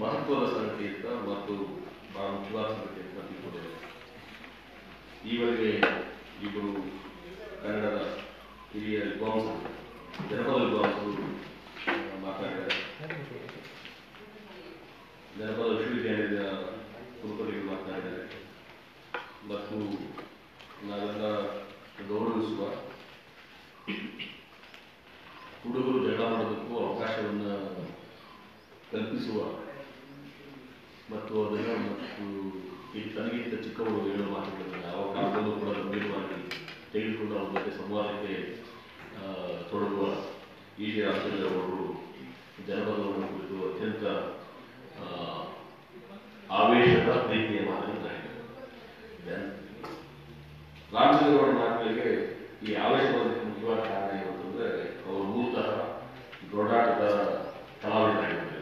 ಮಹತ್ವದ ಸಂಗತಿಯಿಂದ ಮತ್ತು ಬಹಳ ಮುಖ್ಯವಾದ ಸಂಗತಿಯಿಂದ ತಿಳ್ಕೊಂಡಿದೆ ಈವರೆಗೆ ಇಬ್ಬರು ಕನ್ನಡದ ಹಿರಿಯ ವಿದ್ವಾಂಸರು ಜನಪದ ವಿದ್ವಾಂಸರು ಆ, ಮಾತಾಡಿದ್ದಾರೆ ಜನಪದ ವಿಶ್ವವಿದ್ಯಾಲಯದ ಕುಲಪತಿಗಳು ಮಾತನಾಡಿದ್ದಾರೆ ಮತ್ತು ನಾವೆಲ್ಲ ಗೌರವಿಸುವ ಹುಡುಗರು ಜಗಳ ಮಾಡೋದಕ್ಕೂ ಅವಕಾಶವನ್ನು ಕಲ್ಪಿಸುವ ಮತ್ತು ಅದನ್ನು ಮತ್ತು ಈ ತನಗಿಂತ ಚಿಕ್ಕವರು ಹೇಳುವ ಮಾತುಗಳನ್ನು ಯಾವ ಕಾಲದಲ್ಲೂ ಕೂಡ ಗಂಭೀರವಾಗಿ ತೆಗೆದುಕೊಂಡು ಅವ್ರ ಜೊತೆ ಸಂವಾದಕ್ಕೆ ಆ, ತೊಡಗುವ ಈ ಜಿ ರಾಮಚಂದ್ರ ಅವರು ಜನಪದವನ್ನು ಕುರಿತು ಅತ್ಯಂತ ಆ, ಆವೇಶದ ಪ್ರೀತಿಯ ಮಾತನಾಡಿದ್ದಾರೆ ರಾಮಚಂದ್ರ ಅವರ ಮಾತುಗಳಿಗೆ ಈ ಆವೇಶ ಬರೋದಕ್ಕೆ ಮುಖ್ಯವಾದ ಕಾರಣ ಏನು ಅಂತಂದ್ರೆ ಅವರು ಮೂಲತಃ ದೊಡ್ಡಾಟದ ಕಲಾವಿದರಾಗಿದ್ದಾರೆ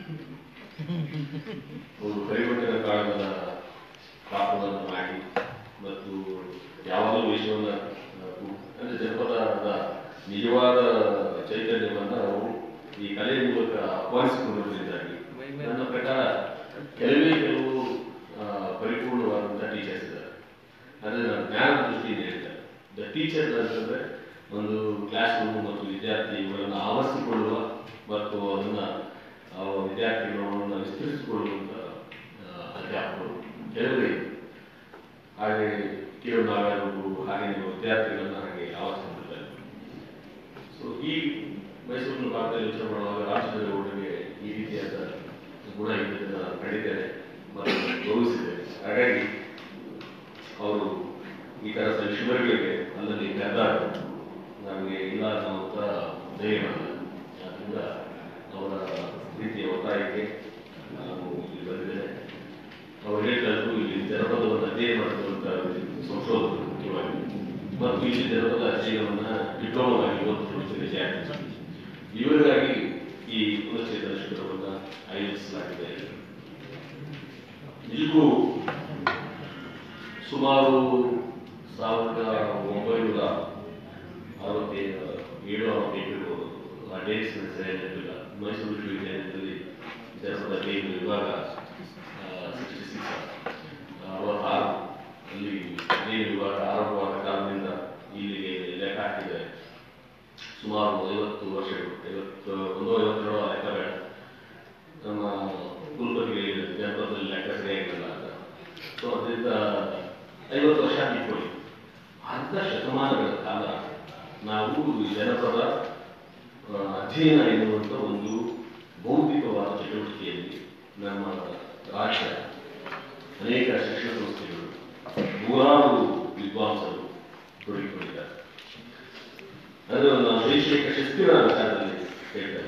ಅವರು ಪರಿವರ್ತನ ಕಾಲದ ಪಾತ್ರವನ್ನು ಮಾಡಿ ಮತ್ತು ಯಾವಾಗಲೂ ವಿಷಯವನ್ನ ಆ, ಕು- ಅಂದ್ರೆ ಜನಪದದ ನಿಜವಾದ ಚೈತನ್ಯವನ್ನ ಅವರು ಈ ಕಲೆ ಮೂಲಕ ಆಹ್ವಾನಿಸಿಕೊಂಡಿದ್ದಾಗಿ ನನ್ನ ಪ್ರಕಾರ ಕೆಲವೇ ಕೆಲವು ಆ, ಪರಿಪೂರ್ಣವಾದಂತಹ ಟೀಚರ್ಸ್ ಇದ್ದಾರೆ ಅಂದ್ರೆ ನಾನು ಜ್ಞಾನದ ದೃಷ್ಟಿಯಿಂದ ಹೇಳಿದ್ದಾರೆ ದ ಟೀಚರ್ ಅಂತಂದ್ರೆ ಒಂದು ಕ್ಲಾಸ್ ರೂಮ್ ಮತ್ತು ವಿದ್ಯಾರ್ಥಿ ಇವುಗಳನ್ನು ಆವರಿಸಿಕೊಳ್ಳುವ ಮತ್ತು ಅದನ್ನ ಆ ವಿದ್ಯಾರ್ಥಿಗಳನ್ನು ವಿಸ್ತರಿಸಿಕೊಳ್ಳುವಂತ ಆ, ಅಧ್ಯಾಪಕರು ಕೆಲವೇ ಹಾಗೆ ಕೇಳು ನಾವ್ಯಾರು ಹಾಗೆ ನೀವು ವಿದ್ಯಾರ್ಥಿಗಳನ್ನ ಹಾಗೆ ಆವರಿಸಿಕೊಂಡಿದ್ದಾರೆ ಸೊ ಈ ಮೈಸೂರಿನ ಭಾಗದಲ್ಲಿ ಯೋಚನೆ ಮಾಡುವಾಗ ರಾಮಚಂದ್ರ ಗೌಡರಿಗೆ ಈ ರೀತಿಯಾದ ಗುಣ ಇದ್ದದನ್ನು ನಾನು ಕಂಡಿದ್ದೇನೆ ಮತ್ತು ಗೌರವಿಸಿದ್ದೇನೆ ಹಾಗಾಗಿ ಅವರು ಈ ಥರದ ಶಿಬಿರಗಳಿಗೆ ಅಲ್ಲಲ್ಲಿ ಕರೆದಾಗ ನಮಗೆ ಇಲ್ಲ ಅನ್ನೋ ಹತ್ರ ಧೈರ್ಯ ಮಾಡಿಲ್ಲ ಆದ್ದರಿಂದ ಅವರ ರೀತಿಯ ಒತ್ತಾಯಕ್ಕೆ ನಾನು ಇಲ್ಲಿ ಬಂದಿದ್ದೇನೆ ಅವರು ಹೇಳ್ತಾ ಇದ್ರು ಇಲ್ಲಿ ಜನಪದವನ್ನು ಅಧ್ಯಯನ ಮಾಡಿರುವಂಥ ಸಂಶೋಧಕರು ಮುಖ್ಯವಾಗಿ ಮತ್ತು ಇಲ್ಲಿ ಜನಪದ ಅಧ್ಯಯನವನ್ನ ಡಿಪ್ಲೊಮಾಗಿ ಓದುತ್ತಿರುವ ವಿದ್ಯಾರ್ಥಿ ಇವರಿಗಾಗಿ ಈ ಪುನಶ್ಚೇತನ ಶಿಬಿರವನ್ನು ಆಯೋಜಿಸಲಾಗಿದೆ ನಿಜಕ್ಕೂ ಸುಮಾರು ಸಾವಿರದ ಒಂಬೈನೂರ ಅರವತ್ತೇಳು ಏಳು ಅರವತ್ತೆಂಟು ಆ ಡೇಟ್ಸ್ ಸರಿಯಾಗಿ ನೆನಪಿಲ್ಲ ಮೈಸೂರು ವಿಶ್ವವಿದ್ಯಾಲಯದಲ್ಲಿ ಜನಪದ ಅಧ್ಯಯನ ವಿಭಾಗ ಸಿಕ್ಸ್ಟಿ ಸಿಕ್ಸ್ ಅರವತ್ತಾರು ಅಲ್ಲಿ ಅಧ್ಯಯನ ವಿಭಾಗ ಆರಂಭವಾದ ಕಾಲದಿಂದ ಇಲ್ಲಿಗೆ ಲೆಕ್ಕ ಹಾಕಿದ್ದಾರೆ ಸುಮಾರು ಐವತ್ತು ವರ್ಷಗಳು ಐವತ್ತು ಒಂದು ಐವತ್ತೆರಡು ಲೆಕ್ಕ ಬೇಡ ನಮ್ಮ ಕುಲಪತಿಗೆ ಜನಪದದಲ್ಲಿ ಲೆಕ್ಕ ಸರಿಯಾಗಿರಲ್ಲ ಅಂತ ಸೊ ಅದರಿಂದ ಐವತ್ತು ವರ್ಷ ಇಟ್ಕೊಳ್ಳಿ ಅರ್ಧ ಶತಮಾನಗಳ ಕಾಲ ನಾವು ಈ ಜನಪದ ಆ, ಅಧ್ಯಯನ ಎನ್ನುವಂಥ ಒಂದು ಬೌದ್ಧಿಕವಾದ ಚಟುವಟಿಕೆಯಲ್ಲಿ ನಮ್ಮ ರಾಜ್ಯ ಅನೇಕ ಶಿಕ್ಷಣ ಸಂಸ್ಥೆಗಳು ನೂರಾರು ವಿದ್ವಾಂಸರು ತೊಡಗಿಕೊಂಡಿದ್ದಾರೆ ಅದು ನಾನು ಶೈಕ್ಷಣಿಕ ಶಿಸ್ತಿನ ವಿಚಾರದಲ್ಲಿ ಹೇಳ್ತಾರೆ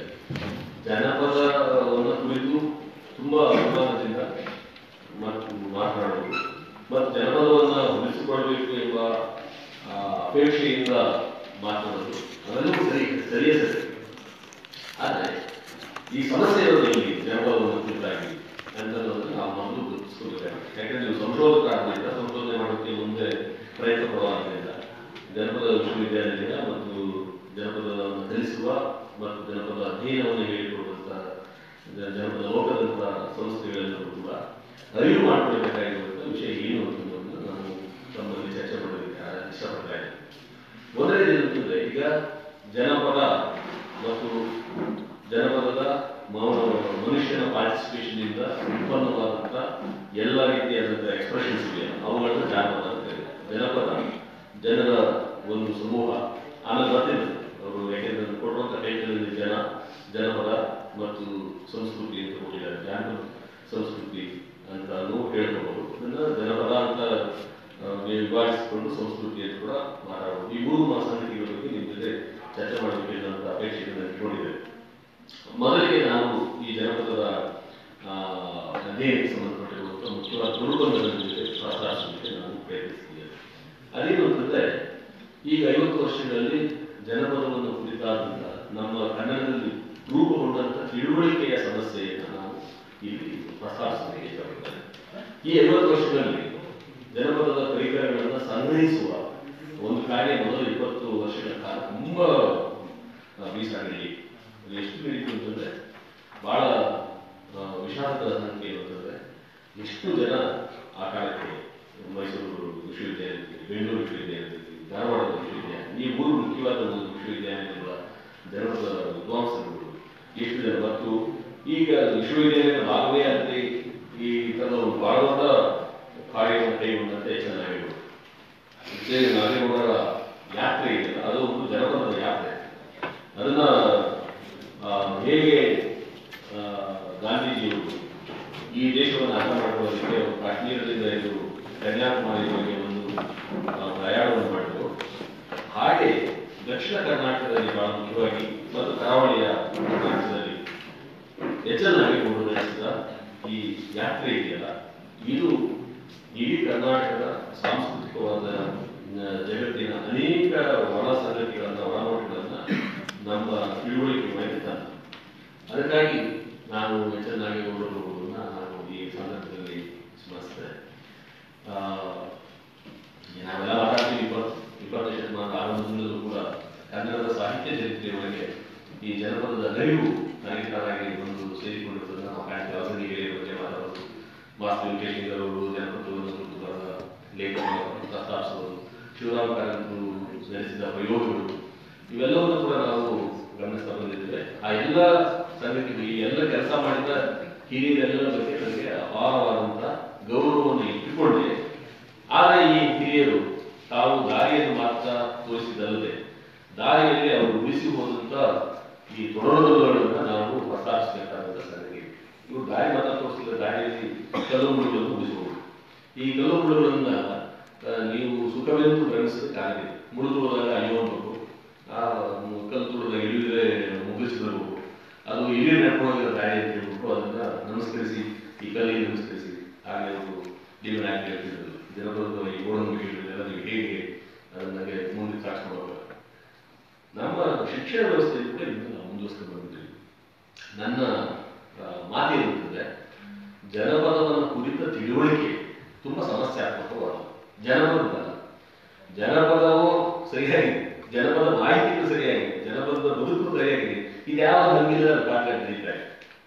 ಜನಪದವನ್ನು ಕುರಿತು ತುಂಬಾ ಅಭಿಮಾನದಿಂದ ಮತ್ತು ಮಾತನಾಡುವುದು ಮತ್ತು ಜನಪದವನ್ನು ಉಳಿಸಿಕೊಳ್ಳಬೇಕು ಎಂಬ ಆ, ಅಪೇಕ್ಷೆಯಿಂದ ಮಾತನಾಡೋದು ಅವೆಲ್ಲವೂ ಸರಿ ಸರಿಯೇ ಸರಿ ಆದರೆ ಈ ಸಮಸ್ಯೆ ಇರೋದು ಇಲ್ಲಿ ಜನಪದವನ್ನು ಕುರಿತಾಗಿ ಅನ್ನೋದನ್ನು ನಾವು ಮೊದಲು ಗುರುತಿಸ್ಕೋಬೇಕಾಗುತ್ತೆ ಯಾಕಂದ್ರೆ ನೀವು ಸಂಶೋಧಕರಾದ್ರಿಂದ ಸಂಶೋಧನೆ ಮಾಡೋಕ್ಕೆ ಮುಂದೆ ಪ್ರಯತ್ನ ಪಡುವಾಗಿದ್ದರಿಂದ ಜನಪದ ವಿಶ್ವವಿದ್ಯಾನಿಲಯ ಮತ್ತು ಜನಪದವನ್ನು ಕಲಿಸುವ ಮತ್ತು ಜನಪದ ಅಧ್ಯಯನವನ್ನು ಹೇಳಿಕೊಡುವಂತ ಜ- ಜನಪದ ಲೋಕದಂತ ಸಂಸ್ಥೆಗಳೆಲ್ಲರೂ ಕೂಡ ಅರಿವು ಮಾಡಿಕೊಳ್ಬೇಕಾಗಿರುವಂಥ ವಿಷಯ ಏನು ಅನ್ನೋದನ್ನು ನಾನು ತಮ್ಮಲ್ಲಿ ಚರ್ಚೆ ಮಾಡೋದಕ್ಕೆ ಆ- ಇಷ್ಟಪಡ್ತಾ ಇದ್ದೇನೆ ಮೊದಲನೇದು ಏನಂತಂದ್ರೆ ಈಗ ಜನಪದ ಮತ್ತು ಜನಪದದ ಮ- ಮನುಷ್ಯನ ಪಾರ್ಟಿಸಿಪೇಷನ್ ಇಂದ ಉತ್ಪನ್ನವಾದಂತ ಎಲ್ಲ ರೀತಿಯಾದಂತಹ ಎಕ್ಸ್ಪ್ರೆಷನ್ಸ್ ಇದೆಯಲ್ಲ ಅವುಗಳನ್ನ ಜಾನಪದ ಅಂತ ಕರೀತಾರೆ. ಜನಪದ ಜನರ ಒಂದು ಸಮೂಹ ಆಮೇಲೆ ಬರ್ತಿದೆ ಅವರು ಯಾಕೆಂದ್ರೆ ಕೊಡುವಂತ ಟೈಟಲ್ ಜನ ಜನಪದ ಮತ್ತು ಸಂಸ್ಕೃತಿ ಅಂತ ಕೊಟ್ಟಿದ್ದಾರೆ ಜಾನಪದ ಸಂಸ್ಕೃತಿ ಅಂತಾನು ಹೇಳ್ಕೋಬಹುದು ಅದನ್ನ ಜನಪದ ಅಂತ ಆ, ವಿಭಾಗಿಸಿಕೊಂಡು ಸಂಸ್ಕೃತಿ ಅಂತ ಕೂಡ ಮಾತಾಡಬಹುದು ಈ ಮೂರು ಮಾ- ಸಂಗತಿಗಳ ಬಗ್ಗೆ ನಿಮ್ಮ ಜೊತೆ ಚರ್ಚೆ ಮಾಡಬೇಕು ಅಂತ ಅಪೇಕ್ಷೆಯನ್ನು ಇಟ್ಕೊಂಡಿದ್ದೇವೆ ಮೊದಲಿಗೆ ನಾವು ಈ ಜನಪದದ ಆ, ಅಧ್ಯಯನಕ್ಕೆ ಸಂಬಂಧಪಟ್ಟಿರುವಂಥ ಮುಖ್ಯವಾದ ದುರ್ಬಂಧಗಳ ಜೊತೆ ಪ್ರಸ್ತಾಪಿಸಲಿಕ್ಕೆ ನಾನು ಪ್ರಯತ್ನಿಸ್ತಿದ್ದೇನೆ ಅದೇನು ಅಂತಂದ್ರೆ ಈಗ ಐವತ್ತು ವರ್ಷಗಳಲ್ಲಿ ಜನಪದವನ್ನು ಕುರಿತಾದಂತ ನಮ್ಮ ಕನ್ನಡದಲ್ಲಿ ರೂಪುಗೊಂಡಂತ ತಿಳುವಳಿಕೆಯ ಸಮಸ್ಯೆಯನ್ನು ನಾವು ಇಲ್ಲಿ ಪ್ರಸ್ತಾಪಿಸಲಿಕ್ಕೆ ಇಷ್ಟಪಡ್ತೇನೆ ಈ ಐವತ್ತು ವರ್ಷಗಳಲ್ಲಿ ಜನಪದದ ಪರಿಕರಗಳನ್ನು ಸಂಗ್ರಹಿಸುವ ಒಂದು ಕಾರ್ಯ ಮೊದಲು ಇಪ್ಪತ್ತು ವರ್ಷಗಳ ಕಾಲ ತುಂಬಾ ಆ, ಬೀಸಾಗಿ ನಡೆಯಿತು ಅದು ಎಷ್ಟು ನಡೀತು ಅಂತಂದ್ರೆ ಬಹಳ ಆ, ವಿಷಾದ ಮಹತ್ವದ ಸಂಖ್ಯೆ ಅಂತಂದ್ರೆ ಎಷ್ಟು ಜನ ಆ ಕಾಲಕ್ಕೆ ಮೈಸೂರು ವಿಶ್ವವಿದ್ಯಾಲಯದಲ್ಲಿ ಬೆಂಗಳೂರು ವಿಶ್ವವಿದ್ಯಾಲಯದಲ್ಲಿ ಧಾರವಾಡ ವಿಶ್ವವಿದ್ಯಾಲಯ ಈ ಮೂರು ಮುಖ್ಯವಾದ ಒಂದು ವಿಶ್ವವಿದ್ಯಾಲಯಗಳ ಜನಪದ ವಿದ್ವಾಂಸರುಗಳು ಎಷ್ಟು ಜನ ಮತ್ತು ಈಗ ವಿಶ್ವವಿದ್ಯಾಲಯದ ಭಾಗವೇ ಆಗದೆ ಈ ಥರದ ಒಂದು ಬಹಳ ದೊಡ್ಡ ಕಾರ್ಯವನ್ನು ಕೈಗೊಂಡಂತೆ ಚೆನ್ನಾಗಿರುವುದು ವಿಜಯ ನಾಗೇಗೌಡರ ಯಾತ್ರೆ ಇದೆ ಅದು ಒಂದು ಜನಪದದ ಯಾತ್ರೆ ಅದನ್ನ ಆ, ಹೇಗೆ ಆ, ಗಾಂಧೀಜಿಯವರು ಈ ದೇಶವನ್ನು ಅರ್ಥ ಮಾಡಿಕೊಳ್ಳೋದಕ್ಕೆ ಅವರು ಕಾಶ್ಮೀರದಿಂದ ಇದು ಕನ್ಯಾಕುಮಾರಿವರೆಗೆ ಒಂದು ಆ, ಪ್ರಯಾಣವನ್ನು ಮಾಡಿದ್ರು ಹಾಗೆ ದಕ್ಷಿಣ ಕರ್ನಾಟಕದಲ್ಲಿ ಬಹಳ ಮುಖ್ಯವಾಗಿ ಮತ್ತು ಕರಾವಳಿಯ ಪ್ರದೇಶದಲ್ಲಿ ಎಚ್ ಎಲ್ ನಾಗೇಗೌಡರು ನಡೆಸಿದ ಈ ಯಾತ್ರೆ ಇದೆಯಲ್ಲ ಇದು ಇಡೀ ಕರ್ನಾಟಕದ ಸಾಂಸ್ಕೃತಿಕವಾದ ಆ, ಜಗತ್ತಿನ ಅನೇಕ ಒಳ ಸಂಗತಿಗಳನ್ನ ಒಳನೋಟಗಳನ್ನ ನಮ್ಮ ತಿಳುವಳಿಕೆ ಒಳಗೆ ತಂದ ಅದಕ್ಕಾಗಿ ನಾನು ಎಚ್ ಎಲ್ ನಾಗೇಗೌಡರನ್ನ ನಾನು ಈ ಸಂದರ್ಭದಲ್ಲಿ ಸ್ಮರಿಸ್ತೇನೆ ಆ, ನಾವೆಲ್ಲ ಮಾತಾಡ್ತೀವಿ ಇಪ್ಪತ್ತು ಇಪ್ಪತ್ತು ಶತಮಾನದ ಆರಂಭದಿಂದಲೂ ಕೂಡ ಕನ್ನಡದ ಸಾಹಿತ್ಯ ಚರಿತ್ರೆಯೊಳಗೆ ಈ ಜನಪದದ ಅರಿವು ನನಗೆ ತಾನಾಗಿ ಒಂದು ಸೇರಿಕೊಂಡಿರುವುದನ್ನು ನಾವು ಕಾಣ್ತೇವೆ ಅವಸರಿ ಬಗ್ಗೆ ಮಾತಾಡೋದು ಮಾಸ್ಟರ್ ವೆಂಕಟೇಶ್ವರ ಅವರು ಜನಪದವನ್ನು ಕುರಿತು ಬರೆದ ಲೇಖನಗಳನ್ನು ಪ್ರಸ್ತಾಪಿಸುವುದು ಶಿವರಾಮ ಕಾರಂತರು ನಡೆಸಿದ ಪ್ರಯೋಗಗಳು ಇವೆಲ್ಲವನ್ನು ಕೂಡ ನಾವು ಗಮನಿಸ್ತಾ ಬಂದಿದ್ದೇವೆ ಆ ಎಲ್ಲ ಸಂಗತಿಗಳು ಈ ಎಲ್ಲ ಕೆಲಸ ಮಾಡಿದ ಹಿರಿಯರೆಲ್ಲರ ಬಗ್ಗೆ ನನಗೆ ಅಪಾರವಾದಂತಹ ಗೌರವವನ್ನು ಇಟ್ಟುಕೊಂಡೆ ಆದರೆ ಈ ಹಿರಿಯರು ತಾವು ದಾರಿಯನ್ನು ಮಾತ್ರ ತೋರಿಸಿದಲ್ಲದೆ ದಾರಿಯಲ್ಲಿ ಅವರು ಉಳಿಸಿ ಹೋದಂತ ಈ ತೊಡರುಗಳನ್ನು ನಾವು ಪ್ರಸ್ತಾಪಿಸಬೇಕಾದಂತ ಸಂಗತಿ ಇವರು ದಾರಿ ಮಾತ್ರ ತೋರಿಸಿದ ದಾರಿಯಲ್ಲಿ ಕಲ್ಲು ಮುಳುಗಳನ್ನು ಉಳಿಸಬಹುದು ಈ ಕಲ್ಲು ಮುಳುಗಳನ್ನ ಆ, ನೀವು ಸುಖವೆಂದು ಭ್ರಮಿಸಬೇಕಾಗಿದೆ ಮುಳಿದು ಹೋದಾಗ ಅಯ್ಯೋ ಅನ್ಬೇಕು ಆ ಮ್, ಕಲ್ಲು ತುಳಿದಾಗ ಇಳಿದ್ರೆ ಮುಗಿಸಿದ್ರು ಅದು ಇಳಿ ನಡ್ಕೊಂಡಿರೋ ದಾರಿ ಅಂತ ಹೇಳ್ಬಿಟ್ಟು ಅದನ್ನ ನಮಸ್ಕರಿಸಿ ಈ ಕಲ್ಲಿಗೆ ನಮಸ್ಕರಿಸಿ ಹಾಗೆ ಅವರು ದೇವರ ಆಜ್ಞೆ ಹೇಳ್ತಿದ್ರು ಜನಪದ ಈ ಗೋಡಂಬಿಕೆಗಳನ್ನೆಲ್ಲ ನೀವು ಹೇಗೆ ಅದನ್ನ ಮುಂದೆ ಸಾಗಿಸ್ಕೊಂಡು ನಮ್ಮ ಶಿಕ್ಷಣ ವ್ಯವಸ್ಥೆಯಲ್ಲಿ ಕೂಡ ಇದನ್ನು ನಾವು ಮುಂದುವರಿಸ್ಕೊಂಡು ಬಂದಿದ್ದೀವಿ ನನ್ನ ಆ, ಮಾತೇನಂತಂದ್ರೆ ಜನಪದವನ್ನು ಕುರಿತ ತಿಳುವಳಿಕೆ ತುಂಬಾ ಸಮಸ್ಯಾತ್ಮಕವಾದ ಜನಪದ ಜನಪದವು ಸರಿಯಾಗಿದೆ ಜನಪದ ಮಾಹಿತಿಯು ಸರಿಯಾಗಿದೆ ಜನಪದದ ಬದುಕು ಸರಿಯಾಗಿದೆ ಇದ್ಯಾವ ಹಂಗಿಲ್ಲ ಪಾಠ ನಡೀತಾರೆ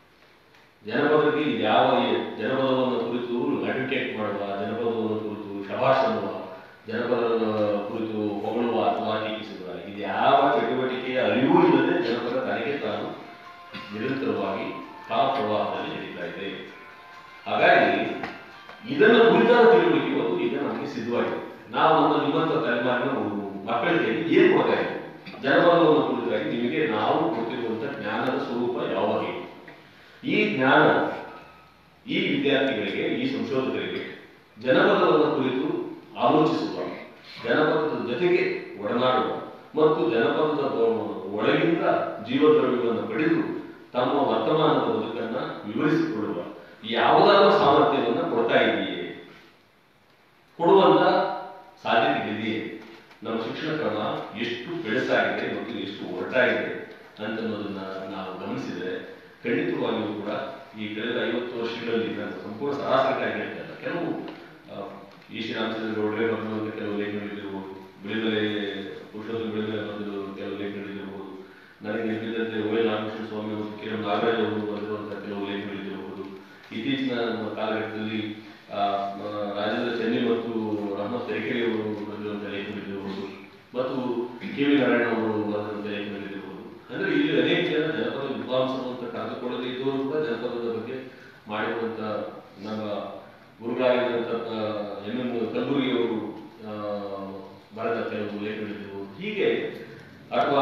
ಜನಪದಕ್ಕೆ ಯಾವ ಜನಪದವನ್ನು ಕುರಿತು ಅಡ್ವೊಕೇಟ್ ಮಾಡುವ ಜನಪದವನ್ನು ಕುರಿತು ಶಭಾಷ್ ಅನ್ನುವ ಜನಪದದ ಕುರಿತು ಹೊಗಳುವ ಅಥವಾ ಟೀಕಿಸುವ ಇದು ಯಾವ ಚಟುವಟಿಕೆಯ ಅರಿವು ಇಲ್ಲದೆ ಜನಪದ ತನಗೆ ತಾನು ನಿರಂತರವಾಗಿ ಕಾಲ ಪ್ರವಾಹದಲ್ಲಿ ನಡೀತಾ ಇದೆ ಹಾಗಾಗಿ ಇದನ್ನು ಕುರಿತಾದ ತಿಳುವಳಿಕೆ ಇವತ್ತು ಈಗ ನಮಗೆ ಸಿದ್ಧವಾಗಿದೆ ನಾವು ನಮ್ಮ ನಿಮ್ಮಂತ ತಲೆಮಾರಿನ ಮಕ್ಕಳಿಗೆ ಏನ್ ಕೊಡ್ತಾ ಇದ್ದೀವಿ ಜನಪದವನ್ನು ಕುರಿತಾಗಿ ನಿಮಗೆ ನಾವು ಕೊಟ್ಟಿರುವಂತಹ ಜ್ಞಾನದ ಸ್ವರೂಪ ಯಾವ ಬಗೆ ಈ ಜ್ಞಾನ ಈ ವಿದ್ಯಾರ್ಥಿಗಳಿಗೆ ಈ ಸಂಶೋಧಕರಿಗೆ ಜನಪದವನ್ನು ಕುರಿತು ಆಲೋಚಿಸುವ ಜನಪದದ ಜೊತೆಗೆ ಒಡನಾಡುವ ಮತ್ತು ಜನಪದದ ಒಳಗಿಂದ ಜೀವದ್ರವ್ಯವನ್ನು ಪಡೆದು ತಮ್ಮ ವರ್ತಮಾನದ ಬದುಕನ್ನ ವಿವರಿಸಿಕೊಳ್ಳುವ ಯಾವುದಾದ್ರೂ ಸಾಮರ್ಥ್ಯವನ್ನು ಕೊಡ್ತಾ ಇದೆಯೇ ಕೊಡುವಂತ ಸಾಧ್ಯತೆ ಇದೆಯೇ ನಮ್ಮ ಶಿಕ್ಷಣ ಕ್ರಮ ಎಷ್ಟು ಬೆಳೆಸಾಗಿದೆ ಮತ್ತು ಎಷ್ಟು ಒಟ್ಟಾಗಿದೆ ಅಂತನ್ನೋದನ್ನ ನಾವು ಗಮನಿಸಿದರೆ ಖಂಡಿತವಾಗಿಯೂ ಕೂಡ ಈ ಕಳೆದ ಐವತ್ತು ವರ್ಷಗಳಲ್ಲಿ ನಾನು ಸಂಪೂರ್ಣ ಸರಾಸರಿಯಾಗಿ ಹೇಳ್ತಾ ಇಲ್ಲ ಕೆಲವು ಆ, ಈ ಶ್ರೀರಾಮಚಂದ್ರ ಗೌಡ್ರೆ ಬರೆದಿರುವಂತ ಕೆಲವು ಲೇಖನಗಳಿರ್ಬೋದು ಬಿಳಿಮಲೆ ಪುರುಷೋತ್ತಮ ಬಿಳಿಮಲೆ ಬರೆದಿರುವ ಕೆಲವು ಲೇಖನಗಳಿರ್ಬೋದು ನನಗೆ ನೆನಪಿದಂತೆ ಓ ಎಲ್ ರಾಮಕೃಷ್ಣ ಸ್ವಾಮಿ ಮತ್ತು ಕೆ ಎಂ ನಾಗರಾಜ್ ಅವರು ಬರೆದಿರುವಂತಹ ಕೆಲವು ಲೇಖನಗಳಿರ್ಬೋದು ಇತ್ತೀಚಿನ ನಮ್ಮ ಕಾಲಘಟ್ಟದಲ್ಲಿ ಆ, ಮ- ರಾಜೇಂದ್ರ ಚೆನ್ನೈ ಮತ್ತು ರಹಮತ್ ತೆರಿಕೆರೆ ಅವರು ಬರೆದಿರುವಂತಹ ಲೇಖನಗಳಿರ್ಬೋದು ಮತ್ತು ಕೆ ವಿ ನಾರಾಯಣ ಅವರು ಬರೆದಿರುವಂತಹ ಲೇಖನಗಳಿರ್ಬೋದು ಅಂದ್ರೆ ಇಲ್ಲಿ ಅನೇಕ ಜನ ಜನಪದ ವಿದ್ವಾಂಸರು ಅಂತ ಕರೆದುಕೊಳ್ಳದೆ ಇದ್ದವರು ಕೂಡ ಜನಪದದ ಬಗ್ಗೆ ಮಾಡಿರುವಂತ ನಮ್ಮ ಗುರುಗಳಾಗಿರುವಂತ ಎಂ ಎಂ ಕಲ್ಬುರ್ಗಿ ಅವರು ಆ, ಬರೆದ ಕೆಲವು ಲೇಖನಗಳಿರ್ಬೋದು ಹೀಗೆ ಅಥವಾ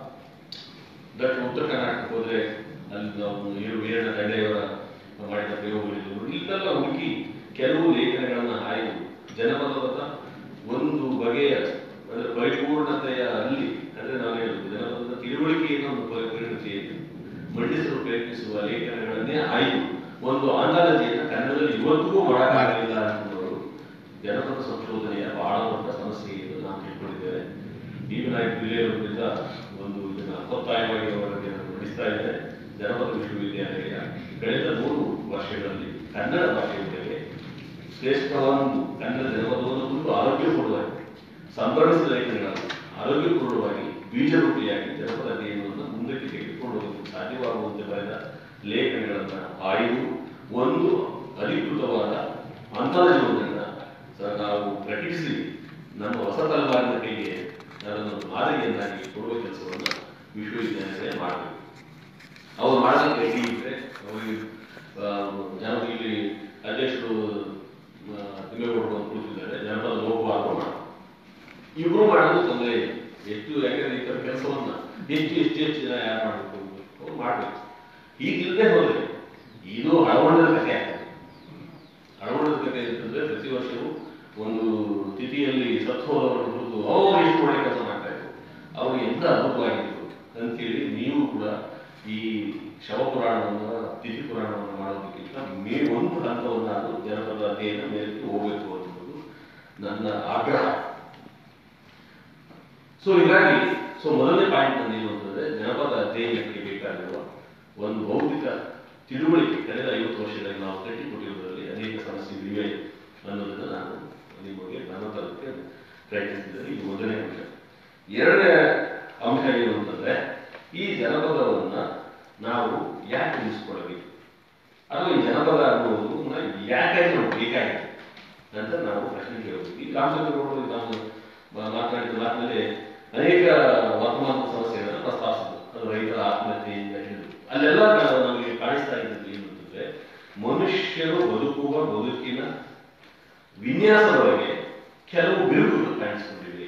ದಕ್ಷಿಣ ಉತ್ತರ ಕರ್ನಾಟಕಕ್ಕೆ ಹೋದ್ರೆ ಅಲ್ಲಿ ನಾವು ಇರು ವೀರಣ್ಣ ದಂಡೆಯವರ ಮಾಡಿದ ಪ್ರಯೋಗಗಳಿರ್ಬೋದು ಇಲ್ಲೆಲ್ಲ ಹುಡುಕಿ ಕೆಲವು ಲೇಖನಗಳನ್ನ ಆಯ್ದು ಜನಪದದ ಒಂದು ಬಗೆಯ ಅಂದ್ರೆ ಪರಿಪೂರ್ಣತೆಯ ಅಲ್ಲಿ ಅಂದ್ರೆ ನಾವು ಹೇಳುದು ಜನಪದದ ತಿಳುವಳಿಕೆಯನ್ನು ಒಂದು ಪರಿ- ಪರಿಣತಿಯಲ್ಲಿ ಮಂಡಿಸಲು ಪ್ರಯತ್ನಿಸುವ ಲೇಖನಗಳನ್ನೇ ಆಯ್ದು ಒಂದು ಆಂದಾಲಜಿಯನ್ನು ಕನ್ನಡದಲ್ಲಿ ಇವತ್ತಿಗೂ ಮಾಡಕ್ಕಾಗಲಿಲ್ಲ ಅನ್ನೋರು ಜನಪದ ಸಂಶೋಧನೆಯ ಬಹಳ ದೊಡ್ಡ ಸಮಸ್ಯೆ ಎಂದು ನಾವು ತಿಳ್ಕೊಂಡಿದ್ದೇವೆ ಡಿ ವಿ ನಾಯಕ್ ಜಿಲ್ಲೆಯವರಿಂದ ಒಂದು ಇದನ್ನ ಒತ್ತಾಯವಾಗಿ ಅವರಿಗೆ ನಡೆಸ್ತಾ ಇದ್ದಾರೆ ಜನಪದ ವಿಶ್ವವಿದ್ಯಾಲಯ ಕಳೆದ ಮೂರು ವರ್ಷಗಳಲ್ಲಿ ಕನ್ನಡ ಭಾಷೆಯ ಮೇಲೆ ಶ್ರೇಷ್ಠವನ್ನು ಕನ್ನಡ ಜನಪದವನ್ನು ಕುರಿತು ಆರೋಗ್ಯಪೂರ್ಣವಾಗಿ ಸಂಭ್ರಮಿಸಿದ ಲೇಖನಗಳನ್ನು ಆರೋಗ್ಯಪೂರ್ಣವಾಗಿ ಬೀಜರೂಪಿಯಾಗಿ ಜನಪದ ಅಧ್ಯಯನವನ್ನು ಮುಂದಕ್ಕೆ ತೆಗೆದುಕೊಂಡು ಹೋಗಲು ಸಾಧ್ಯವಾಗುವಂತೆ ಬರೆದ ಲೇಖನಗಳನ್ನು ಆಯ್ದು ಒಂದು ಅಧಿಕೃತವಾದ ಅಂತರ್ಜೀವನದಿಂದ ಸ- ನಾವು ಪ್ರಕಟಿಸಿ ನಮ್ಮ ಹೊಸ ತಲೆಮಾರಿನ ಕೈಗೆ ಅದನ್ನು ಮಾದರಿಯನ್ನಾಗಿ ಕೊಡುವ ಕೆಲಸವನ್ನು ವಿಶ್ವವಿದ್ಯಾನಿಲಯ ಮಾಡಬೇಕು ಅವ್ರು ಮಾಡೋದಕ್ಕೆ ರೆಡಿ ಇದ್ರೆ ಅವರಿಗೆ ಜನ ಇಲ್ಲಿ ಅಧ್ಯಕ್ಷರು ತಿಮ್ಮೇಗೌಡರು ಅಂತ ಕೂತಿದ್ದಾರೆ ಜನಪದ ಲೋಕವಾದ ಮಾಡಿ ಇಬ್ರು ಮಾಡೋದು ತೊಂದರೆ ಇಲ್ಲ ಹೆಚ್ಚು ಯಾಕಂದ್ರೆ ಈ ಕೆಲಸವನ್ನ ಹೆಚ್ಚು ಹೆಚ್ಚು ಹೆಚ್ಚು ಜನ ಯಾರು ಮಾಡಬೇಕು ಅವ್ರು ಮಾಡ್ಬೇಕು ಹೀಗಿಲ್ಲದೆ ಹೋದ್ರೆ ಇದು ಅಳವಡಿದ ಕಥೆ ಆಗ್ತದೆ ಅಳವಡಿದ ಕಥೆ ಅಂತಂದ್ರೆ ಪ್ರತಿ ವರ್ಷವೂ ಒಂದು ತಿಥಿಯಲ್ಲಿ ಸತ್ತು ಹೋದವರನ್ನು ಕುರಿತು ಅವರು ಎಷ್ಟು ಒಳ್ಳೆ ಕೆಲಸ ಮಾಡ್ತಾ ಇದ್ರು ಅವರು ಎಂತ ಅದ್ಭುತವಾಗಿತ್ತು ಅಂತೇಳಿ ನೀವು ಕೂಡ ಈ ಶವ ಪುರಾಣವನ್ನ ತಿಥಿ ಪುರಾಣವನ್ನು ಮಾಡೋದಕ್ಕಿಂತ ಮೇ ಒಂದು ಹಂತವನ್ನಾದರೂ ಜನಪದ ಅಧ್ಯಯನ ಮೇಲಕ್ಕೆ ಹೋಗಬೇಕು ಅನ್ನೋದು ನನ್ನ ಆಗ್ರಹ ಸೊ ಹೀಗಾಗಿ ಸೊ ಮೊದಲನೇ ಪಾಯಿಂಟ್ ನಂದು ಏನು ಅಂತಂದ್ರೆ ಜನಪದ ಅಧ್ಯಯನಕ್ಕೆ ಬೇಕಾಗಿರುವ ಒಂದು ಭೌತಿಕ ತಿಳುವಳಿಕೆ ಕಳೆದ ಐವತ್ತು ವರ್ಷಗಳಲ್ಲಿ ನಾವು ಕಟ್ಟಿಕೊಟ್ಟಿರುವುದರಲ್ಲಿ ಅನೇಕ ಸಮಸ್ಯೆಗಳಿವೆ ಅನ್ನೋದನ್ನ ನಾನು ನಿಮಗೆ ನನ್ನ ತರಕ್ಕೆ ಪ್ರಯತ್ನಿಸಿದರೆ ಇದು ಮೊದಲನೇ ಅಂಶ ಎರಡನೇ ಅಂಶ ಏನು ಅಂತಂದ್ರೆ ಈ ಜನಪದವನ್ನ ನಾವು ಯಾಕೆ ಉಳಿಸ್ಕೊಳ್ಬೇಕು ಅಥವಾ ಈ ಜನಪದ ಅನ್ನೋದು ಯಾಕೆ ನಮ್ಗೆ ಬೇಕಾಗಿದೆ ಅಂತ ನಾವು ಪ್ರಶ್ನೆ ಕೇಳಬೇಕು ಈ ರಾಮಚಂದ್ರಗೌಡರು ನಾವು ಮಾ- ಮಾತನಾಡಿದ ಮಾತಿನಲ್ಲಿ ಅನೇಕ ವರ್ತಮಾನದ ಸಮಸ್ಯೆಗಳನ್ನು ಪ್ರಸ್ತಾಪಿಸಿದ್ರು ಅದು ರೈತರ ಆತ್ಮಹತ್ಯೆಯಿಂದ ಹಿಡಿದು ಅಲ್ಲೆಲ್ಲ ನಾವು ನಮಗೆ ಕಾಣಿಸ್ತಾ ಇದ್ದದ್ದು ಏನು ಅಂತಂದ್ರೆ ಮನುಷ್ಯರು ಬದುಕುವ ಬದುಕಿನ ವಿನ್ಯಾಸದೊಳಗೆ ಕೆಲವು ಬಿರುಕುಗಳು ಕಾಣಿಸಿಕೊಂಡಿವೆ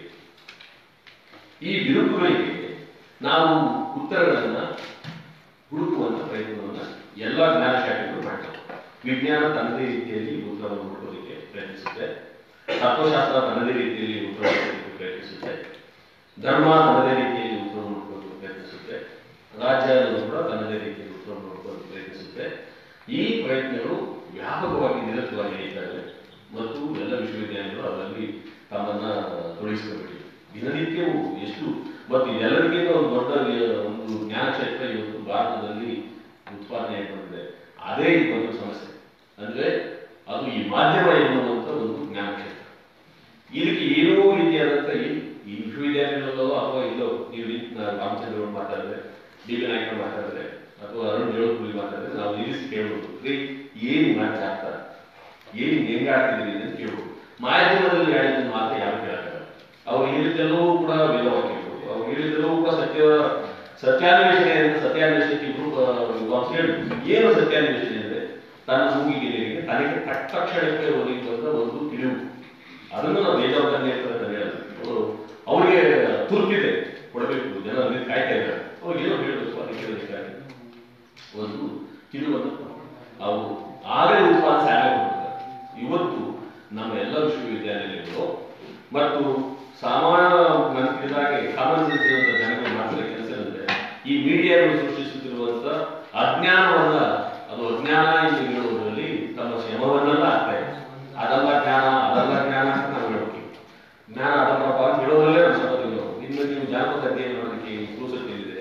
ಈ ಬಿರುಕುಗಳಿಗೆ ನಾವು ಉತ್ತರಗಳನ್ನ ಹುಡುಕುವಂತ ಪ್ರಯತ್ನವನ್ನ ಎಲ್ಲ ಜ್ಞಾನ ಶಾಖೆಗಳು ಮಾಡ್ತವೆ ವಿಜ್ಞಾನ ತನ್ನದೇ ರೀತಿಯಲ್ಲಿ ಉತ್ತರವನ್ನು ಹುಡುಕೋದಕ್ಕೆ ಪ್ರಯತ್ನಿಸುತ್ತೆ ತತ್ವಶಾಸ್ತ್ರ ತನ್ನದೇ ರೀತಿಯಲ್ಲಿ ಉತ್ತರ ಹುಡುಕೋದಕ್ಕೆ ಪ್ರಯತ್ನಿಸುತ್ತೆ ಧರ್ಮ ತನ್ನದೇ ರೀತಿಯಲ್ಲಿ ಉತ್ತರವನ್ನು ಹುಡುಕೋದಕ್ಕೆ ಪ್ರಯತ್ನಿಸುತ್ತೆ ರಾಜ್ಯ ಕೂಡ ತನ್ನದೇ ರೀತಿಯಲ್ಲಿ ಉತ್ತರವನ್ನು ಹುಡುಕೋದಕ್ಕೆ ಪ್ರಯತ್ನಿಸುತ್ತೆ ಈ ಪ್ರಯತ್ನಗಳು ವ್ಯಾಪಕವಾಗಿ ನಿರತವಾಗಿ ನಡೀತವೆ ಮತ್ತು ಎಲ್ಲ ವಿಶ್ವವಿದ್ಯಾಲಯಗಳು ಅದರಲ್ಲಿ ತಮ್ಮನ್ನ ತೊಡಗಿಸಿಕೊಳ್ಳಬೇಕು ದಿನನಿತ್ಯವೂ ಎಷ್ಟು ಮತ್ತು ಎಲ್ಲರಿಗಿಂತ ಒಂದು ದೊಡ್ಡ ವಿ- ಒಂದು ಜ್ಞಾನ ಕ್ಷೇತ್ರ ಇವತ್ತು ಭಾರತದಲ್ಲಿ ಉತ್ಪಾದನೆ ಆಗಿಕೊಂಡಿದೆ ಅದೇ ಒಂದು ಸಮಸ್ಯೆ ಅಂದ್ರೆ ಅದು ಈ ಮಾಧ್ಯಮ ಎನ್ನುವಂತ ಒಂದು ಜ್ಞಾನ ಕ್ಷೇತ್ರ ಇದಕ್ಕೆ ಏನೋ ರೀತಿಯಾದಂತ ಈ ಈ ವಿಶ್ವವಿದ್ಯಾಲಯಗಳಲ್ಲೋ ಅಥವಾ ಇಲ್ಲೋ ನೀವು ನಿಂತು ನಾವು ರಾಮಚಂದ್ರ ಮಾತಾಡಿದ್ರೆ ಡಿ ಬಿ ನಾಯ್ಕರು ಮಾತಾಡಿದ್ರೆ ಅಥವಾ ಅರುಣ್ ಜೋಳಪುರಿ ಮಾತಾಡಿದ್ರೆ ನಾವು ನಿಲ್ಲಿಸಿ ಕೇಳ್ಬೋದು ರೀ ಏನು ಮ್ಯಾಚ್ ಆಗ್ತಾರೆ ಏನು ಹೆಂಗ ಆಗ್ತಿದ್ರಿ ಅಂತ ಕೇಳ್ಬೋದು ಮಾಧ್ಯಮದಲ್ಲಿ ಹೇಳಿದ್ದನ್ನು ಮಾತ್ರ ಯಾರು ಕೇಳಕ್ಕಾಗಲ್ಲ ಅವ್ರು ಹೇಳಿದ್ದೆಲ್ಲವೂ ಕೂಡ ವೇದವಾಕ್ಯಗಳು ಅವ್ರು ಹೇಳಿದ್ದೆಲ್ಲವೂ ಕೂಡ ಸತ್ಯ ಸತ್ಯಾನ್ವೇಷಣೆಯಿಂದ ಸತ್ಯಾನ್ವೇಷಣೆಗೆ ಇಬ್ರು ವಿದ್ವಾಂಸ ಹೇಳಿದ್ರು ಏನು ಸತ್ಯಾನ್ವೇಷಣೆ ಅಂದ್ರೆ ತನ್ನ ಮೂಗಿಗೆ ನೀರಿಗೆ ತನಗೆ ತಕ್ಕ ಕ್ಷಣಕ್ಕೆ ಒದಗಿಸುವಂತ ಒಂದು ತಿಳಿವು ಅದನ್ನು ನಾವು ಬೇಜವಾಬ್ದಾರಿ ಅಂತ ಹೇಳೋದು ಅವರು ಅವರಿಗೆ ತುರ್ತಿದೆ ಕೊಡಬೇಕು ಜನ ಅಲ್ಲಿ ಕಾಯ್ತಾ ಇದ್ದಾರೆ ಅವ್ರಿಗೆ ಏನೋ ಹೇಳಬೇಕು ಅದಕ್ಕೆ ಹೇಳೋದಕ್ಕಾಗಿ ಒಂದು ತಿಳಿವನ್ನು ಅವರು ಆಗಲೇ ಉತ್ಪಾದಿಸಿ ಆಗಲೇ ಕೊಡ್ತಾರೆ ಇವತ್ತು ನಮ್ಮ ಎಲ್ಲ ವಿಶ್ವವಿದ್ಯಾನಿಲಯಗಳು ಮತ್ತು ಸಾಮಾನ್ಯ ನನಗೆ ತಿಳಿದಾಗೆ ಕಾಮನ್ ಸೆನ್ಸ್ ಇರುವಂತ ಜನಗಳು ಮಾಡ್ತಿರೋ ಕೆಲಸ ಅಂದ್ರೆ ಈ ಮೀಡಿಯಾಗಳು ಸೃಷ್ಟಿಸುತ್ತಿರುವಂತ ಅಜ್ಞಾನವನ್ನ ಅದು ಅಜ್ಞಾನ ಎಂದು ಹೇಳುವುದರಲ್ಲಿ ತಮ್ಮ ಶ್ರಮವನ್ನೆಲ್ಲ ಆಗ್ತಾ ಇದೆ ಅದಲ್ಲ ಜ್ಞಾನ ಅದಲ್ಲ ಜ್ಞಾನ ಅಂತ ನಾವು ಹೇಳ್ತೀವಿ ಜ್ಞಾನ ಅದಲ್ಲಪ್ಪ ಅಂತ ಹೇಳೋದ್ರಲ್ಲೇ ನಮ್ಮ ಶ್ರಮದಿಲ್ಲ ಇನ್ನು ನೀವು ಜಾನಪದ ಅಧ್ಯಯನ ಮಾಡೋದಕ್ಕೆ ಪುರುಸತ್ತೆ ಇದೆ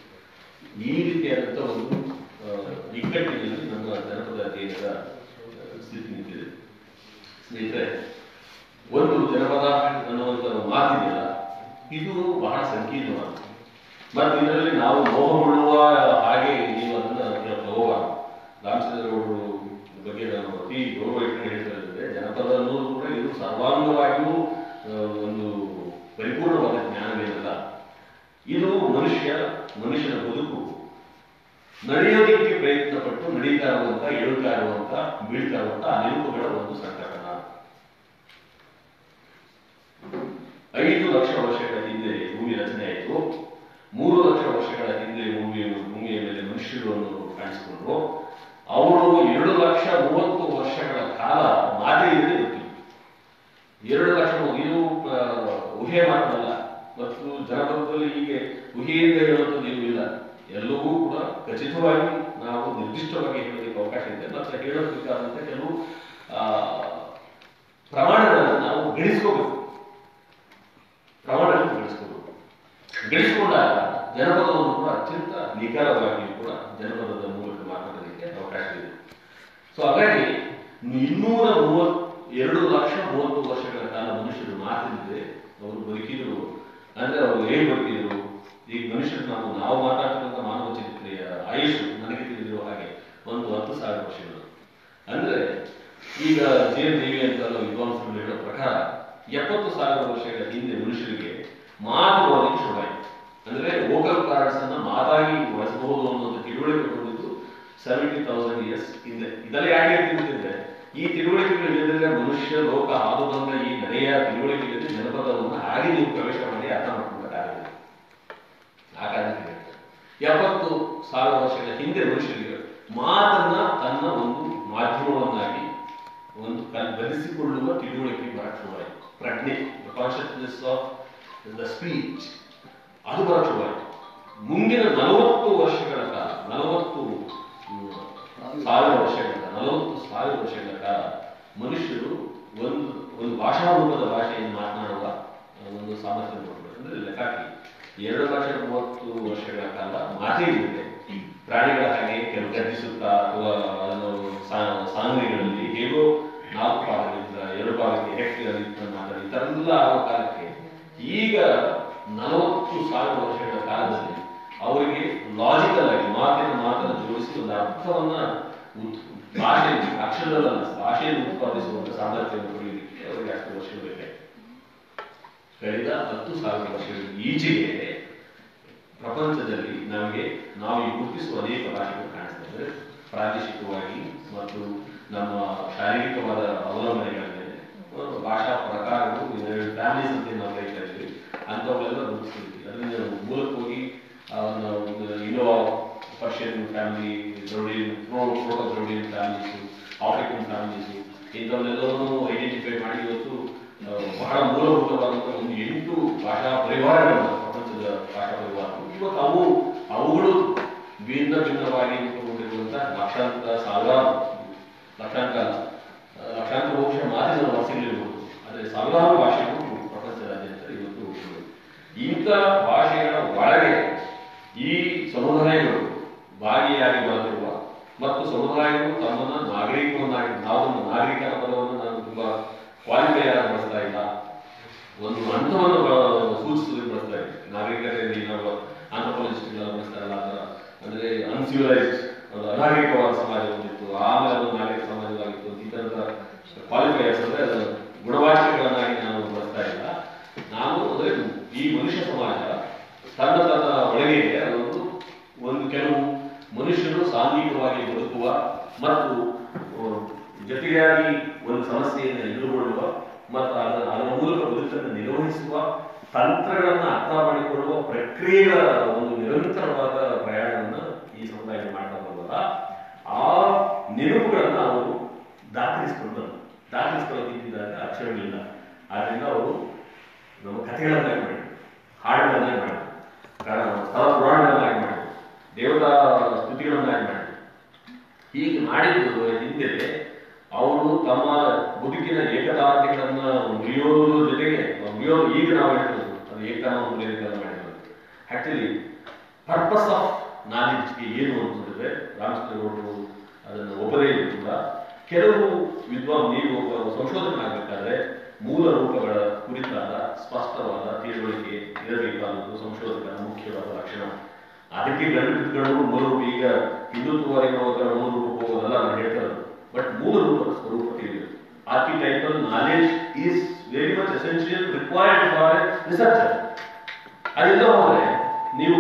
ಈ ರೀತಿಯಾದಂಥ ಒಂದು ಆ, ಇಕ್ಕಟ್ಟಿನಲ್ಲಿ ನಮ್ಮ ಜನಪದ ಅಧ್ಯಯನದ ಆ, ಸ್ಥಿತಿ ನಿಂತಿದೆ ಸ್ನೇಹಿತರೆ ಒಂದು ಜನಪದ ಅನ್ನುವಂಥ ಮಾತಿದೆಯಲ್ಲ ಇದು ಬಹಳ ಸಂಕೀರ್ಣವಾದ ಮತ್ತು ಇದರಲ್ಲಿ ನಾವು ಮೋಹಗೊಳ್ಳುವ ಹಾಗೆ ನೀವು ಅದನ್ನ ತಗೋಬಾರ್ದು ರಾಮಚಂದ್ರಗೌಡರು ಬಗ್ಗೆ ನಾನು ಅತಿ ಗೌರವ ಇಟ್ಟು ಹೇಳ್ತಾ ಇದ್ದರೆ ಜನಪದ ಅನ್ನೋದು ಕೂಡ ಇದು ಸರ್ವಾಂಗವಾಗಿಯೂ ಆ, ಒಂದು ಪರಿಪೂರ್ಣವಾದ ಜ್ಞಾನವೇನಲ್ಲ ಇದು ಮನುಷ್ಯ ಮನುಷ್ಯನ ಬದುಕು ನಡೆಯೋದಕ್ಕೆ ಪ್ರಯತ್ನ ಪಟ್ಟು ನಡೀತಾ ಇರುವಂತ ಏಳುತ್ತಾ ಇರುವಂತ ಬೀಳ್ತಾ ಇರುವಂತ ಆ ನಿರೂಪಗಳ ಒಂದು ಸಂಕಟನ ಐದು ಲಕ್ಷ ವರ್ಷಗಳ ಹಿಂದೆ ಭೂಮಿ ರಚನೆ ಆಯಿತು ಮೂರು ಲಕ್ಷ ವರ್ಷಗಳ ಹಿಂದೆ ಭೂಮಿಯ ಭೂಮಿಯ ಮೇಲೆ ಮನುಷ್ಯರನ್ನು ಕಾಣಿಸಿಕೊಂಡ್ರು ಅವರು ಎರಡು ಲಕ್ಷ ಮೂವತ್ತು ವರ್ಷಗಳ ಕಾಲ ಮಾದರಿಯಲ್ಲಿ ಬದುಕಿದ್ರು ಎರಡು ಲಕ್ಷ ಮೂ- ಇದು ಆ, ಊಹೆ ಮಾತ್ರವಲ್ಲ ಮತ್ತು ಜನಪದದಲ್ಲಿ ಹೀಗೆ ಊಹೆಯಿಂದ ಹೇಳುವಂಥದ್ದು ಏನೂ ಇಲ್ಲ ಎಲ್ಲವೂ ಕೂಡ ಖಚಿತವಾಗಿ ನಾವು ನಿರ್ದಿಷ್ಟವಾಗಿ ಹೇಳೋದಕ್ಕೆ ಅವಕಾಶ ಇದೆ ಮತ್ತು ಹೇಳೋದಕ್ಕಾದಂಥ ಕೆಲವು ಆ, ಪ್ರಮಾಣಗಳನ್ನು ನಾವು ಗಳಿಸ್ಕೋಬೇಕು ಪ್ರಮಾಣಗಳನ್ನು ಗಳಿಸ್ಕೋಬೇಕು ಗಳಿಸಿಕೊಂಡಾಗ ಜನಪದವನ್ನು ಕೂಡ ಅತ್ಯಂತ ನಿಖರವಾಗಿ ಕೂಡ ಜನಪದದ ಮೂಲಕ ಮಾತನಾಡೋದಕ್ಕೆ ಅವಕಾಶ ಇದೆ ಸೊ ಹಾಗಾಗಿ ಇನ್ನೂರ ಮೂವತ್ ಎರಡು ಲಕ್ಷ ಮೂವತ್ತು ವರ್ಷಗಳ ಕಾಲ ಮನುಷ್ಯರು ಮಾತಿದ್ರೆ ಅವರು ಬದುಕಿದ್ರು ಅಂದ್ರೆ ಅವರು ಹೇಗೆ ಬದುಕಿದ್ರು ಈಗ ಮನುಷ್ಯರು ನಾವು ನಾವು ಮಾತಾಡ್ತಿರುವಂತ ಮಾನವ ಚರಿತ್ರೆಯ ಆಯುಷ್ ನನಗೆ ತಿಳಿದಿರುವ ಹಾಗೆ ಒಂದು ಹತ್ತು ಸಾವಿರ ವರ್ಷಗಳು ಅಂದ್ರೆ ಈಗ ಜೆ ಎಂ ದೇವಿ ಅಂತ ವಿದ್ವಾಂಸರು ಹೇಳೋ ಪ್ರಕಾರ ಎಪ್ಪತ್ತು ಸಾವಿರ ವರ್ಷಗಳ ಹಿಂದೆ ಮನುಷ್ಯರಿಗೆ ಮಾತು ಬರೋದಕ್ಕೆ ಶುರುವಾಯಿತು ಅಂದ್ರೆ ವೋಕಲ್ ಕಾರ್ಡ್ಸ್ ಅನ್ನ ಮಾತಾಗಿ ಬಳಸಬಹುದು ಅನ್ನೋದು ತಿಳುವಳಿಕೆ ಬಂದಿದ್ದು ಸೆವೆಂಟಿ ತೌಸಂಡ್ ಇಯರ್ಸ್ ಹಿಂದೆ ಇದೆಲ್ಲ ಯಾಕೆ ಹೇಳ್ತಿದ್ರೆ ಈ ತಿಳುವಳಿಕೆಗಳು ಇಲ್ಲದ್ರೆ ಮನುಷ್ಯ ಲೋಕ ಹಾದು ಬಂದ ಈ ನಡೆಯ ತಿಳುವಳಿಕೆ ಇಲ್ಲದೆ ಜನಪದವನ್ನು ಹಾಗೆ ನೀವು ಪ್ರವೇಶ ಮಾಡಿ ಅರ್ಥ ಮಾಡ್ಕೊಬೇಕಾಗಿದೆ ಆ ಕಾರಣಕ್ಕೆ ಹೇಳ್ತಾರೆ. ಎಪ್ಪತ್ತು ಸಾವಿರ ವರ್ಷಗಳ ಹಿಂದೆ ಮನುಷ್ಯರಿಗೆ ಮಾತನ್ನ ತನ್ನ ಒಂದು ಮಾಧ್ಯಮವನ್ನಾಗಿ ಒಂದು ಕಲ್- ಬರೆಸಿಕೊಳ್ಳುವ ತಿಳುವಳಿಕೆ ಬರಕ್ ಶುರುವಾಯಿತು ಪ್ರಜ್ಞೆ ಕಾನ್ಷಿಯಸ್ನೆಸ್ ಆಫ್ ದ ಸ್ಪೀಚ್ ಅದು ಬರಕ್ ಶುರುವಾಯಿತು ಮುಂದಿನ ನಲವತ್ತು ವರ್ಷಗಳ ಕಾಲ ನಲವತ್ತು ಸಾವಿರ ವರ್ಷಗಳ ಕಾಲ ನಲವತ್ತು ಸಾವಿರ ವರ್ಷಗಳ ಕಾಲ ಮನುಷ್ಯರು ಒಂದು ಒಂದು ಭಾಷಾ ರೂಪದ ಭಾಷೆಯನ್ನು ಮಾತನಾಡುವ ಒಂದು ಸಾಮರ್ಥ್ಯ ನೋಡ್ಬೇಕು ಅಂದ್ರೆ ಲೆಕ್ಕಾಕಿ ಎರಡು ಲಕ್ಷ ಮೂವತ್ತು ವರ್ಷಗಳ ಕಾಲ ಮಾತೇ ಇದೆ ಪ್ರಾಣಿಗಳ ಹಾಗೆ ಕೆಲವು ಗರ್ಜಿಸುತ್ತಾ ಅಥವಾ ಅದನ್ನು ಸಾ- ಸಾಂಗ್ರಿಗಳಲ್ಲಿ ಹೇಗೋ ನಾಲ್ಕು ಪಾದಗಳಿಂದ ಎರಡು ಪಾದಕ್ಕೆ ಹೆಕ್ಟಿಗಳಿಂದ ಮಾತಾಡಿ ಈ ಥರ ಎಲ್ಲ ಆಗೋ ಕಾಲಕ್ಕೆ ಈಗ ನಲವತ್ತು ಸಾವಿರ ವರ್ಷಗಳ ಕಾಲದಲ್ಲಿ ಅವರಿಗೆ ಲಾಜಿಕಲ್ ಆಗಿ ಮಾತಿನ ಮಾತನ್ನು ಜೋಡಿಸಿ ಒಂದು ಅರ್ಥವನ್ನ ಉತ್- ಭಾಷೆ ಅಕ್ಷರದಲ್ಲ ಭಾಷೆಯನ್ನು ಉತ್ಪಾದಿಸುವಂತ ಸಾಮರ್ಥ್ಯವನ್ನು ಪಡೆಯಲಿಕ್ಕೆ ಅವರಿಗೆ ಅಷ್ಟು ವರ್ಷಗಳು ಬೇಕಾಗಿದೆ ಕಳೆದ ಹತ್ತು ಸಾವಿರ ವರ್ಷಗಳ ಈಚೆಗೆ ಪ್ರಪಂಚದಲ್ಲಿ ನಮಗೆ ನಾವು ಈ ಗುರುತಿಸುವ ಅನೇಕ ಭಾಷೆಗಳು ಕಾಣಿಸ್ತವೆ ಅಂದ್ರೆ ಪ್ರಾದೇಶಿಕವಾಗಿ ಮತ್ತು ನಮ್ಮ ಶಾರೀರಿಕವಾದ ಅವಲಂಬನೆಗಳ ಮೇಲೆ ಒಂದು ಭಾಷಾ ಪ್ರಕಾರಗಳು ಫ್ಯಾಮಿಲೀಸ್ ಅಂತ ನಾವು ಕರೀತಾ ಇದ್ದೀವಿ ಅಂಥವುಗಳೆಲ್ಲ ಗುರುತಿಸ್ತೀವಿ ಅದರಿಂದ ನಾವು ಮೂಲಕ್ಕೆ ಹೋಗಿ ಆ ಒಂದು ಒಂದು ಇನ್ನೋವಾ Persian family Dravidian proto Dravidian families African families ಇಂಥವನ್ನೆಲ್ಲವನ್ನೂ ಐಡೆಂಟಿಫೈ ಮಾಡಿ ಇವತ್ತು ಆ, ಬಹಳ ಮೂಲಭೂತವಾದಂಥ ಒಂದು ಎಂಟು ಭಾಷಾ ಪರಿವಾರಗಳು ಪ್ರಪಂಚದ ಭಾಷಾ ಪರಿವಾರ ಇವತ್ತು ಅವು ಅವುಗಳು ಭಿನ್ನ ಭಿನ್ನವಾಗಿ ರೂಪುಗೊಂಡಿರುವಂಥ ಲಕ್ಷಾಂತರ ಸಾವಿರಾರು ಲಕ್ಷಾಂತರ ಅಲ್ಲ, ಆ, ಲಕ್ಷಾಂತರ ಬಹುಶಃ ಮಾತಿನ ವಾಸಿಗಳಿರ್ಬೋದು ಆದರೆ ಸಾವಿರಾರು ಭಾಷೆಗಳು ಪ್ರಪಂಚದಾದ್ಯಂತ ಇವತ್ತು ಹುಟ್ಟಿವೆ. ಇಂಥ ಭಾಷೆಗಳ ಒಳಗೆ ಈ ಸಮುದಾಯಗಳು ಭಾಗಿಯಾಗಿ ಬರುತ್ತಿರುವ ಮತ್ತು ಸಮುದಾಯಗಳು ತಮ್ಮನ್ನ ನಾಗರಿಕವನ್ನಾಗಿ ನಾವು ನಾಗರಿಕರ ಪದವನ್ನು ನಾನು ತುಂಬಾ ಕ್ವಾಲಿಫೈ ಆಗಿ ಬಳಸ್ತಾ ಇಲ್ಲ ಒಂದು ಹಂತವನ್ನು ಬ- ಸೂಚಿಸುವುದಕ್ಕೆ ಬಳಸ್ತಾ ಇದೆ ನಾಗರಿಕತೆಯಲ್ಲಿ ನಾವು ಆಂಥ್ರೋಪಾಲಜಿಸ್ಟ್ಗಳೆಲ್ಲ ಬಳಸ್ತಾ ಇಲ್ಲ ಆ ಥರ ಅಂದ್ರೆ ಅನ್ಸಿವಿಲೈಸ್ಡ್ ಒಂದು ಅನಾಗರಿಕವಾದ ಸಮಾಜ ಒಂದಿತ್ತು ಆಮೇಲೆ ಒಂದು ನಾಗರಿಕ ಸಮಾಜವಾಗಿತ್ತು ಅಂತ ಈ ಥರದ ಕ್ವಾಲಿಫೈಯರ್ಸ್ ಅಂದ್ರೆ ಅದು ಗುಣವಾಕ್ಯಗಳನ್ನಾಗಿ ನಾನು ಬಳಸ್ತಾ ಇಲ್ಲ ನಾನು ಅಂದ್ರೆ ಈ ಮನುಷ್ಯ ಸಮಾಜ ತನ್ನ ತನ್ನ ಒಳಗೆ ಅದೊಂದು ಒಂದು ಕೆಲವು ಮನುಷ್ಯರು ಸಾಂಘಿಕವಾಗಿ ಬದುಕುವ ಮತ್ತು ಆ, ಜೊತೆಯಾಗಿ ಒಂದು ಸಮಸ್ಯೆಯನ್ನು ಎದುರುಗೊಳ್ಳುವ ಮತ್ತು ಅದರ ಅದರ ಮೂಲಕ ಬದುಕನ್ನು ನಿರ್ವಹಿಸುವ ತಂತ್ರಗಳನ್ನ ಅರ್ಥ ಮಾಡಿಕೊಳ್ಳುವ ಪ್ರಕ್ರಿಯೆಗಳ ಒಂದು ನಿರಂತರವಾದ ಪ್ರಯಾಣವನ್ನು ಈ ಸಮುದಾಯ ಮಾಡ್ತಾ ಬರುವಾಗ ಆ ನಿಲುವುಗಳನ್ನ ಅವರು ದಾಖಲಿಸಿಕೊಂಡು ದಾಖಲಿಸಿಕೊಳ್ಳೋದಿದ್ದಾಗ ಅಕ್ಷರಗಳಿಲ್ಲ ಆದ್ರಿಂದ ಅವರು ನಮ್ಮ ಕಥೆಗಳನ್ನಾಗಿ ಮಾಡಿ ಹಾಡುಗಳನ್ನಾಗಿ ಮಾಡಿ ಸ್ಥಳ ಪುರಾಣಗಳನ್ನಾಗಿ ಮಾಡಿ ದೇವತಾ ಸ್ತುತಿಗಳನ್ನಾಗಿ ಮಾಡಿ ಹೀಗೆ ಮಾಡಿದ್ದು ಹಿಂದೆ ಅವರು ತಮ್ಮ ಬದುಕಿನ ಏಕತಾನತೆಗಳನ್ನ ಮುರಿಯೋದ್ರ ಜೊತೆಗೆ ಮುರಿಯೋದು ಈಗ ನಾವು ಹೇಳ್ಬೋದು ಅದು ಏಕತಾನ ಮುರಿಯೋದಕ್ಕೆಲ್ಲ ಮಾಡಿರೋದು ಆಕ್ಚುಲಿ ಪರ್ಪಸ್ ಆಫ್ ನಾಲೆಡ್ಜ್ಗೆ ಏನು ಅಂತಂದ್ರೆ ರಾಮಕೃಷ್ಣ ಗೌಡರು ಅದನ್ನು ಒಬ್ಬರೇ ಇದ್ರು ಕೂಡ ಕೆಲವು ವಿದ್ವಾನ್ ನೀವು ಒಬ್ಬ ಸಂಶೋಧನೆ ಆಗಬೇಕಾದ್ರೆ ಮೂಲ ರೂಪಗಳ ಕುರಿತಾದ ಸ್ಪಷ್ಟವಾದ ತಿಳುವಳಿಕೆ ಇರಬೇಕಾದದ್ದು ಸಂಶೋಧಕರ ಮುಖ್ಯವಾದ ಲಕ್ಷಣ ಅದಕ್ಕೆ ಗಣಿತಗಳು ಮೂಲ ರೂಪ ಈಗ ಹಿಂದುತ್ವವಾದಿಗಳ ಮೂಲ ರೂಪ ಹೋಗೋದಲ್ಲ ನಾನು ಹೇಳ್ತಾರೆ ಬಟ್ ಮೂಲ ರೂಪದ ಸ್ವರೂಪ ತಿಳಿಯುವುದು archetypal knowledge is very much essential required for a researcher ಅದೆಲ್ಲ ಹೋದ್ರೆ ನೀವು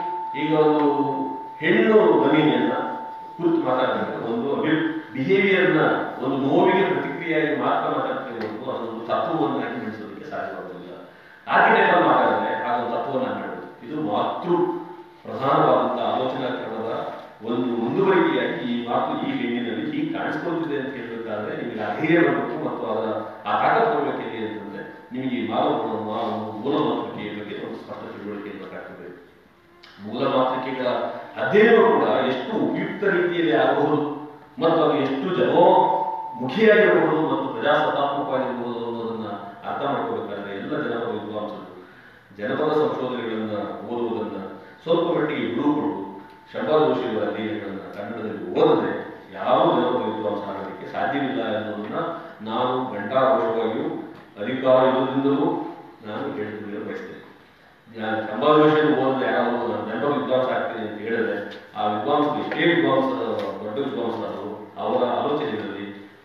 ಈಗ ಒಂದು ಹೆಣ್ಣು ಧ್ವನಿಯನ್ನ ಕುರಿತು ಮಾತಾಡಬೇಕು ಒಂದು ಬಿಹೇವಿಯರ್ನ ಒಂದು ನೋವಿಗೆ ಪ್ರತಿಕ್ರಿಯೆಯಾಗಿ ಮಾತ್ರ ಮಾತಾಡ್ತೀವಿ ಹೊರತು ಅದೊಂದು ತತ್ವವನ್ನಾಗಿ ಬಿಡಿಸೋದಕ್ಕೆ ಸಾಧ್ಯವಾಗುವುದಿಲ್ಲ ಆರ್ಕಿಟೆಕ್ಟರ್ ಮಾತಾಡಿದ್ರೆ ಅದೊಂದು ತತ್ವವನ್ನು ಮಾಡೋದು ಇದು ಮಾತೃ ಪ್ರಧಾನವಾದಂತಹ ಆಲೋಚನಾ ಕ್ರಮದ ಒಂದು ಮುಂದುವರಿಕೆಯಾಗಿ ಈ ಮಾತು ಈ ಹೆಣ್ಣಿನಲ್ಲಿ ಹೀಗೆ ಕಾಣಿಸ್ಕೊಳ್ತಿದೆ ಅಂತ ಹೇಳ್ಬೇಕಾದ್ರೆ ನಿಮಗೆ ಅಧೈರ್ಯ ಬರಬೇಕು ಮತ್ತು ಅದರ ಆ ತಾಕತ್ ಬರಬೇಕು ಹೇಗೆ ಅಂತಂದ್ರೆ ನಿಮಗೆ ಈ ಮಾನವ ಮೂಲ ಮಾತೃಕೆಯ ಬಗ್ಗೆ ಒಂದು ಸ್ಪಷ್ಟ ತಿಳುವಳಿಕೆ ಇರಬೇಕಾಗ್ತದೆ ಮೂಲ ಮಾತೃಕೆಗಳ ಅಧ್ಯಯನವು ಕೂಡ ಎಷ್ಟು ಉಪಯುಕ್ತ ರೀತಿಯಲ್ಲಿ ಆಗಬಹುದು ಮತ್ತು ಅದು ಎಷ್ಟು ಜನೋಮುಖಿಯಾಗಿರಬಹುದು ಮತ್ತು ಪ್ರಜಾಸತ್ತಾತ್ಮಕವಾಗಿರಬಹುದು ಅನ್ನೋದನ್ನ ಅರ್ಥ ಮಾಡ್ಕೋಬೇಕಾದ್ರೆ ಎಲ್ಲ ಜನಪದ ವಿದ್ವಾಂಸರು ಜನಪದ ಸಂಶೋಧನೆಗಳನ್ನ ಓದುವುದನ್ನ ಸ್ವಲ್ಪ ಮಟ್ಟಿಗೆ ಬಿಡುಕೊಡು ಶಂಭಾ ಜೋಶಿಯವರ ಅಧ್ಯಯನಗಳನ್ನ ಕನ್ನಡದಲ್ಲಿ ಓದಿದ್ರೆ ಯಾವ ಜನಪದ ವಿದ್ವಾಂಸ ಆಗೋದಕ್ಕೆ ಸಾಧ್ಯವಿಲ್ಲ ಅನ್ನೋದನ್ನ ನಾನು ಗಂಟಾಘೋಷವಾಗಿಯೂ ಅಧಿಕಾರ ಇರುವುದರಿಂದಲೂ ನಾನು ಹೇಳಿದ್ರೆ ಬಯಸ್ತೇನೆ ನಾನು ಸಂಭಾಷಣೆ ಓದಿದ್ರೆ ಯಾರು ಜನಪದ ವಿದ್ವಾಂಸ ಆಗ್ತೀನಿ ಅಂತ ಹೇಳಿದ್ರೆ ಆ ವಿದ್ವಾಂಸರು ಎಷ್ಟೇ ವಿದ್ವಾಂಸ ದೊಡ್ಡ ವಿದ್ವಾಂಸರು ಅವರ ಆಲೋಚನೆಗಳಲ್ಲಿ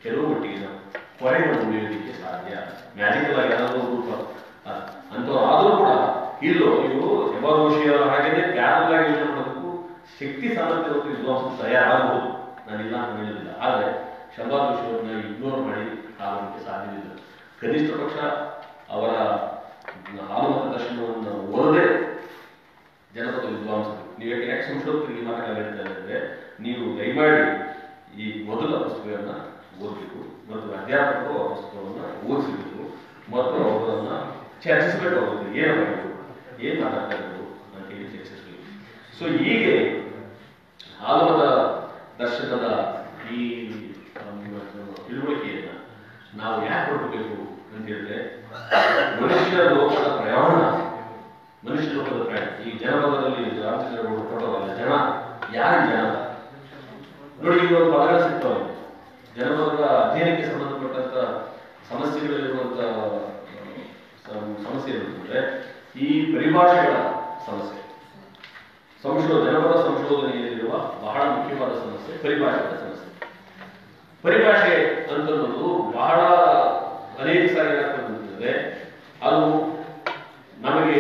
ಕೆಲವು ಮಟ್ಟಿಗೆ ನಾವು ಹೊರಗೆ ಉಳಿಯೋದಕ್ಕೆ ಸಾಧ್ಯ ಮ್ಯಾಜಿಕಲ್ ಆಗಿ ಏನಾದರೂ ರೂಪ ಅಂತ ಆದರೂ ಕೂಡ ಇಲ್ಲೋ ಇವರು ಹೆಬಾರೋಷಿಯವರ ಹಾಗೆಯೇ ಪ್ಯಾರಲ್ ಆಗಿ ಯೋಚನೆ ಮಾಡೋದಕ್ಕೂ ಶಕ್ತಿ ಸಾಮರ್ಥ್ಯ ಮತ್ತು ವಿದ್ವಾಂಸ ತಯಾರಾಗಬಹುದು ನಾನಿಲ್ಲ ಅಂತ ಹೇಳೋದಿಲ್ಲ ಆದರೆ ಶಂಬಾದ್ ವಿಷಯವನ್ನ ಇಗ್ನೋರ್ ಮಾಡಿ ಆಗೋದಕ್ಕೆ ಸಾಧ್ಯವಿಲ್ಲ ಕನಿಷ್ಠ ಪಕ್ಷ ಅವರ ಹಾಲುಮತ ದರ್ಶನವನ್ನು ಓದದೆ ಜನಪದ ವಿದ್ವಾಂಸರು ನೀವು ಯಾಕೆ ಯಾಕೆ ಸಂಶೋಧಕರಿಗೆ ಈ ಮಾತನ್ನ ಹೇಳ್ತಾ ಇದ್ದಾರೆ ನೀವು ದಯಮಾಡಿ ಈ ಮೊದಲ ಪುಸ್ತಕವನ್ನ ಓದಬೇಕು ಮತ್ತು ಅಧ್ಯಾಪಕರು ಆ ಪುಸ್ತಕವನ್ನ ಓದಿಸಬೇಕು ಮತ್ತು ಅವರನ್ನ ಚರ್ಚಿಸಬೇಕು ಅವ್ರ ಜೊತೆ ಏನು ಮಾಡಬೇಕು ಏನು ಮಾತಾಡ್ತಾ ಇದ್ರು ಅಂತ ಹೇಳಿ ಚರ್ಚಿಸಬೇಕು ಸೊ ಹೀಗೆ ಆಲಮದ ದರ್ಶನದ ಈ ಒಂದು ತಿಳುವಳಿಕೆಯನ್ನ ನಾವು ಯಾಕೆ ಕೊಡಬೇಕು ಅಂತ ಹೇಳಿದ್ರೆ ಮನುಷ್ಯ ಲೋಕದ ಪ್ರಯಾಣ ಮನುಷ್ಯ ಲೋಕದ ಪ್ರಯಾಣ ಈ ಜನಪದದಲ್ಲಿ ರಾಮಚಂದ್ರ ಕೊಡೋದಲ್ಲ ಜನ ಯಾರು ಜನ ನೋಡಿ ಈಗ ಒಂದು ಪದಗಳು ಸಿಗ್ತವೆ ಜನಪದದ ಅಧ್ಯಯನಕ್ಕೆ ಸಂಬಂಧಪಟ್ಟಂತ ಸಮಸ್ಯೆಗಳಿರುವಂತ ಸಮ- ಸಮಸ್ಯೆ ಇರುತ್ತಂದ್ರೆ ಈ ಪರಿಭಾಷೆಗಳ ಸಮಸ್ಯೆ ಸಂಶೋಧನೆ ಜನಪದ ಸಂಶೋಧನೆಯಲ್ಲಿರುವ ಬಹಳ ಮುಖ್ಯವಾದ ಸಮಸ್ಯೆ ಪರಿಭಾಷೆಗಳ ಸಮಸ್ಯೆ ಪರಿಭಾಷೆ ಅಂತನ್ನೋದು ಬಹಳ ಅನೇಕ ಸಾರಿ ಏನಾಗ್ತದೆ ಅದು ನಮಗೆ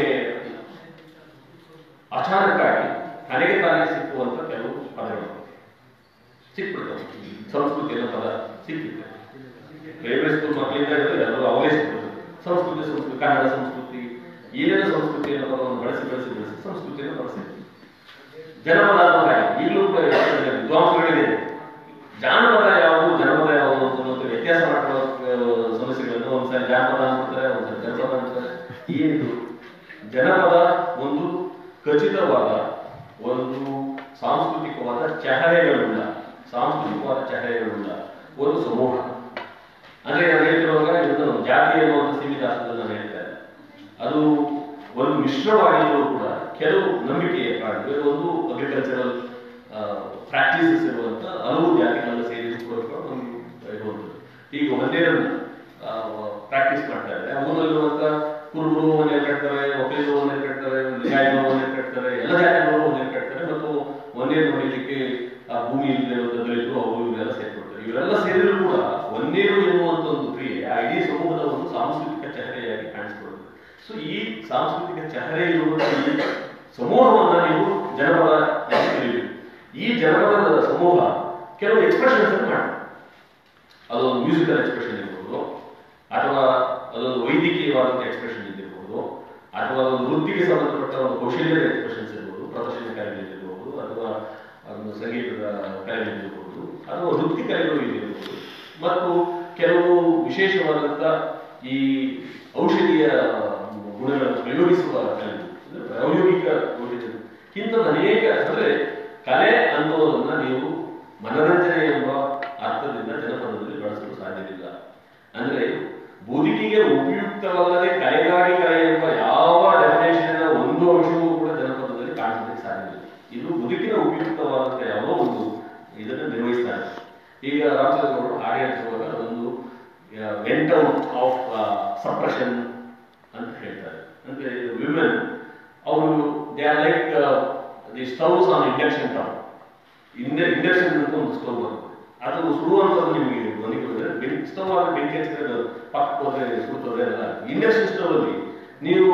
ಅಚಾನಕ್ಕಾಗಿ ತನಗೆ ತಾನೇ ಸಿಕ್ಕುವಂತ ಕೆಲವು ಪದಗಳು ಸಿಕ್ಬಿಡ್ತವೆ ಸಂಸ್ಕೃತಿ ಅನ್ನೋ ಪದ ಸಿಕ್ಕಿದೆ ಪ್ರೈವೇಟ್ ಸ್ಕೂಲ್ ಮಕ್ಕಳಿಂದ ಹಿಡಿದು ಎಲ್ಲರೂ ಅವರೇ ಸಿಕ್ಬಿಡ್ತದೆ ಸಂಸ್ಕೃತಿ ಸಂಸ್ಕೃತಿ ಕನ್ನಡ ಸಂಸ್ಕೃತಿ ಏನೇನು ಸಂಸ್ಕೃತಿ ಅನ್ನೋ ಪದವನ್ನು ಬಳಸಿ ಬಳಸಿ ಬಳಸಿ ಸಂಸ್ಕೃತಿಯನ್ನು ಬಳಸಿ ಜನಪದ ಅನ್ನೋ ಹಾಗೆ ಈಗಲೂ ಕೂಡ ಯೋಚನೆ ವಿದ್ವಾಂಸಗಳಿದೆ ಜಾನಪದ ಯಾವುದು ಜನಪದ ಯಾವುದು ಅಂತ ಅನ್ನೋದು ವ್ಯತ್ಯಾಸ ಮಾಡುವ ಆ, ಸಮಸ್ಯೆಗಳನ್ನು ಒಂದ್ಸರಿ ಜಾನಪದ ಅಂತಾರೆ ಒಂದ್ಸರಿ ಜನಪದ ಅಂತಾರೆ ಏನಿದು ಜನಪದ ಒಂದು ಖಚಿತವಾದ ಒಂದು ಸಾಂಸ್ಕೃತಿಕವಾದ ಚಹರೆಗಳುಳ್ಳ ಸಾಂಸ್ಕೃತಿಕವಾದ ಚಹರೆಗಳುಳ್ಳ ಒಂದು ಸಮೂಹ ಅಂದ್ರೆ ನಾನು ಹೇಳ್ತಿರುವಾಗ ಇದನ್ನು ಜಾತಿ ಅನ್ನುವಂಥ ಸೀಮಿತ ಅರ್ಥದಲ್ಲಿ ನಾನು ಹೇಳ್ತಾ ಇಲ್ಲ ಅದು ಒಂದು ಮಿಶ್ರವಾಗಿದ್ದರೂ ಕೂಡ ಕೆಲವು ನಂಬಿಕೆಯ ಕಾರಣಗಳು ಒಂದು ಅಗ್ರಿಕಲ್ಚರಲ್ ಪ್ರಾಕ್ಟೀಸಸ್ ಇರುವಂತ ಹಲವು ಜಾತಿಗಳನ್ನು ಸೇರಿಸಿಕೊಳ್ಳುವ ಒಂದು ಇರುವಂಥದ್ದು ಈಗ ಒಂದೇನನ್ನ ಪ್ರಾಕ್ಟೀಸ್ ಮಾಡ್ತಾ ಇದ್ದಾರೆ ಊರಲ್ಲಿರುವಂತ ಕುರುಬರು ಒಂದೇ ಕಟ್ತಾರೆ ಒಕ್ಕಲಿಗರು ಒಂದೇ ಕಟ್ತಾರೆ ಲಿಂಗಾಯತರು ಒಂದೇ ಕಟ್ತಾರೆ ಎಲ್ಲ ಜಾತಿಗಳು ಒಂದೇ ಕಟ್ತಾರೆ ಮತ್ತು ಒಂದೇ ನೋಡಲಿಕ್ಕೆ ಆ ಭೂಮಿಯಲ್ಲಿರುವಂತ ದಲಿತರು ಅವರು ಇವರೆಲ್ಲ ಸೇರ್ಕೊಳ್ತಾರೆ ಇವರೆಲ್ಲ ಸೇರಿದ್ರು ಕೂಡ ಒಂದೇನು ಎನ್ನುವಂತ ಒಂದು ಕ್ರಿಯೆ ಆ ಇಡೀ ಸಮೂಹದ ಒಂದು ಸಾಂಸ್ಕೃತಿಕ ಚಹರೆಯಾಗಿ ಕಾಣಿಸ್ಕೊಳ್ಳುತ್ತೆ ಸೊ ಈ ಸಾಂಸ್ಕೃತಿಕ ಚಹರೆ ಇರುವಂತ ಈ ಸಮೂಹವನ್ನ ನೀವು ಜನಪದ ಎಂದು ಕರೀಬೇಕು ಈ ಜನಪದದ ಸಮೂಹ ಕೆಲವು ಎಕ್ಸ್ಪ್ರೆಷನ್ಸ್ ಅನ್ನು ಮಾಡ್ತಾರೆ ಅದೊಂದು ಮ್ಯೂಸಿಕಲ್ ಎಕ್ಸ್ಪ್ರೆಷನ್ ಇರ್ಬೋದು ಅಥವಾ ಅದೊಂದು ವೈದ್ಯಕೀಯವಾದಂಥ ಎಕ್ಸ್ಪ್ರೆಷನ್ ಇದ್ದಿರ್ಬೋದು ಅಥವಾ ಒಂದು ವೃತ್ತಿಗೆ ಸಂಬಂಧಪಟ್ಟ ಒಂದು ಕೌಶಲ್ಯದ ಎಕ್ಸ್ಪ್ರೆಷನ್ಸ್ ಇರ್ಬೋದು ಪ್ರದರ್ಶನ ಕಲೆಗಳಿರ್ಬೋದು ಅಥವಾ ಒಂದು ಸಂಗೀತದ ಕಲೆಗಳಿರ್ಬೋದು ಅಥವಾ ವೃತ್ತಿ ಕಲೆಗಳು ಇದಿರ್ಬೋದು ಮತ್ತು ಕೆಲವು ವಿಶೇಷವಾದಂಥ ಈ ಔಷಧಿಯ ಗುಣಗಳನ್ನು ಪ್ರಯೋಗಿಸುವ ಕಲೆಗಳು ಅಂದ್ರೆ ಪ್ರಾಯೋಗಿಕ ಔಷಧಿ ಇಂಥದ್ದು ಅನೇಕ ಅಂದ್ರೆ ಕಲೆ ಅನ್ನೋದನ್ನ ನೀವು ಮನರಂಜನೆ ಎಂಬ ಅರ್ಥದಿಂದ ಜನಪದದಲ್ಲಿ ಬಳಸಲು ಸಾಧ್ಯವಿಲ್ಲ ಅಂದ್ರೆ ಬದುಕಿಗೆ ಉಪಯುಕ್ತವಲ್ಲದೆ ಕಲೆಗಾಗಿ ಕಲೆ ಎಂಬ ಯಾವ ಡೆಫಿನೇಷನ್ ಒಂದು ಅಂಶವೂ ಕೂಡ ಜನಪದದಲ್ಲಿ ಕಾಣಿಸಲಿಕ್ಕೆ ಸಾಧ್ಯವಿಲ್ಲ ಇದು ಬದುಕಿನ ಉಪಯುಕ್ತವಾದಂತ ಯಾವುದೋ ಒಂದು ಇದನ್ನು ನಿರ್ವಹಿಸ್ತಾರೆ ಈಗ ರಾಮಚಂದ್ರ ಅವರು ಹಾಡು ಹೇಳ್ತಿರುವಾಗ ಅದೊಂದು ವೆಂಟ್ ಔಟ್ ಆಫ್ ಸಪ್ರೆಷನ್ ಅಂತ ಹೇಳ್ತಾರೆ ಅಂದ್ರೆ ವಿಮೆನ್ ಅವರು they are like the stoves on induction top ಇಂಡ ಇಂಡಕ್ಷನ್ ಅಂತ ಒಂದು ಸ್ಟವ್ ಬರುತ್ತೆ ಅದು ಸುಡುವಂಥದ್ದು ನಿಮಗೆ ಮನೆಗೆ ಹೋದ್ರೆ ಬೆಂಕಿ ಸ್ಟವ್ ಆದ್ರೆ ಬೆಂಕಿ ಹಚ್ಚಿದ್ರೆ ಅದು ಪಕ್ಕ ಹೋದ್ರೆ ಸುಡ್ತದೆ ಅಲ್ಲ ಇಂಡಕ್ಷನ್ ಸ್ಟವ್ ಅಲ್ಲಿ ನೀವು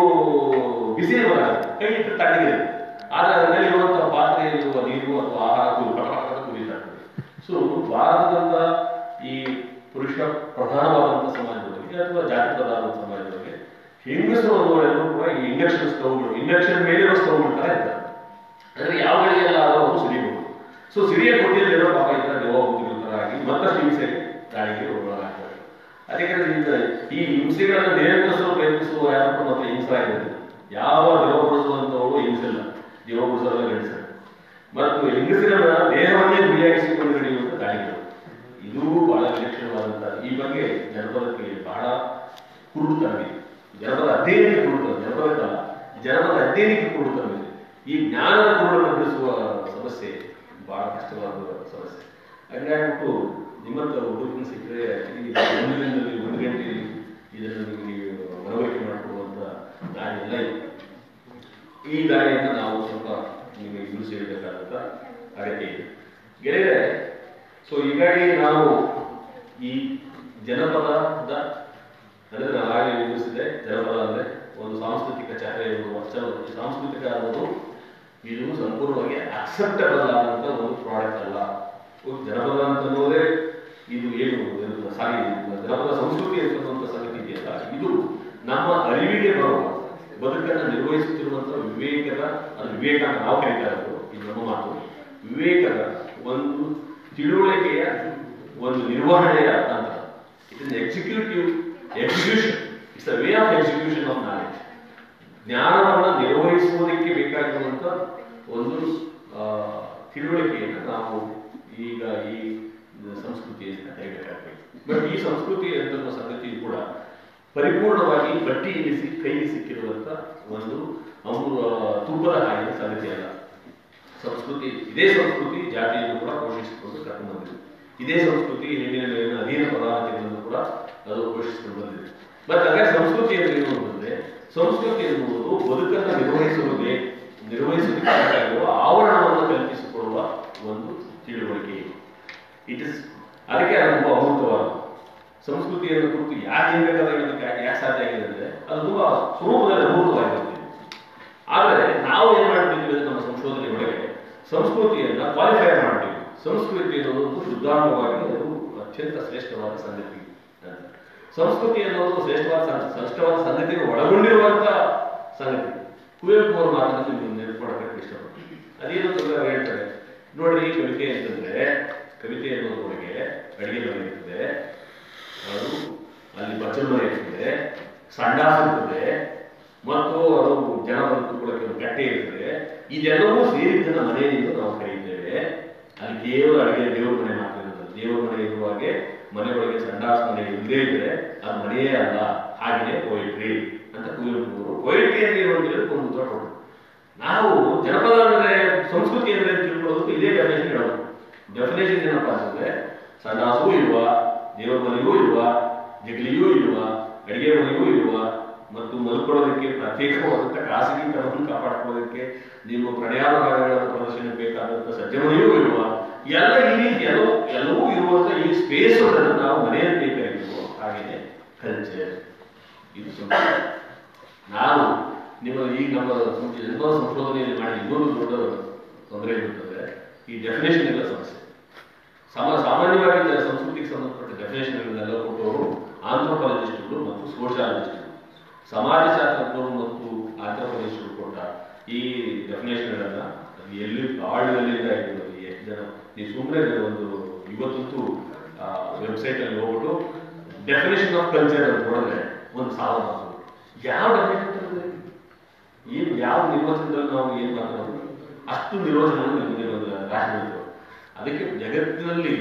ಬಿಸಿ ಬರಲ್ಲ ಕೈ ಇಟ್ಟು ತಣ್ಣಗಿದೆ ಆದ್ರೆ ಅದರ ಮೇಲೆ ಇರುವಂತಹ ಪಾತ್ರೆಯಲ್ಲಿರುವ ನೀರು ಅಥವಾ ಆಹಾರ ಕುದಿ ಪಟ ಪಟ ಕುದೀತಾ ಇರ್ತದೆ ಸೊ ಭಾರತದಂತ ಈ ಪುರುಷ ಪ್ರಧಾನವಾದಂಥ ಸಮಾಜದೊಳಗೆ ಅಥವಾ ಜಾತಿ ಪ್ರಧಾನವಾದ ಸಮಾಜದೊಳಗೆ ಹೆಂಗಸರು ಅನ್ನೋರೆಲ್ಲರೂ ಕೂಡ ಈ ಇಂಡಕ್ಷನ್ ಸ್ಟವ್ಗಳು ಇಂಡಕ್ಷನ್ ಮೇಲಿರೋ ಸ್ಟವ್ಗಳ ತರ ಇರ್ತಾರೆ ಅಂದ್ರೆ ಯಾವ ಗಳಿಗೆಲ್ಲ ಅವರು ಸಿಡಿಬಹುದು ಸೊ ಸಿರಿಯ ಕೊಟ್ಟಿಯಲ್ಲಿರೋ ಪಾಪ ಈ ತರ ದೇವ ಬುದ್ಧಿಗಳಾಗಿ ಮತ್ತಷ್ಟು ಹಿಂಸೆಗೆ ದಾಳಿಗೆ ಒಳಗಾಗ್ತಾರೆ ಅದಕ್ಕೆ ಇದರಿಂದ ಈ ಹಿಂಸೆಗಳನ್ನು ನಿಯಂತ್ರಿಸಲು ಪ್ರಯತ್ನಿಸುವ ಯಾರು ಮತ್ತೆ ಹಿಂಸಾಗಿರೋದಿಲ್ಲ ಯಾವ ದೇವಗೊಳಿಸುವಂತವರು ಹಿಂಸಿಲ್ಲ ದೇವಗೊಳಿಸಲ್ಲ ಗಣಿಸಲ್ಲ ಮತ್ತು ಹೆಂಗಸಿನ ದೇಹವನ್ನೇ ಗುರಿಯಾಗಿಸಿಕೊಂಡು ನಡೆಯುವಂತ ದಾಳಿಗಳು ಇದು ಬಹಳ ವಿಲಕ್ಷಣವಾದಂತಹ ಈ ಬಗ್ಗೆ ಜನಪದಕ್ಕೆ ಬಹಳ ಕುರುಡುತನವಿದೆ ಜನಪದ ಅಧ್ಯಯನಕ್ಕೆ ಕುರುಡುತನ ಜನಪದಕ್ಕಲ್ಲ ಜನಪದ ಅಧ್ಯಯನಕ್ಕೆ ಕುರುಡುತನವಿದೆ ಈ ಜ್ಞಾನದ ಕುರುಡನ್ನು ಬಿಡಿಸುವ ಸಮಸ್ಯೆ ಬಹಳ ಕಷ್ಟವಾದ ಸಮಸ್ಯೆ ಹಂಗಾಗ್ಬಿಟ್ಟು ನಿಮ್ಮಂತ ಹುಡುಗನ ಸಿಕ್ಕರೆ ಈ ಒಂದು ದಿನದಲ್ಲಿ ಒಂದು ಗಂಟೆಯಲ್ಲಿ ಇದನ್ನು ನಿಮಗೆ ಮನವರಿಕೆ ಮಾಡಿಕೊಡುವಂತ ದಾರಿ ಎಲ್ಲ ಇದೆ ಈ ದಾರಿಯನ್ನು ನಾವು ಸ್ವಲ್ಪ ನಿಮಗೆ ಬಿಡಿಸಿ ಹೇಳಬೇಕಾದಂತ ಅಗತ್ಯ ಇದೆ ಗೆಳೆಯರೆ ಸೊ ಹೀಗಾಗಿ ನಾವು ಈ ಜನಪದದ ಅಂದ್ರೆ ನಾನು ಆಗಲೇ ವಿವರಿಸಿದೆ ಜನಪದ ಅಂದ್ರೆ ಒಂದು ಸಾಂಸ್ಕೃತಿಕ ಚಹರೆ ಒಂದು ವಚನ ಈ ಸಾಂಸ್ಕೃತಿಕ ಅನ್ನೋದು ಇದು ಸಂಪೂರ್ಣವಾಗಿ ಅಕ್ಸೆಪ್ಟಬಲ್ ಆದಂತ ಒಂದು ಪ್ರಾಡಕ್ಟ್ ಅಲ್ಲ ಒಂದು ಜನಪದ ಅಂತ ಅನ್ನೋದೇ ಇದು ಏನು ಏನು ಸಾರಿ ಜನಪದ ಸಂಸ್ಕೃತಿ ಅಂತಕ್ಕಂಥ ಸಂಗತಿ ಇದೆಯಲ್ಲ ಇದು ನಮ್ಮ ಅರಿವಿಗೆ ಬರುವ ಬದುಕನ್ನು ನಿರ್ವಹಿಸುತ್ತಿರುವಂತಹ ವಿವೇಕದ ಅದು ವಿವೇಕ ಅಂತ ನಾವು ಕರೀತಾ ಇರೋದು ಇದು ನಮ್ಮ ಮಾತು ವಿವೇಕದ ಒಂದು ತಿಳುವಳಿಕೆಯ ಒಂದು ನಿರ್ವಹಣೆಯ ತಂತ್ರ it is executive execution it's a way of execution of knowledge ಜ್ಞಾನವನ್ನು ನಿರ್ವಹಿಸುವುದಕ್ಕೆ ಬೇಕಾಗಿರುವಂತ ಒಂದು ಆ, ತಿಳುವಳಿಕೆಯನ್ನು ನಾವು ಈಗ ಈ ಸಂಸ್ಕೃತಿಯಿಂದ ಕೈಬೇಕಾಗಬೇಕು ಬಟ್ ಈ ಸಂಸ್ಕೃತಿ ಅಂತ ಸಂಗತಿ ಕೂಡ ಪರಿಪೂರ್ಣವಾಗಿ ಬಟ್ಟಿ ಇಳಿಸಿ ಕೈಗೆ ಸಿಕ್ಕಿರುವಂತ ಒಂದು ಅಮೃ ತುಪ್ಪದ ಹಾಗಿನ ಸಂಗತಿ ಅಲ್ಲ ಸಂಸ್ಕೃತಿ ಇದೇ ಸಂಸ್ಕೃತಿ ಜಾತಿಯನ್ನು ಕೂಡ ಪೋಷಿಸಿಕೊಂಡು ಕರ್ಕೊಂಡು ಬಂದಿದೆ ಇದೇ ಸಂಸ್ಕೃತಿ ಹೆಣ್ಣಿನ ಮೇಲಿನ ಅಧೀನ ಪದಾರ್ಥಗಳನ್ನು ಕೂಡ ಅದು ಪೋಷಿಸಿಕೊಂಡು ಬಂದಿದೆ ಬಟ್ ಹಾಗೆ ಸಂಸ್ಕೃತಿ ಅಂದ್ರೆ ಏನು ಅಂತಂದ್ರೆ ಸಂಸ್ಕೃತಿ ಎನ್ನುವುದು ಬದುಕನ್ನು ನಿರ್ವಹಿಸುವುದೇ ನಿರ್ವಹಿಸುವುದಕ್ಕೆ ಬೇಕಾಗಿರುವ ಆವರಣವನ್ನು ಕಲ್ಪಿಸಿಕೊಳ್ಳುವ ಒಂದು ತಿಳುವಳಿಕೆ ಇಟ್ ಇಸ್ ಅದಕ್ಕೆ ಅದು ತುಂಬಾ ಅಮೂರ್ತವಾದ ಸಂಸ್ಕೃತಿಯನ್ನು ಕುರಿತು ಯಾಕೆ ಏನ್ ಬೇಕಾದ್ರೆ ಹೇಳೋದಕ್ಕೆ ಯಾಕೆ ಯಾಕೆ ಸಾಧ್ಯ ಆಗಿದೆ ಅಂದ್ರೆ ಅದು ತುಂಬಾ ಸ್ವರೂಪದಲ್ಲಿ ಅಮೂರ್ತವಾಗಿರುತ್ತೆ ಆದರೆ ನಾವು ಏನ್ ಮಾಡ್ತಿದ್ವಿ ಅಂದ್ರೆ ನಮ್ಮ ಸಂಶೋಧನೆ ಒಳಗೆ ಸಂಸ್ಕೃತಿಯನ್ನ ಕ್ವಾಲಿಫೈ ಮಾಡ್ತೀವಿ ಸಂಸ್ಕೃತಿ ಅನ್ನೋದು ಶುದ್ಧಾಂಗವಾಗಿ ಅದು ಅತ್ಯಂತ ಶ್ರೇಷ್ಠವಾದ ಸಂಗತಿ ಅಂತ. ಸಂಸ್ಕೃತಿ ಅನ್ನೋದು ಶ್ರೇಷ್ಠವಾದ ಸಂ- ಶ್ರೇಷ್ಠವಾದ ಸಂಗತಿಯನ್ನು ಒಳಗೊಂಡಿರುವಂತ ಸಂಗತಿ ಕುವೆಂಪು ಅವರ ಮಾತನ್ನು ನೀವು ನೆನಪು ಇಷ್ಟಪಡ್ತೀನಿ ಅದೇನು ಅಂತ ಅವ್ರು ಹೇಳ್ತಾರೆ ನೋಡ್ರಿ ಕವಿತೆ ಅಂತಂದ್ರೆ ಕವಿತೆ ಅನ್ನೋದ್ರೊಳಗೆ ಅಡಿಗೆ ಮನೆ ಇರ್ತದೆ ಅದು ಅಲ್ಲಿ ಬಚ್ಚಲು ಮನೆ ಇರ್ತದೆ ಸಂಡಾಸ ಇರ್ತದೆ ಮತ್ತು ಅದು ಜನ ಬದುಕುಕೊಳ್ಳಕ್ಕೆ ಒಂದು ಕಟ್ಟೆ ಇರ್ತದೆ ಇದೆಲ್ಲವೂ ಸೇರಿದ್ದನ್ನ ಮನೆ ಎಂದು ನಾವು ಕರೆಯುತ್ತೇವೆ ಅಲ್ಲಿ ಕೇವಲ ಅಡಿಗೆ ದೇವರ ಮನೆ ಮಾತ್ರ ಇರೋದು ದೇವರ ಮನೆ ಇರುವಾಗೆ ಮನೆ ಒಳಗೆ ಸಂಡಾಸ ಮನೆ ಇಲ್ಲದೇ ಇದ್ರೆ ಅದು ಮನೆಯೇ ಅಲ್ಲ ಹಾಗೆಯೇ ಪೋಯಿಟ್ರಿ ಅಂತ ಕುವೆಂಪು ಅವರು ಪೋಯಿಟ್ರಿ ಅಂದ್ರೆ ಏನು ಅಂತ ಹೇಳಿ ಒಂದು ಉತ್ತರ ಕೊಟ್ಟರು ನಾವು ಜನಪದ ಅಂದ್ರೆ ಸಂಸ್ಕೃತಿ ಅಂದ್ರೆ ತಿಳ್ಕೊಳ್ಳೋದಕ್ಕೆ ಇದೇ ಡೆಫಿನೇಷನ್ ಹೇಳೋದು ಡೆಫಿನೇಷನ್ ಏನಪ್ಪಾ ಅಂತಂದ್ರೆ ಸಂಡಾಸೂ ಇರುವ ದೇವರ ಮನೆಯೂ ಇರುವ ಜಗಲಿಯೂ ಇರುವ ಅಡಿಗೆ ಮನೆಯೂ ಇರುವ ಮತ್ತು ಮಲ್ಕೊಳ್ಳೋದಕ್ಕೆ ಪ್ರತ್ಯೇಕವಾದಂಥ ಖಾಸಗೀಕರಣವನ್ನು ಕಾಪಾಡ್ಕೊಳ್ಳೋದಕ್ಕೆ ನಿಮ್ಮ ಪ್ರಣಯಾನುಭವಗಳ ಪ್ರದರ್ಶನ ಬೇಕಾದಂಥ ಸಜ್ಜಮನೆಯೂ ಇರುವ ಎಲ್ಲ ಈ ರೀತಿ ಎಲ್ಲವೂ ಎಲ್ಲವೂ ಇರುವಂತ ಈ ಸ್ಪೇಸ್ ನಾವು ಮನೆಯಲ್ಲಿ ಕರೀತೀವೋ ಹಾಗೆಯೇ ಕಲ್ಚರ್ ಇದು ಸಂಸ್ಕೃತಿ ನಾವು ನಿಮ್ಮ ಈಗ ನಮ್ಮ ಸಂಶ- ಎಷ್ಟೋ ಸಂಶೋಧನೆಯಲ್ಲಿ ಮಾಡಿ ಇನ್ನೊಂದು ದೊಡ್ಡ ತೊಂದರೆ ಇರುತ್ತದೆ ಈ ಡೆಫಿನೇಷನ್ ಎಲ್ಲ ಸಮಸ್ಯೆ ಸಮ ಸಾಮಾನ್ಯವಾಗಿ ಜ- ಸಂಸ್ಕೃತಿಗೆ ಸಂಬಂಧಪಟ್ಟ ಡೆಫಿನೇಷನ್ಗಳನ್ನೆಲ್ಲ ಕೊಟ್ಟವರು ಆಂಥ್ರೋಪಾಲಜಿಸ್ಟ್ಗಳು ಮತ್ತು ಸೋಷಿಯಾಲಜಿಸ್ಟ್ಗಳು ಸಮಾಜಶಾಸ್ತ್ರಜ್ಞರು ಮತ್ತು ಆಂಥ್ರೋಪಾಲಜಿಸ್ಟ್ಗಳು ಕೊಟ್ಟ ಈ ಡೆಫಿನೇಷನ್ಗಳನ್ನ ಅದು ಎಲ್ಲಿ ಆಳದಲ್ಲಿಂದ ಇರ್ತದೆ ಎಷ್ಟು ಜನ ನೀವು ಸುಮ್ಮನೆ ಒಂದು ಇವತ್ತಂತೂ ವೆಬ್ಸೈಟ್ ಅಲ್ಲಿ ಹೋಗ್ಬಿಟ್ಟು ಡೆಫಿನೇಷನ್ ಆಫ್ ಕಲ್ಚರ್ ಅಂತ ನೋಡಿದ್ರೆ ಒಂದು ಸಾವಿರ ಮಾತು ಯಾವ ಡೆಫಿನೇಷನ್ ಏನು ಯಾವ ನಿರ್ವಚನದಲ್ಲಿ ನಾವು ಏನು ಮಾತಾಡೋದು ಅಷ್ಟು ನಿರ್ವಚನಗಳು ನಿಮಗೆ ಒಂದು ರಾಷ್ಟ್ರಗಳು ಅದಕ್ಕೆ ಜಗತ್ತಿನಲ್ಲಿ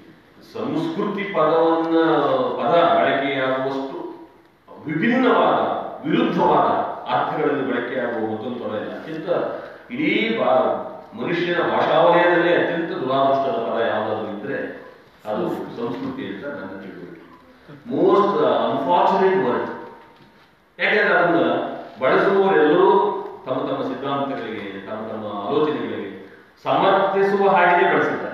ಸಂಸ್ಕೃತಿ ಪದವನ್ನ ಪದ ಬಳಕೆಯಾಗುವಷ್ಟು ವಿಭಿನ್ನವಾದ ವಿರುದ್ಧವಾದ ಅರ್ಥಗಳಲ್ಲಿ ಬಳಕೆಯಾಗುವ ಮತ್ತೊಂದು ಪದ ಇಲ್ಲ ಅತ್ಯಂತ ಇಡೀ ಬಾ ಮನುಷ್ಯನ ಭಾಷಾವಲಯದಲ್ಲೇ ಅತ್ಯಂತ ದುರಾದೃಷ್ಟದ ಪದ ಯಾವುದಾದ್ರು ಇದ್ರೆ ಅದು ಸಂಸ್ಕೃತಿ ಅಂತ ನನ್ನ ತಿಳುವಳಿಕೆ ಮೋಸ್ಟ್ ಅನ್ಫಾರ್ಚುನೇಟ್ ವರ್ಡ್ ಯಾಕಂದ್ರೆ ಅದನ್ನ ಬಳಸುವವರೆಲ್ಲರೂ ತಮ್ಮ ತಮ್ಮ ಸಿದ್ಧಾಂತಗಳಿಗೆ ತಮ್ಮ ತಮ್ಮ ಆಲೋಚನೆಗಳಿಗೆ ಸಮರ್ಥಿಸುವ ಹಾಗೆಯೇ ಬಳಸಿದ್ದಾರೆ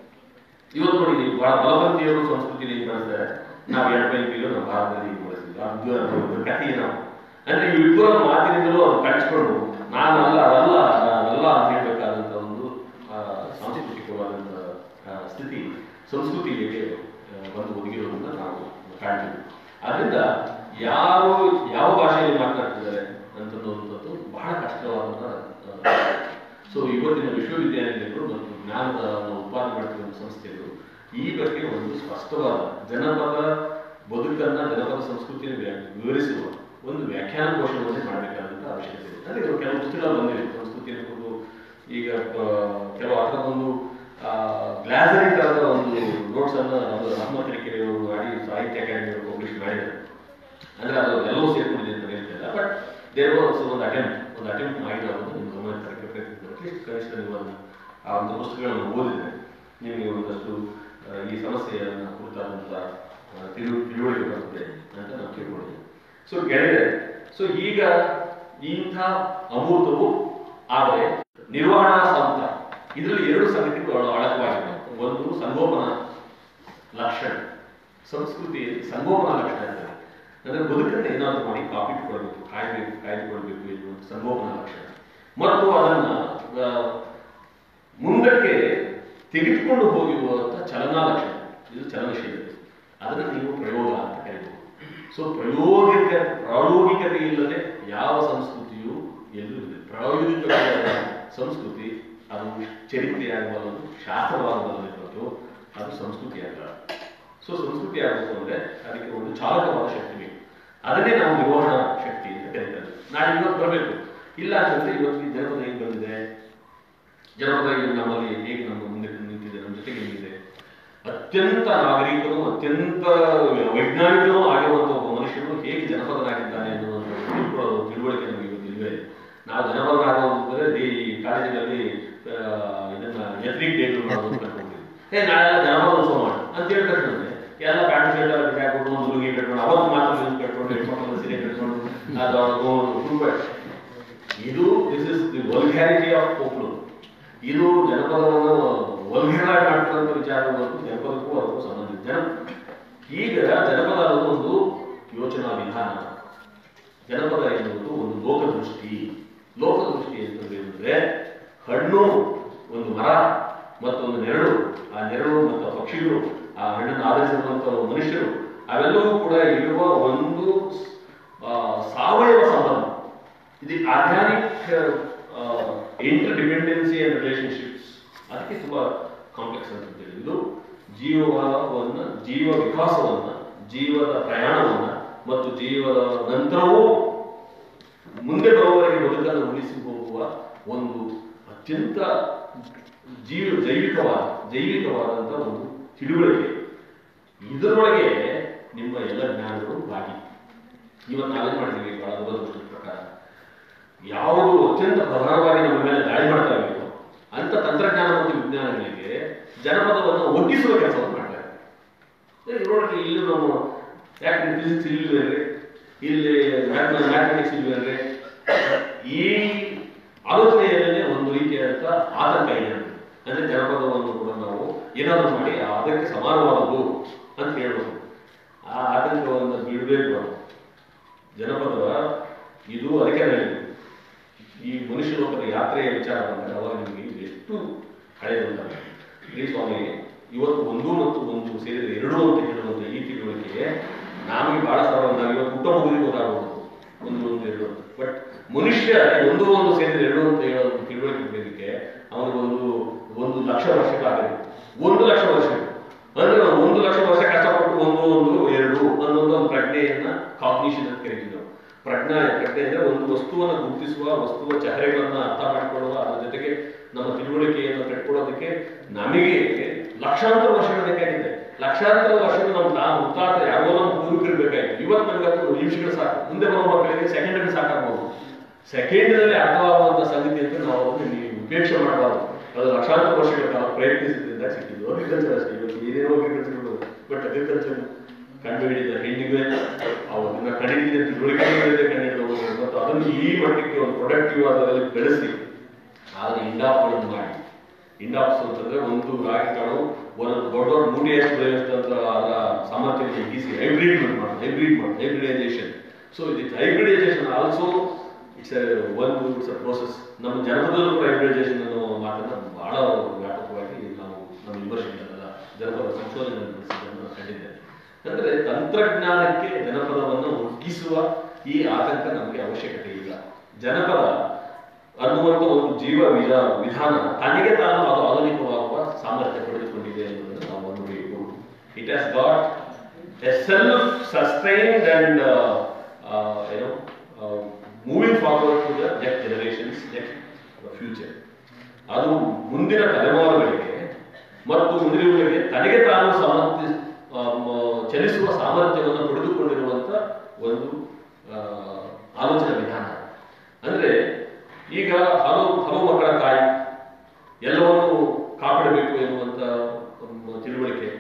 ಇವತ್ತು ನೋಡಿ ನೀವು ಬಹಳ ಬಲಪಂಥೀಯರು ಸಂಸ್ಕೃತಿನ ಹೇಗೆ ಬಳಸ್ತಾರೆ ನಾವು ಎಡಪಂಥೀಯರು ನಮ್ಮ ಭಾರತದಲ್ಲಿ ಹೀಗೆ ಬಳಸ್ತೀವಿ ಅದು ಅದು ಕಥೆ ನಾವು ಅಂದ್ರೆ ಇಬ್ಬರ ಮಾತಿನಿಂದಲೂ ಅದು ಕಳಿಸ್ಕೊಂಡು ನಾನಲ್ಲ ಅದಲ್ಲ ನಾನಲ್ಲ ಅಂತ ಹೇಳ್ಬೇಕಾದಂತ ಒಂದು ಆ, ಸಾಂಸ್ಕೃತಿಕವಾದಂತ ಆ, ಸ್ಥಿತಿ ಸಂಸ್ಕೃತಿಗೆ ಆ, ಬಂದು ಒದಗಿರೋದನ್ನ ನಾವು ಕಾಣ್ತೀವಿ ಆದ್ರಿಂದ ಯಾರು ಯಾವ ಭಾಷೆಯಲ್ಲಿ ಮಾತನಾಡ್ತಿದ್ದಾರೆ ಅಂತನ್ನುವಂಥದ್ದು ಬಹಳ ಕಷ್ಟವಾದಂತ ಸೊ ಇವತ್ತಿನ ವಿಶ್ವವಿದ್ಯಾನಿಲಯಗಳು ಮತ್ತು ಜ್ಞಾನದ ಉತ್ಪಾದನೆ ಮಾಡ್ತಿರುವ ಸಂಸ್ಥೆಗಳು ಈ ಬಗ್ಗೆ ಒಂದು ಸ್ಪಷ್ಟವಾದ ಜನಪದ ಬದುಕನ್ನ ಜನಪದ ಸಂಸ್ಕೃತಿಯನ್ನು ವ್ಯಾ- ವಿವರಿಸುವ ಒಂದು ವ್ಯಾಖ್ಯಾನ ಕೋಶವನ್ನೇ ಮಾಡಬೇಕಾದಂತ ಅವಶ್ಯಕತೆ ಇದೆ ಅಂದ್ರೆ ಇದು ಕೆಲವು ಪುಸ್ತಕಗಳು ಬಂದಿವೆ ಸಂಸ್ಕೃತಿಯನ್ನು ಕುರಿತು ಈಗ ಆ, ಕೆಲವು ಅದರದೊಂದು ಗ್ಲಾಸರಿ ತರದ ಒಂದು ನೋಟ್ಸ್ ಅನ್ನ ಒಂದು ರಹಮತ್ ತರೀಕೆರೆಯವರು ಮಾಡಿ ಸಾಹಿತ್ಯ ಅಕಾಡೆಮಿ ಪಬ್ಲಿಷ್ ಮಾಡಿದ್ದಾರೆ ಅಂದ್ರೆ ಅದು ಎಲ್ಲವೂ ಸೇರ್ಕೊಂಡಿದೆ ಅಂತ ಹೇಳ್ತಿಲ್ಲ ಬಟ್ ದೇರ್ ವಾಸ್ ಒಂದು ಅಟೆಂಪ್ಟ್ ಒಂದು ಅಟೆಂಪ್ಟ್ ಮಾಡಿರೋದು ನಿಮ್ಮ ಗಮನ ತರಕ್ಕೆ ಪ್ರಯತ್ನ ಅಟ್ಲೀಸ್ಟ್ ಕನಿಷ್ಠ ನೀವು ಅದನ್ನ ಆ ಒಂದು ಪುಸ್ತಕಗಳನ್ನು ಓದಿದ್ರೆ ನಿಮಗೆ ಒಂದಷ್ಟು ಆ, ಈ ಸಮಸ್ಯೆಯನ್ನು ಕುರಿತಾದಂಥ ಆ, ತಿಳು ತಿಳುವಳಿಕೆ ಬರ್ತದೆ ಅಂತ ನಾವು ತಿಳ್ಕೊಂಡಿದ್ದೀವಿ ಸೊ ಗೆಳೆಯರೆ ಸೊ ಈಗ ಇಂಥ ಅಮೂರ್ತವು ಆದರೆ ನಿರ್ವಹಣಾ ಸಂತ ಇದರಲ್ಲಿ ಎರಡು ಸಂಗತಿಗಳು ಅಡಕವಾಗಿವೆ ಒಂದು ಸಂಗೋಪನಾ ಲಕ್ಷಣ ಸಂಸ್ಕೃತಿಯಲ್ಲಿ ಸಂಗೋಪನಾ ಲಕ್ಷಣ ಇರ್ತದೆ ಅಂದ್ರೆ ಬದುಕನ್ನು ಏನಾದರೂ ಮಾಡಿ ಕಾಪಿಟ್ಟುಕೊಳ್ಬೇಕು ಕಾಯ್ಬೇಕು ಕಾಯ್ದುಕೊಳ್ಬೇಕು ಎನ್ನುವಂಥ ಸಂಗೋಪನಾ ಲಕ್ಷಣ ಮತ್ತು ಅದನ್ನ ಆ, ಮುಂದಕ್ಕೆ ತೆಗೆದುಕೊಂಡು ಹೋಗಿರುವಂಥ ಚಲನಾ ಲಕ್ಷಣ ಇದು ಚಲನಶೀಲತೆ ಅದನ್ನು ನೀವು ಪ್ರಯೋಗ ಅಂತ ಕರೀಬಹುದು ಸೊ ಪ್ರಾಯೋಗಿಕ ಪ್ರಾಯೋಗಿಕತೆ ಇಲ್ಲದೆ ಯಾವ ಸಂಸ್ಕೃತಿಯೂ ಎಲ್ಲೂ ಇಲ್ಲ ಪ್ರಾಯೋಗಿಕವಾದ ಸಂಸ್ಕೃತಿ ಅದು ಚರಿತ್ರೆಯಾಗಬಲ್ಲದು ಶಾಸ್ತ್ರವಾಗಬಲ್ಲದೆ ಹೊರತು ಅದು ಸಂಸ್ಕೃತಿ ಅಲ್ಲ ಸೊ ಸಂಸ್ಕೃತಿ ಆಗಬೇಕು ಅಂದ್ರೆ ಅದಕ್ಕೆ ಒಂದು ಚಾಲಕವಾದ ಶಕ್ತಿ ಬೇಕು ಅದನ್ನೇ ನಾವು ನಿರ್ವಹಣಾ ಶಕ್ತಿ ಅಂತ ಕರೀತಾರೆ ನಾಳೆ ಇವತ್ತು ಬರಬೇಕು ಇಲ್ಲ ಅಂತಂದ್ರೆ ಇವತ್ತು ಈ ಜನಪದ ಹೇಗೆ ಬಂದಿದೆ ಜನಪದ ಈಗ ನಮ್ಮಲ್ಲಿ ಹೇಗೆ ನಮ್ಮ ಮುಂದೆ ನಿಂತಿದೆ ನಮ್ಮ ಜೊತೆಗೆ ನಿಂತಿದೆ ಅತ್ಯಂತ ನಾಗರಿಕನು ಅತ್ಯಂತ ವೈಜ್ಞಾನಿಕನೂ ಆಗಿರುವಂತಹ ಒಬ್ಬ ಮನುಷ್ಯನು ಹೇಗೆ ಜನಪದನಾಗಿದ್ದಾನೆ ಅನ್ನುವಂಥ ತಿಳ್ಕೊಳ್ಳೋದು ತಿಳುವಳಿಕೆ ನಮಗೆ ಇವತ್ತಿಲ್ವೇ ನಾವು ಜನಪದನಾಗೋದಂದ್ರೆ ಈ ಕಾಲೇಜಿನಲ್ಲಿ ಆ, ಇದನ್ನ ಎಥ್ನಿಕ್ ಡೇ ಮಾಡೋದು ಅಂತ ಅನ್ಕೊಂಡಿದ್ವಿ ಏ ನಾಳೆಲ್ಲ ಜನಪದ ಉತ್ಸವ ಮಾಡು ಅಂತ ಹೇಳಿ ಕಟ್ಕೊಂಡ್ರೆ ಎಲ್ಲ ಪ್ಯಾಂಟ್ ಶರ್ಟ್ ಎಲ್ಲ ಬಿಟ್ಟು ಹಾಕ್ಬಿಟ್ಟು ಒಂದು ಹುಡುಗಿ ಕಟ್ಕೊಂಡು ಅವತ್ತು ಮಾತ್ರ ಇದನ್ನ ಕಟ್ಕೊಂಡು ಹೆಣ್ಮಕ್ಳು ಸೀರೆ ಕಟ್ಕೊಂಡು ಅದು ತುಂಬ ಇದು this is the vulgarity of popular ಇದು ಜನಪದವನ್ನು ವಲ್ಗ್ಯರಾಗಿ ಮಾಡ್ಕೊಳ್ಳುವಂಥ ವಿಚಾರ ಮತ್ತು ಜನಪದಕ್ಕೂ ಅದಕ್ಕೂ ಸಂಬಂಧಿಸಿದ ಜನ ಈಗ ಜನಪದ ಅನ್ನೋದು ಒಂದು ಯೋಚನಾ ವಿಧಾನ ಜನಪದ ಎನ್ನುವುದು ಒಂದು ಲೋಕದೃಷ್ಟಿ ಲೋಕದೃಷ್ಟಿ ಅಂತಂದ್ರೆ ಏನಂದ್ರೆ ಹಣ್ಣು ಒಂದು ಮರ ಮತ್ತು ಒಂದು ನೆರಳು ಆ ನೆರಳು ಮತ್ತು ಆ ಪಕ್ಷಿಗಳು ಆ ಹಣ್ಣನ್ನು ಆಧರಿಸಿರುವಂತ ಮನುಷ್ಯರು ಅವೆಲ್ಲವೂ ಕೂಡ ಇರುವ ಒಂದು ಆ, ಸಾವಯವ ಸಂಬಂಧ ಇದು organic interdependency and relationships ಅದಕ್ಕೆ ತುಂಬಾ ಕಾಂಪ್ಲೆಕ್ಸ್ ಅಂತ ಹೇಳಿ ಇದು ಜೀವವನ್ನ ಜೀವ ವಿಕಾಸವನ್ನ ಜೀವದ ಪ್ರಯಾಣವನ್ನ ಮತ್ತು ಜೀವದ ನಂತರವೂ ಮುಂದೆ ಬರುವವರೆಗೆ ಬದುಕನ್ನು ಉಳಿಸಿ ಹೋಗುವ ಒಂದು ಅತ್ಯಂತ ಜೀವ ಜೈವಿಕವಾದ ಜೈವಿಕವಾದಂತಹ ಒಂದು ತಿಳುವಳಿಕೆ ಇದರೊಳಗೆ ನಿಮ್ಮ ಎಲ್ಲ ಜ್ಞಾನಗಳು ಭಾಗಿ ಇವತ್ತು ನಾವೇನ್ ಮಾಡಿದ್ದೀವಿ ಬಹಳ ದುರದೃಷ್ಟದ ಪ್ರಕಾರ ಯಾವುದು ಅತ್ಯಂತ ಪ್ರಧಾನವಾಗಿ ನಮ್ಮ ಮೇಲೆ ದಾಳಿ ಮಾಡ್ತಾ ಇದೆಯೋ ಅಂತ ತಂತ್ರಜ್ಞಾನ ಮತ್ತು ವಿಜ್ಞಾನಗಳಿಗೆ ಜನಪದವನ್ನು ಒಗ್ಗಿಸುವ ಕೆಲಸವನ್ನು ಮಾಡ್ತಾರೆ ಈಗ ನೋಡ್ರಿ ಇಲ್ಲಿ ನಾವು ಯಾಕೆ ಫಿಸಿಕ್ಸ್ ಇಲ್ವೇನ್ರಿ ಇಲ್ಲಿ ಮ್ಯಾಥಮೆಟಿಕ್ಸ್ ಇಲ್ವೇನ್ರಿ ಈ ಆಲೋಚನೆಯಲ್ಲೇ ಒಂದು ರೀತಿಯಾದ ಆತಂಕ ಇದೆ ನಮ್ಗೆ. ಅಂದ್ರೆ ಜನಪದವನ್ನು ಕೂಡ ನಾವು ಏನಾದರೂ ಮಾಡಿ ಅದಕ್ಕೆ ಸಮಾನವಾದದ್ದು ಅಂತ ಹೇಳ್ಬೋದು ಆ ಆತಂಕವನ್ನು ಬಿಡಬೇಕು ನಾವು ಜನಪದ ಇದು ಅದಕ್ಕೆ ಹೇಳಿದ್ದು ಈ ಮನುಷ್ಯ ಲೋಕದ ಯಾತ್ರೆಯ ವಿಚಾರ ಬಂದಾಗ ಅವಾಗ ನಿಮಗೆ ಇದು ಎಷ್ಟು ಹಳೆಯದಂತ ಈ ಸ್ವಾಮಿ ಇವತ್ತು ಒಂದು ಮತ್ತು ಒಂದು ಸೇರಿದ ಎರಡು ಅಂತ ಹೇಳುವಂತ ಈ ತಿಳುವಳಿಕೆ ನಮಗೆ ಬಹಳ ಸರಳ ನಾವು ಇವತ್ತು ಊಟ ಮುಗಿದು ಗೊತ್ತಾಗಬಹುದು ಒಂದು ಒಂದು ಎರಡು ಅಂತ ಬಟ್ ಮನುಷ್ಯ ಒಂದು ಒಂದು ಸೇರಿದ ಎರಡು ಅಂತ ಹೇಳೋ ಒಂದು ತಿಳುವಳಿಕೆ ಬರೋದಕ್ಕೆ ಅವನಿಗೆ ಒಂದು ಒಂದು ಲಕ್ಷ ವರ್ಷಗಳಾಗಬೇಕು ಒಂದು ಲಕ್ಷ ವರ್ಷಗಳು ಅಂದ್ರೆ ನಾವು ಒಂದು ಲಕ್ಷ ವರ್ಷ ಕಷ್ಟಪಟ್ಟು ಒಂದು ಒಂದು ಎರಡು ಅನ್ನೋದು ಒಂದು ಪ್ರಜ್ಞೆಯನ್ನ ಕಾಗ್ನಿಷನ್ ಅಂತ ಕರಿತೀವಿ ನಾವು ಪ್ರಜ್ಞಾ ಪ್ರಜ್ಞೆ ಅಂದ್ರೆ ಒಂದು ವಸ್ತುವನ್ನ ಗುರುತಿಸುವ ವಸ್ತುವ ಚಹರೆಗಳನ್ನ ಅರ್ಥ ಮಾಡಿಕೊಳ್ಳುವ ಅದರ ಜೊತೆಗೆ ನಮ್ಮ ತಿಳುವಳಿಕೆಯನ್ನು ಕಟ್ಕೊಳ್ಳೋದಕ್ಕೆ ನಮಗೆ ಲಕ್ಷಾಂತರ ವರ್ಷಗಳು ಬೇಕಾಗಿದೆ ಲಕ್ಷಾಂತರ ವರ್ಷಗಳು ನಮ್ಮ ತಾ ಮುತ್ತಾತ ಯಾರೋ ನಮ್ಮ ಪೂರ್ವಿಕರಿರ್ಬೇಕಾಗಿತ್ತು ಇವತ್ತು ನಮ್ಗೆ ಅದು ನಿಮಿಷಗಳು ಸಾಕು ಮುಂದೆ ಬರುವ ಮಕ್ಕಳಿಗೆ ಸೆಕೆಂಡ್ಗಳು ಸಾಕಾಗ್ಬೋದು ಸೆಕೆಂಡ್ನಲ್ಲಿ ಅರ್ಥವಾಗುವಂತ ಸಂಗತಿ ಅಂತ ನಾವು ಅದನ್ನ ನೀವು ಉಪೇಕ್ಷೆ ಮಾಡಬಾರ್ದು ಅದು ಲಕ್ಷಾಂತರ ವರ್ಷಗಳ ಕಾಲ ಪ್ರಯತ್ನಿಸಿದ್ರಿಂದ ಸಿಕ್ಕಿದ್ದು ಅಗ್ರಿಕಲ್ಚರ್ ಅಷ್ಟೇ ಇವತ್ತು ಏನೇನೋ ಅಗ್ರಿಕಲ್ಚರ್ ಬಟ್ ಅಗ್ರಿಕಲ್ಚರ್ ಕಂಡು ಹಿಡಿದ ಹೆಣ್ಣಿಗೆ ಅವನ್ನ ಕಂಡಿದ್ದ ತಿಳುವಳಿಕೆ ಇಲ್ಲದೆ ಕಂಡುಹಿಡಿದವರು ಮತ್ತು ಅದನ್ನು ಈ ಮಟ್ಟಕ್ಕೆ ಒಂದು ಪ್ರೊಡಕ್ಟಿವ್ ಆದಲ್ಲಿ ಬೆಳೆಸಿ ಆದರೆ ಇಂಡಾಪ್ಗಳನ್ನು ಮಾಡಿ ಇಂಡಾಪ್ಸ್ ಅಂತಂದ್ರೆ ಒಂದು ರಾಗಿ ಕಾಳು ಒಂದು ದೊಡ್ಡ ದೊಡ್ಡ ಮೂಡಿಯಷ್ಟು ಬೆಳೆಯುವಂತ ಅದರ ಸಾಮರ್ಥ್ಯವನ್ನು ಹಿಗ್ಗಿಸಿ ಹೈಬ್ರಿಡ್ ಮಾಡಿ ಹೈಬ್ರಿಡ್ ಮಾಡಿ ಹೈಬ್ರಿಡೈಸೇಷನ್ ಸೊ ಇದು ಹೈಬ್ರಿಡೈಸೇಷನ್ ಆಲ್ಸೋ ಇಟ್ಸ್ ಒಂದು ಇಟ್ಸ್ ಅ ಪ್ರೋಸೆಸ್ ನಮ್ಮ ಜನಪದಲ್ಲೂ ಕೂಡ ಹೈಬ್ರಿಡೈಸೇಷನ್ ಅನ್ನೋ ಮಾತನ್ನ ಬಹಳ ವ್ಯಾಪಕವಾಗಿ ನಾವು ನಮ್ಮ ಯೂನಿವರ್ಸಿಟಿಯಲ್ಲ ಜನಪದ ಸಂಶೋಧನೆ ನಡೆಸಿದ್ದನ್ನು ಕಂಡಿದ್ದೇನೆ ಅಂದ್ರೆ ತಂತ್ರಜ್ಞಾನಕ್ಕೆ ಜನಪದವನ್ನು ಒಗ್ಗಿಸುವ ಈ ಆತಂಕ ನಮಗೆ ಅವಶ್ಯಕತೆ ಇಲ್ಲ ಜನಪದ ಅನ್ನುವಂಥ ಒಂದು ಜೀವ ವಿಧ ವಿಧಾನ ತನಗೆ ತಾನು ಅದು ಆಧುನಿಕವಾಗುವ ಸಾಮರ್ಥ್ಯ ಪಡೆದುಕೊಂಡಿದೆ ಅನ್ನೋದನ್ನು ನಾವು ನೋಡಬೇಕು it has got a self sustained and ಏನೋ moving forward to the next generations next future ಅದು ಮುಂದಿನ ತಲೆಮಾರುಗಳಿಗೆ ಮತ್ತು ಮುಂದಿನವರಿಗೆ ತನಗೆ ತಾನು ಸಾಮರ್ಥ್ಯ ಆ, ಮ- ಚಲಿಸುವ ಸಾಮರ್ಥ್ಯವನ್ನು ಪಡೆದುಕೊಂಡಿರುವಂತ ಒಂದು ಆ, ಆಲೋಚನಾ ವಿಧಾನ ಅಂದ್ರೆ ಈಗ ಹಲವು ಹಲವು ಮಕ್ಕಳ ತಾಯಿ ಎಲ್ಲವನ್ನು ಕಾಪಾಡಬೇಕು ಎನ್ನುವಂತ ಒಂದು ತಿಳುವಳಿಕೆ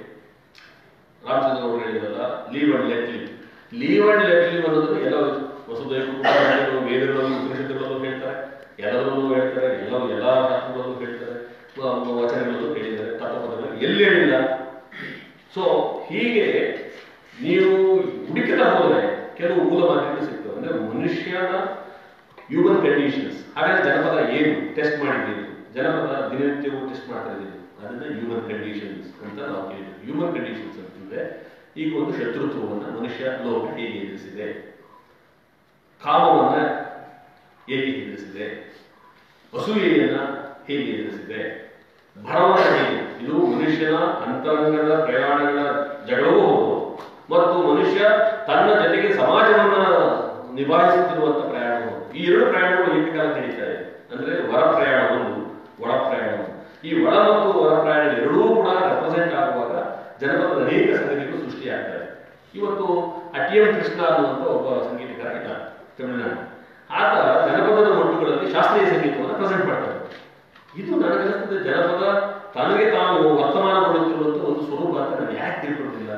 ರಾಮಚಂದ್ರ ಅವರು ಹೇಳಿದ್ರಲ್ಲ live and let live live and let live ಅನ್ನೋದನ್ನು ಎಲ್ಲ ವಸುದೈವ ಕುಟುಂಬದಲ್ಲೂ ವೇದಗಳಲ್ಲೂ ಉಪನಿಷತ್ತುಗಳಲ್ಲೂ ಹೇಳ್ತಾರೆ ಎಲ್ಲದರಲ್ಲೂ ಹೇಳ್ತಾರೆ ಎಲ್ಲ ಎಲ್ಲ ಶಾಸ್ತ್ರಗಳಲ್ಲೂ ಹೇಳ್ತಾರೆ ವ- ವಚನಗಳಲ್ಲೂ ಹೇಳಿದ್ದಾರೆ ತತ್ವಪದಗಳು ಎಲ್ಲಿ ಹೇಳಿಲ್ಲ ಸೊ ಹೀಗೆ ನೀವು ಹುಡುಕಿದ ಹೋದ್ರೆ ಕೆಲವು ಮೂಲ ಮಾಹಿತಿ ಸಿಗ್ತವೆ ಅಂದ್ರೆ ಮನುಷ್ಯನ ಹ್ಯೂಮನ್ ಕಂಡೀಷನ್ಸ್ ಹಾಗಾದ್ರೆ ಜನಪದ ಏನು ಟೆಸ್ಟ್ ಮಾಡಿದ್ದೀವಿ ಜನಪದ ದಿನನಿತ್ಯವೂ ಟೆಸ್ಟ್ ಮಾಡ್ತಾ ಇದ್ದೀವಿ ಅದನ್ನ ಹ್ಯೂಮನ್ ಕಂಡೀಷನ್ಸ್ ಅಂತ ನಾವು ಹೇಳಿದ್ವಿ ಹ್ಯೂಮನ್ ಕಂಡೀಷನ್ಸ್ ಅಂತಂದ್ರೆ ಈಗ ಒಂದು ಶತ್ರುತ್ವವನ್ನ ಮನುಷ್ಯ ಲೋಕ ಹೇಗೆ ಎದುರಿಸಿದೆ ಕಾಮವನ್ನ ಹೇಗೆ ಎದುರಿಸಿದೆ ಅಸೂಯೆಯನ್ನ ಹೇಗೆ ಎದುರಿಸಿದೆ ಭರವಸೆ ಹೇಗೆ ಇದು ಮನುಷ್ಯನ ಅಂತರಂಗದ ಪ್ರಯಾಣಗಳ ಜಗಳವೂ ಹೌದು ಮತ್ತು ಮನುಷ್ಯ ತನ್ನ ಜೊತೆಗೆ ಸಮಾಜವನ್ನ ನಿಭಾಯಿಸುತ್ತಿರುವಂತ ಪ್ರಯಾಣ ಹೌದು ಈ ಎರಡು ಪ್ರಯಾಣಗಳು ಏಕಕಾಲ ನಡೀತಾ ಇದೆ ಅಂದ್ರೆ ಹೊರ ಪ್ರಯಾಣ ಒಂದು ಒಳ ಪ್ರಯಾಣ ಒಂದು ಈ ಒಳ ಮತ್ತು ಹೊರ ಪ್ರಯಾಣ ಎರಡೂ ಕೂಡ ರೆಪ್ರೆಸೆಂಟ್ ಆಗುವಾಗ ಜನಪದದ ಅನೇಕ ಸಂಗತಿಗಳು ಸೃಷ್ಟಿಯಾಗ್ತವೆ ಇವತ್ತು ಅಟಿಎಂ ಕೃಷ್ಣ ಅನ್ನುವಂಥ ಒಬ್ಬ ಸಂಗೀತಗಾರ ಇದ್ದಾರೆ ತಮಿಳುನಾಡು ಆತ ಜನಪದದ ಮಟ್ಟುಗಳಲ್ಲಿ ಶಾಸ್ತ್ರೀಯ ಸಂಗೀತವನ್ನು ಪ್ರೆಸೆಂಟ್ ಮಾಡ್ತಾರೆ ಇದು ನನಗನ್ನಿಸ್ತದೆ ಜನಪದ ತನಗೆ ತಾನು ವರ್ತಮಾನಗೊಳ್ಳುತ್ತಿರುವಂತ ಒಂದು ಸ್ವರೂಪ ಅಂತ ನಾನು ಯಾಕೆ ತಿಳ್ಕೊಳ್ಳೋದಿಲ್ಲ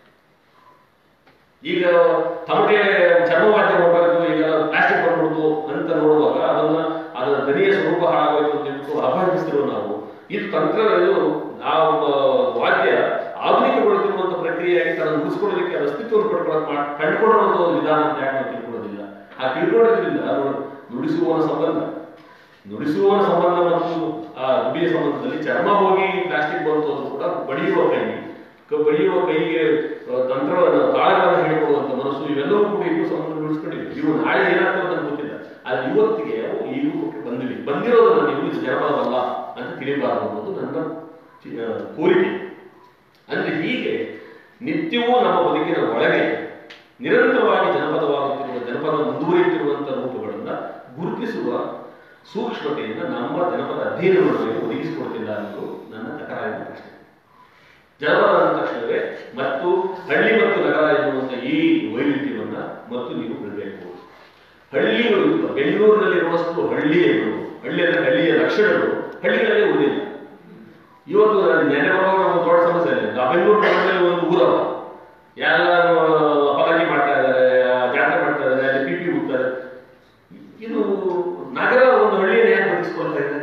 ಈಗ ತಮಗೆ ಚರ್ಮವಾದ್ಯ ಹೋಗಬೇಕು ಈಗ ಪ್ಲಾಸ್ಟಿಕ್ ಬಂದ್ಬಿಡ್ತು ಅಂತ ನೋಡುವಾಗ ಅದನ್ನ ಅದರ ದನಿಯ ಸ್ವರೂಪ ಹಾಳಾಗೋಯ್ತು ಅಂತ ಹೇಳ್ಬಿಟ್ಟು ಅಪಹರಿಸ್ತಿರೋ ನಾವು ಇದು ತಂತ್ರ ಇದು ಆ ಒಬ್ಬ ವಾದ್ಯ ಆಧುನಿಕಗೊಳ್ಳುತ್ತಿರುವಂತ ಪ್ರಕ್ರಿಯೆಯಾಗಿ ತನ್ನ ಮುಗಿಸ್ಕೊಳ್ಳೋದಕ್ಕೆ ಅದರ ಅಸ್ತಿತ್ವವನ್ನು ಪಡ್ಕೊಳ್ಳೋಕೆ ಮಾಡ್ ಕಂಡುಕೊಳ್ಳುವಂತ ಒಂದು ವಿಧಾನ ಅಂತ ಯಾಕೆ ನಾವು ತಿಳ್ಕೊಳ್ಳೋದಿಲ್ಲ ಆ ತಿಳ್ಕೊಳ್ಳೋದ್ರಿಂದ ನು- ನುಡಿಸುವವನ ಸಂಬಂಧ ನುಡಿಸುವವನ ಸಂಬಂಧ ಮತ್ತು ಆ ನುಡಿಯ ಸಂಬಂಧದಲ್ಲಿ ಚರ್ಮ ಹೋಗಿ ಪ್ಲಾಸ್ಟಿಕ್ ಬಂತು ಅದು ಕೂಡ ಬಡಿಯುವ ಕೈ ಕ- ಬಡಿಯುವ ಕೈಗೆ ಆ, ತಂತ್ರವನ್ನು ತಾಳಗಳನ್ನು ಹೇಳಿಕೊಡುವಂತ ಮನಸ್ಸು ಇವೆಲ್ಲವೂ ಕೂಡ ಇನ್ನೂ ಸಂಬಂಧ ಉಳಿಸ್ಕೊಂಡಿವೆ ಇವು ನಾಳೆ ಏನಾಗ್ತದೆ ಅಂತ ಗೊತ್ತಿಲ್ಲ ಆದ್ರೆ ಇವತ್ತಿಗೆ ಅವು ಈ ರೂಪಕ್ಕೆ ಬಂದಿವೆ ಬಂದಿರೋದನ್ನ ನೀವು ಇದು ಜನಪದವಲ್ಲ ಅಂತ ತಿಳಿಬಾರದು ಅನ್ನೋದು ನನ್ನ ಚಿ- ಆ, ಕೋರಿಕೆ ಅಂದ್ರೆ ಹೀಗೆ ನಿತ್ಯವೂ ನಮ್ಮ ಬದುಕಿನ ಒಳಗೆ ನಿರಂತರವಾಗಿ ಜನಪದವಾಗುತ್ತಿರುವ ಜನಪದ ಮುಂದುವರಿಯುತ್ತಿರುವಂತಹ ರೂಪಗಳನ್ನ ಗುರುತಿಸುವ ಸೂಕ್ಷ್ಮತೆಯಿಂದ ನಮ್ಮ ಜನಪದ ಅಧ್ಯಯನವನ್ನು ಒದಗಿಸಿಕೊಡ್ತಿಲ್ಲ ಅನ್ನೋದು ನನ್ನ ತಕರಾರಿನ ಪ್ರಶ್ನೆ ಜನಪದ ಅಂದ ತಕ್ಷಣವೇ ಮತ್ತು ಹಳ್ಳಿ ಮತ್ತು ನಗರ ಎನ್ನುವಂತ ಈ ವೈವಿಧ್ಯವನ್ನ ಮತ್ತು ನೀವು ಬಿಡಬೇಕು ಹಳ್ಳಿಗಳು ಬೆಂಗಳೂರಿನಲ್ಲಿರುವಷ್ಟು ಹಳ್ಳಿಯನ್ನು ಹಳ್ಳಿ ಅಂದ್ರೆ ಹಳ್ಳಿಯ ಲಕ್ಷಣಗಳು ಹಳ್ಳಿಗಳಲ್ಲೇ ಉಳಿದಿಲ್ಲ ಇವತ್ತು ನಾನು ನೆನೆ ಬರುವಾಗ ಒಂದು ದೊಡ್ಡ ಸಮಸ್ಯೆ ಇದೆ ಆ ಬೆಂಗಳೂರು ನಗರದಲ್ಲಿ ಒಂದು ಊರವ ಎಲ್ಲ ಪಟಾಕಿ ಮಾಡ್ತಾ ಇದ್ದಾರೆ ಜಾತ್ರೆ ಮಾಡ್ತಾ ಇದ್ದಾರೆ ಅಲ್ಲಿ ಪಿ ಪಿ ಹೋಗ್ತಾರೆ ಇದು ನಗರ ಒಂದು ಹಳ್ಳಿಯನ್ನು ಯಾಕೆ ಬದುಕಿಸ್ಕೊಳ್ತಾ ಇದೆ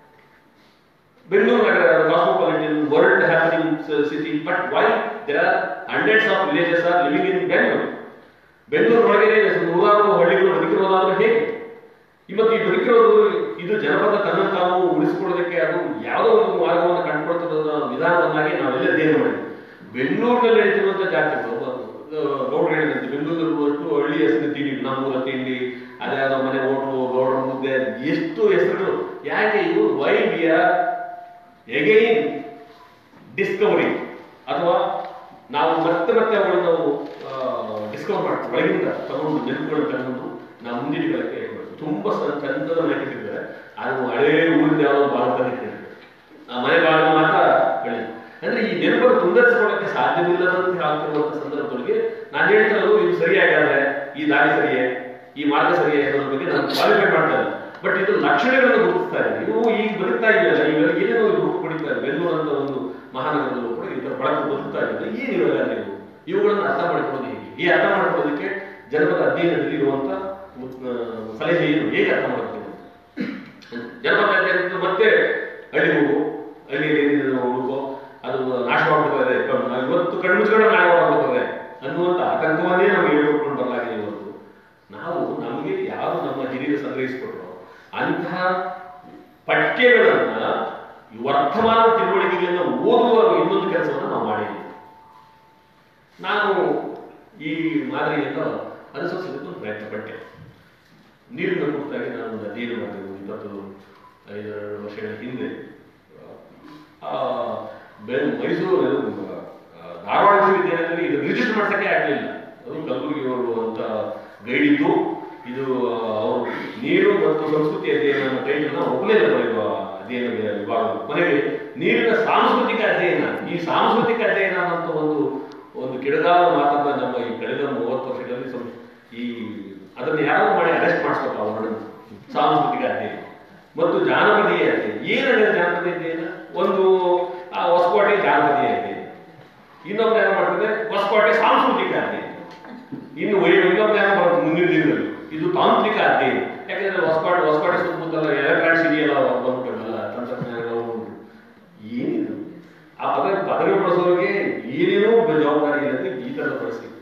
ಬೆಂಗಳೂರು ನಗರ cosmopolitan world happening city but why there are hundreds of villages are living in Bengaluru Bengaluru ಒಳಗೆ ನೂರಾರು ಹಳ್ಳಿಗಳು ಬದುಕಿರೋದಾದ್ರೂ ಹೇಗೆ ಇವತ್ತು ಈ ಬದುಕಿರೋದು ಇದು ಜನಪದ ತನ್ನ ತಾವು ಉಳಿಸಿಕೊಳ್ಳೋದಕ್ಕೆ ಅದು ಯಾವುದೋ ಒಂದು ಮಾರ್ಗವನ್ನು ಕಂಡುಕೊಳ್ತಿರೋದ ವಿಧಾನವನ್ನಾಗಿ ನಾವೆಲ್ಲ ಅಧ್ಯಯನ ಮಾಡಿದ್ವಿ ಬೆಂಗಳೂರಿನಲ್ಲಿ ನಡೀತಿರುವಂತ ಜಾತಿಗಳು ಗೌಡ್ರು ಹೇಳಿದಂತೆ ಬೆಂಗಳೂರಿನಷ್ಟು ಹಳ್ಳಿ ಹೆಸರು ತಿಂಡಿ ನಮ್ಮೂರ ತಿಂಡಿ ಅದ್ಯಾವುದೋ ಮನೆ ಹೋಟ್ಲು ಗೌಡ್ರ ಮುದ್ದೆ ಎಷ್ಟು ಹೆಸರುಗಳು ಯಾಕೆ ಇವು why we are again discovery ಅಥವಾ ನಾವು ಮತ್ತೆ ಮತ್ತೆ ಅವುಗಳನ್ನು ನಾವು ಡಿಸ್ಕವರ್ ಮಾಡ್ತೀವಿ ಒಳಗಿಂದ ತಗೊಂಡು ನೆನಪುಗಳನ್ನು ತಗೊಂಡು ನಾವು ಮುಂದಿನ ಕಾಲಕ್ಕೆ ಇಟ್ಕೊಳ್ತೀವಿ. ತುಂಬಾ ಸ- ಚಂದದ ಮನೆ ಕಟ್ಟಿದ್ದಾರೆ ಅದು ಹಳೇ ಊರಿಂದ ಯಾವುದೋ ಭಾಗದಲ್ಲಿ ಇಟ್ಟಿದ್ದಾರೆ. ಆ ಮನೆ ಭಾಗ ಮಾತ್ರ ಹಳ್ಳಿ ಅಂದ್ರೆ ಈ ನೆನಪನ್ನು ತುಂಡರಿಸಿಕೊಳ್ಳಕ್ಕೆ ಸಾಧ್ಯವಿಲ್ಲದಂತೆ ಆಗ್ತಿರುವಂತ ಸಂದರ್ಭದೊಳಗೆ ನಾನು ಹೇಳ್ತಿರೋದು ಇದು ಸರಿಯಾಗಾದ್ರೆ ಈ ದಾರಿ ಸರಿಯೇ ಈ ಮಾರ್ಗ ಸರಿಯೇ ಅನ್ನೋದ್ರ ಬಗ್ಗೆ ನಾನು ಕ್ವಾಲಿಫೈ ಮಾಡ್ತಾ ಇಲ್ಲ ಬಟ್ ಇದು ಲಕ್ಷಣಗಳನ್ನು ಗುರುತಿಸ್ತಾ ಇದೆ ಇವು ಈಗ ಬದುಕ್ತಾ ಇದೆಯಲ್ಲ ಇವೆಲ್ಲ ಏನೇನೋ ರೂಪ ಪಡಿತಾ ಇದೆ ಬೆಂಗಳೂರು ಅಂತ ಒಂದು ಮಹಾನಗರದಲ್ಲೂ ಕೂಡ ಇದರ ಬಳಕೆ ಬದುಕ್ತಾ ಇದೆ ಏನು ಇವೆಲ್ಲ ನೀವು ಇವುಗಳನ್ನು ಅರ್ಥ ಮಾಡ್ಕೊಳ್ಳೋದು ಹೇಗೆ ಈ ಅರ್ಥ ಮಾಡ್ಕೊಳ್ಳೋದಕ್ಕೆ ಜನಪದ ಅಧ್ಯಯನದಲ್ಲಿ ಇರುವಂತ ಆ, ಸಲಹೆ ಏನು ಹೇಗೆ ಅರ್ಥ ಮಾಡ್ಕೊಳ್ಳೋದು ಜನಪದ ಅಧ್ಯಯನ ಮತ್ತೆ ಹಳ್ಳಿ ಹೋಗು ಹಳ್ಳಿಯಲ್ಲಿ ಏನಿದೆ ಹುಡುಕೋ ಅದು ನಾಶವಾಗ್ಬಿಡ್ತದೆ ಕಣ್ಣು ಇವತ್ತು ಕಣ್ಣು ಮುಚ್ಕೊಂಡು ನಾಶವಾಗ್ಬಿಡ್ತದೆ ಅನ್ನುವಂತ ಆತಂಕವನ್ನೇ ನಮಗೆ ಹೇಳ್ಕೊಂಡು ಬರಲಾಗಿದೆ ಇವತ್ತು ನಾವು ನಮಗೆ ಯಾರು ನಮ್ಮ ಹಿರಿಯರು ಸಂಗ್ರಹಿಸಿಕೊಟ್ರು ಅಂತಹ ಪಠ್ಯಗಳನ್ನ ಈ ವರ್ತಮಾನ ತಿಳುವಳಿಕೆಗಳನ್ನ ಓದುವ ಇನ್ನೊಂದು ಕೆಲಸವನ್ನು ನಾವು ಮಾಡಿದ್ದೀವಿ ನಾನು ಈ ಮಾದರಿಯನ್ನು ಅನುಸರಿಸೋದಕ್ಕೆ ಒಂದು ಪ್ರಯತ್ನ ಪಟ್ಟೆ ನೀರಿನ ಕುರಿತಾಗಿ ನಾನು ಒಂದು ಅಧ್ಯಯನ ಮಾಡಿದೆ ಇಪ್ಪತ್ತು ಐದೆರಡು ವರ್ಷಗಳ ಹಿಂದೆ ಆ, ಬೆಂಗ್ ಮೈಸೂರು ಆ, ಧಾರವಾಡ ವಿಶ್ವವಿದ್ಯಾಲಯದಲ್ಲಿ ಇದು ರಿಜಿಸ್ಟರ್ ಮಾಡ್ಸಕ್ಕೆ ಆಗಲಿಲ್ಲ ಅದು ಕಲಬುರಗಿ ಅವರು ಅಂತ ಗೈಡ್ ಇದ್ದು ಇದು ಅವರು ನೀರು ಮತ್ತು ಸಂಸ್ಕೃತಿ ಅಧ್ಯಯನ ಟೈಟಲ್ನ ಒಪ್ಪಲಿಲ್ಲ ಬರೆಯುವ ಅಧ್ಯಯನ ವಿಭಾಗ ಕೊನೆಗೆ ನೀರಿನ ಸಾಂಸ್ಕೃತಿಕ ಅಧ್ಯಯನ ಈ ಸಾಂಸ್ಕೃತಿಕ ಅಧ್ಯಯನ ಅಂತ ಒಂದು ಒಂದು ಕೆಳಗಾಲ ಮಾತನ್ನ ನಮ್ಮ ಈ ಕಳೆದ ಮೂವತ್ತು ವರ್ಷಗಳಲ್ಲಿ ಸಂ- ಈ ಅದನ್ನು ಯಾರು ಮಾಡಿ ಅರೆಸ್ಟ್ ಮಾಡಿಸ್ಬೇಕು ಅವರನ್ನು ಸಾಂಸ್ಕೃತಿಕ ಅಧ್ಯಯನ ಮತ್ತು ಜಾನಪದೀಯ ಅಧ್ಯಯನ ಏನಿದೆ ಜಾನಪದ ಅಧ್ಯಯನ ಒಂದು ಆ ಹೊಸಕೋಟೆ ಜಾನಪದೀಯ ಅಧ್ಯಯನ ಇನ್ನೊಬ್ಬ ಏನು ಮಾಡ್ತದೆ ಹೊಸಕೋಟೆ ಸಾಂಸ್ಕೃತಿಕ ಅಧ್ಯಯನ ಇನ್ನು ವೈ- ಇನ್ನೊಬ್ಬ ಏನು ಬರುತ್ತೆ ಮುಂದಿನ ದಿನದಲ್ಲಿ ಇದು ತಾಂತ್ರಿಕ ಅಧ್ಯಯನ ಯಾಕಂದ್ರೆ ಹೊಸಕೋಟೆ ಹೊಸಕೋಟೆ ಸುತ್ತಮುತ್ತಲ ಎಲೆಕ್ಟ್ರಾನಿಕ್ಸ್ ಇದೆಯಲ್ಲ ಬಂದ್ಬಿಟ್ಟಲ್ಲ ತಂತ್ರಜ್ಞಾನಗಳು ಉಂಟು. ಏನಿದು ಆ ಪದ ಪದವಿ ಬಳಸೋರಿಗೆ ಏನೇನೋ ಜವಾಬ್ದಾರಿ ಇಲ್ಲದೆ ಈ ಥರದ ಪರಿಸ್ಥಿತಿ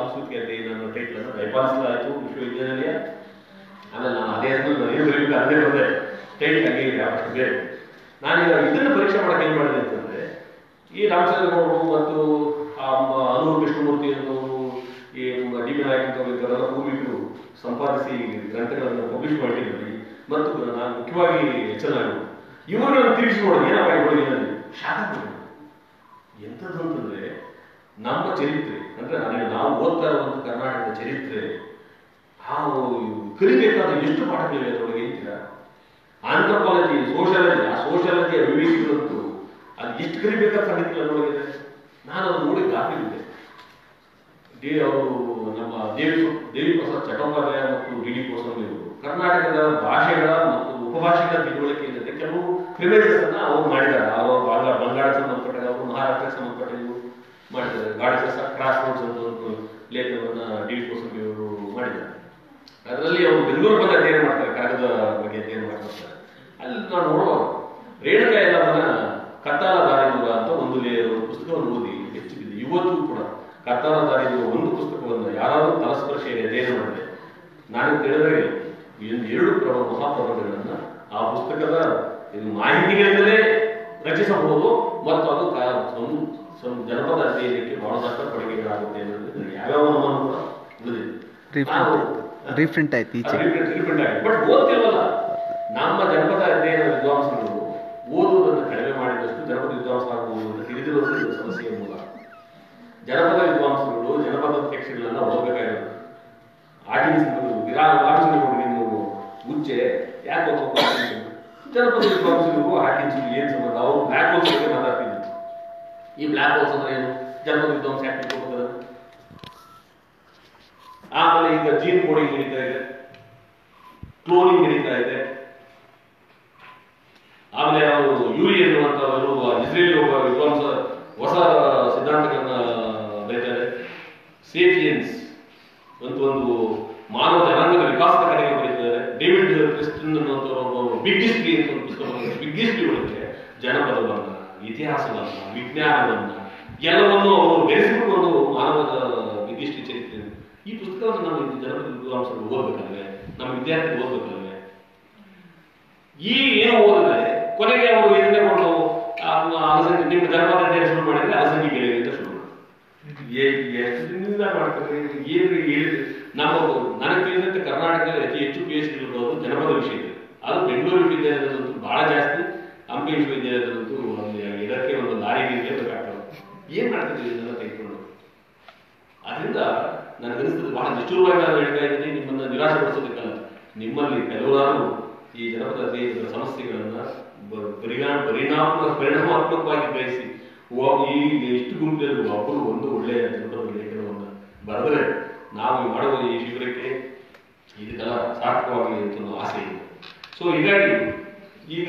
ಸಾಂಸ್ಕೃತಿಕ ಅಧ್ಯಯನ ಅನ್ನೋ ಟೈಟ್ಲ್ ಅನ್ನು ದಯಪಾಲಿಸಲಾಯಿತು ವಿಶ್ವವಿದ್ಯಾನಿಲಯ ಆಮೇಲೆ ನಾನು ಅದೇ ಹೆಸರು ನಾನು ಏನು ಬರೀಬೇಕು ಅದೇ ಬಂದೆ ಟೈಟ್ಲ್ ಹಂಗೆ ಇದೆ ಅಷ್ಟು ಬೇರೆ ನಾನೀಗ ಇದನ್ನು ಪರೀಕ್ಷೆ ಮಾಡಕ್ಕೆ ಏನು ಮಾಡಿದೆ ಅಂತಂದ್ರೆ ಈ ರಾಮಚಂದ್ರ ಗೌಡರು ಮತ್ತು ಆ ಮ- ಅನೂರು ಕೃಷ್ಣಮೂರ್ತಿ ಅನ್ನೋರು ಈ ಮ- ಡಿ ಬಿ ನಾಯಕ್ ಅವರೆಲ್ಲ ಪೂರ್ವಿಕರು ಸಂಪಾದಿಸಿ ಗ್ರಂಥಗಳನ್ನು ಪಬ್ಲಿಷ್ ಮಾಡಿದ್ದಾರೆ ಮತ್ತು ನಾನು ಮುಖ್ಯವಾಗಿ ಚೆನ್ನಾಗಿ ಇವರನ್ನು ತಿರುಗಿಸಿ ನೋಡಿ ಏನಪ್ಪ ಇವರು ಏನಲ್ಲಿ ಶಾಖ ಎಂಥದ್ದು ಅಂತಂದ್ರೆ ನಮ್ಮ ಚರಿತ್ರೆ ಅಂದ್ರೆ ನನಗೆ ನಾವು ಓದ್ತಾ ಇರುವಂತ ಕರ್ನಾಟಕದ ಚರಿತ್ರೆ ನಾವು ಕಲಿಬೇಕಾದ ಎಷ್ಟು ಪಾಠಗಳಿವೆ ಅದರೊಳಗೆ ಅಂತೀರಾ ಆಂಥ್ರೋಪಾಲಜಿ ಸೋಷಿಯಾಲಜಿ ಆ ಸೋಷಿಯಾಲಜಿಯ ವಿವೇಕಗಳಂತೂ ಅದು ಎಷ್ಟು ಕಲಿಬೇಕಾದ ಸಂಗತಿಗಳು ಅದರೊಳಗಿದೆ ನಾನು ಅದು ನೋಡಿ ಗಾಬರಿಬಿದ್ದೆ ಡಿ ಅವರು ನಮ್ಮ ದೇವಿ ದೇವಿ ಪ್ರಸಾದ್ ಚಟ್ಟೋಪಾಧ್ಯಾಯ ಮತ್ತು ಡಿ ಡಿ ಕೋಸ್ವಾಮಿ ಅವರು ಕರ್ನಾಟಕದ ಭಾಷೆಗಳ ಮತ್ತು ಉಪಭಾಷೆಗಳ ತಿಳುವಳಿಕೆ ಇಲ್ಲದೆ ಕೆಲವು ಪ್ರಿವೇಜಸ್ ಅನ್ನ ಅವರು ಮಾಡಿದ್ದಾರೆ ಅವರು ಬಾಂಗ್ಲಾ ಬಂಗಾಳ ಸಂಬಂಧಪಟ್ಟ ಅವರು ಮಹಾರಾಷ್ಟ್ರಕ್ಕೆ ಸಂಬಂಧಪಟ್ಟ ಇವರು ಮಾಡಿದ್ದಾರೆ ಗಾಡ್ಸ್ ಕ್ರಾಸ್ ರೋಡ್ಸ್ ಅಂತ ಒಂದು ಲೇಖನವನ್ನ ಡಿ ಡಿ ಕೋಸ್ವಾಮಿ ಅವರು ಮಾಡಿದ್ದಾರೆ ಅದರಲ್ಲಿ ಅವರು ಬೆಂಗಳೂರು ಬಗ್ಗೆ ಅಧ್ಯಯನ ಮಾಡ್ತಾರೆ ಕಾಗದ ಬಗ್ಗೆ ಅಧ್ಯಯನ ಮಾಡ್ತಾರೆ ಅಲ್ಲಿ ನಾವು ನೋಡುವಾಗ ರೇಣುಕ ಎಲ್ಲವನ್ನ ಕತ್ತಾಲ ದಾರಿದೂರ ಅಂತ ಒಂದು ಲೇ- ಒಂದು ಪುಸ್ತಕವನ್ನು ಓದಿ ಹೆಚ್ಚು ಬಿದ್ದೆ ಇವತ್ತು ಕೂಡ ಕತ್ತಾಲ ದಾರಿದೂರ ಒಂದು ಪುಸ್ತಕವನ್ನು ಯಾರಾದರೂ ತಲಸ್ಪರ್ಶಿಯಲ್ಲಿ ಅಧ್ಯಯನ ಮಾಡಿದೆ ನಾನು ತಿಳಿದಾಗ ಒಂದು ಎರಡು ಪ್ರ ಮಹಾಪ್ರಬಂಧಗಳನ್ನ ಆ ಪುಸ್ತಕದ ಇದು ಮಾಹಿತಿಗಳಿಂದಲೇ ರಚಿಸಬಹುದು ಮತ್ತು ಅದು ಕ- ಸಂ- ಸಂ- ಜನಪದ ಅಧ್ಯಯನಕ್ಕೆ ಬಹಳಷ್ಟು ಕೊಡುಗೆಗಳಾಗುತ್ತೆ ಅನ್ನೋದು ಯಾವ್ಯಾವ ಅನುಮಾನ ಕೂಡ ಉಳಿದಿದೆ ನಾವು ರೀಪ್ರಿಂಟ್ ಆಯ್ತು ಈಚೆ ಬಟ್ ಓದ್ತಿಲ್ವಲ್ಲ ನಮ್ಮ ಜನಪದ ಅಧ್ಯಯನ ವಿದ್ವಾಂಸರು ಓದುವುದನ್ನು ಕಡಿಮೆ ಮಾಡಿದಷ್ಟು ಜನಪದ ವಿದ್ವಾಂಸರಾಗಬಹುದು ಅಂತ ತಿಳಿದಿರೋದು ಇದು ಸಮಸ್ಯೆಯ ಮೂಲ ಜನಪದ ವಿದ್ವಾಂಸರುಗಳು ಜನಪದ ಟೆಕ್ಸ್ಟ್ಗಳನ್ನ ಓದಬೇಕಾಗಿರೋದು ಆಡಿಯನ್ಸ್ ರಾಮಚಂದ್ರ ನೀವು ಉಚ್ಚೆ ಯಾಕೆ ಓದ್ಬೇಕು ಆಡಿಯನ್ಸ್? ಜನಪದ ವಿದ್ವಾಂಸರಿಗೂ ಆಡಿಯನ್ಸ್ ಏನ್ ಸಂಬಂಧ ಅವರು ಬ್ಲ್ಯಾಕ್ ಹೋಲ್ಸ್ ಬಗ್ಗೆ ಮಾತಾಡ್ತಿದ್ರು ಈ ಬ್ಲ್ಯಾಕ್ ಹೋಲ್ಸ್ ಅಂದ್ರೆ ಏನು ಜನಪದ ವಿದ್ವಾಂಸ ಯಾಕೆ ತಿಳ್ಕೊಬೇಕು ಅದನ್ನ? ಆಮೇಲೆ ಈಗ ಜೀನ್ ಕೋಡಿಂಗ್ ನಡೀತಾ ಇದೆ ಕ್ಲೋನಿಂಗ್ ನಡೀತಾ ಇದೆ ಆಮೇಲೆ ಅವರು ಯೂರಿ ಎನ್ನುವಂತವರು ಇಸ್ರೇಲ್ ಒಬ್ಬ ವಿದ್ವಾಂಸ ಹೊಸ ಸಿದ್ಧಾಂತಗಳನ್ನ ಬರೀತಾರೆ ಸೇಫಿಯನ್ಸ್ ಅಂತ ಒಂದು ಮಾನವ ಜನಾಂಗದ ವಿಕಾಸದ ಕಡೆಗೆ ಬರೀತಾರೆ ಡೇವಿಡ್ ಕ್ರಿಸ್ಟನ್ ಅನ್ನುವಂಥವ್ರು ಒಬ್ಬ ಬಿಗ್ ಹಿಸ್ಟ್ರಿ ಅಂತ ಒಂದು ಪುಸ್ತಕ ಬಿಗ್ ಹಿಸ್ಟ್ರಿ ಒಳಗೆ ಜನಪದವನ್ನ ಇತಿಹಾಸವನ್ನ ವಿಜ್ಞಾನವನ್ನ ಎಲ್ಲವನ್ನು ಅವರು ಬೆರೆಸಿಕೊಂಡು ಒಂದು ಮಾನವದ ಬಿಗ್ ಹಿಸ್ಟ್ರಿ ಚರಿತ್ರೆ ಈ ಪುಸ್ತಕವನ್ನು ನಮ್ಮ ಇದು ಜನಪದ ವಿದ್ವಾಂಸರು ಓದಬೇಕಲ್ವೇ ನಮ್ಮ ವಿದ್ಯಾರ್ಥಿಗಳು ಓದಬೇಕಲ್ವೇ ಈ ಏನು ಓದಿದ್ರೆ ಕೊನೆಗೆ ಅವರು ಇದನ್ನೇ ಕೊಂಡು ಅಲಸಂಗಿ ನಿಮ್ಮ ಜನಪದ ಅಧ್ಯಯನ ಶುರು ಮಾಡಿದ್ರೆ ಅಲಸಂಗಿ ಗೆಳೆಯ ಅಂತ ಶುರು ಎಷ್ಟು ಮಾಡ್ತಾರೆ ಏನು ಹೇಳಿ ನಮ್ಮ ನನಗೆ ತಿಳಿದಂತೆ ಕರ್ನಾಟಕದಲ್ಲಿ ಅತಿ ಹೆಚ್ಚು ಪಿ ಎಚ್ ಡಿ ಇರೋದು ಜನಪದ ವಿಷಯದಲ್ಲಿ ಅದು ಬೆಂಗಳೂರು ವಿಶ್ವವಿದ್ಯಾಲಯದಲ್ಲಂತೂ ಬಹಳ ಜಾಸ್ತಿ ಹಂಪಿ ವಿಶ್ವವಿದ್ಯಾಲಯದಲ್ಲಂತೂ ಒಂದು ಇದಕ್ಕೆ ಒಂದು ಲಾರಿ ನೀರಿಗೆ ಬೇಕಾಗ್ತದೆ ಏನ್ ಮಾಡ್ತಿದ್ವಿ ಇದನ್ನೆಲ್ಲ ತೆಗೆದುಕೊಂಡು ಅದರಿಂದ ನನಗನಿಸ್ತದೆ ಬಹಳ ನಿಷ್ಠುರವಾಗಿ ನಾನು ಹೇಳ್ತಾ ಇದ್ದೀನಿ ನಿಮ್ಮನ್ನ ನಿರಾಶೆಪಡಿಸೋದಕ್ಕಲ್ಲ ನಿಮ್ಮಲ್ಲಿ ಕೆಲವರಾದರೂ ಈ ಜನಪದ ಅಧ್ಯಯನದ ಸಮಸ್ಯೆಗಳನ್ನ ಬ- ಪರಿಣಾಮ ಪರಿಣಾಮ ಪರಿಣಾಮಾತ್ಮಕವಾಗಿ ಗ್ರಹಿಸಿ ಒಬ್ಬ ಈ ಇಷ್ಟು ಗುಂಪಿನಲ್ಲಿ ಒಬ್ಬರು ಒಂದು ಒಳ್ಳೆಯ ಜನಪದ ಲೇಖನವನ್ನು ಬರೆದರೆ ನಾವು ಈ ಮಾಡುವ ಈ ಶಿಬಿರಕ್ಕೆ ಇದಕ್ಕೆಲ್ಲ ಸಾರ್ಥಕವಾಗಲಿ ಅಂತ ಒಂದು ಆಸೆ ಇದೆ ಸೊ ಹೀಗಾಗಿ ಈಗ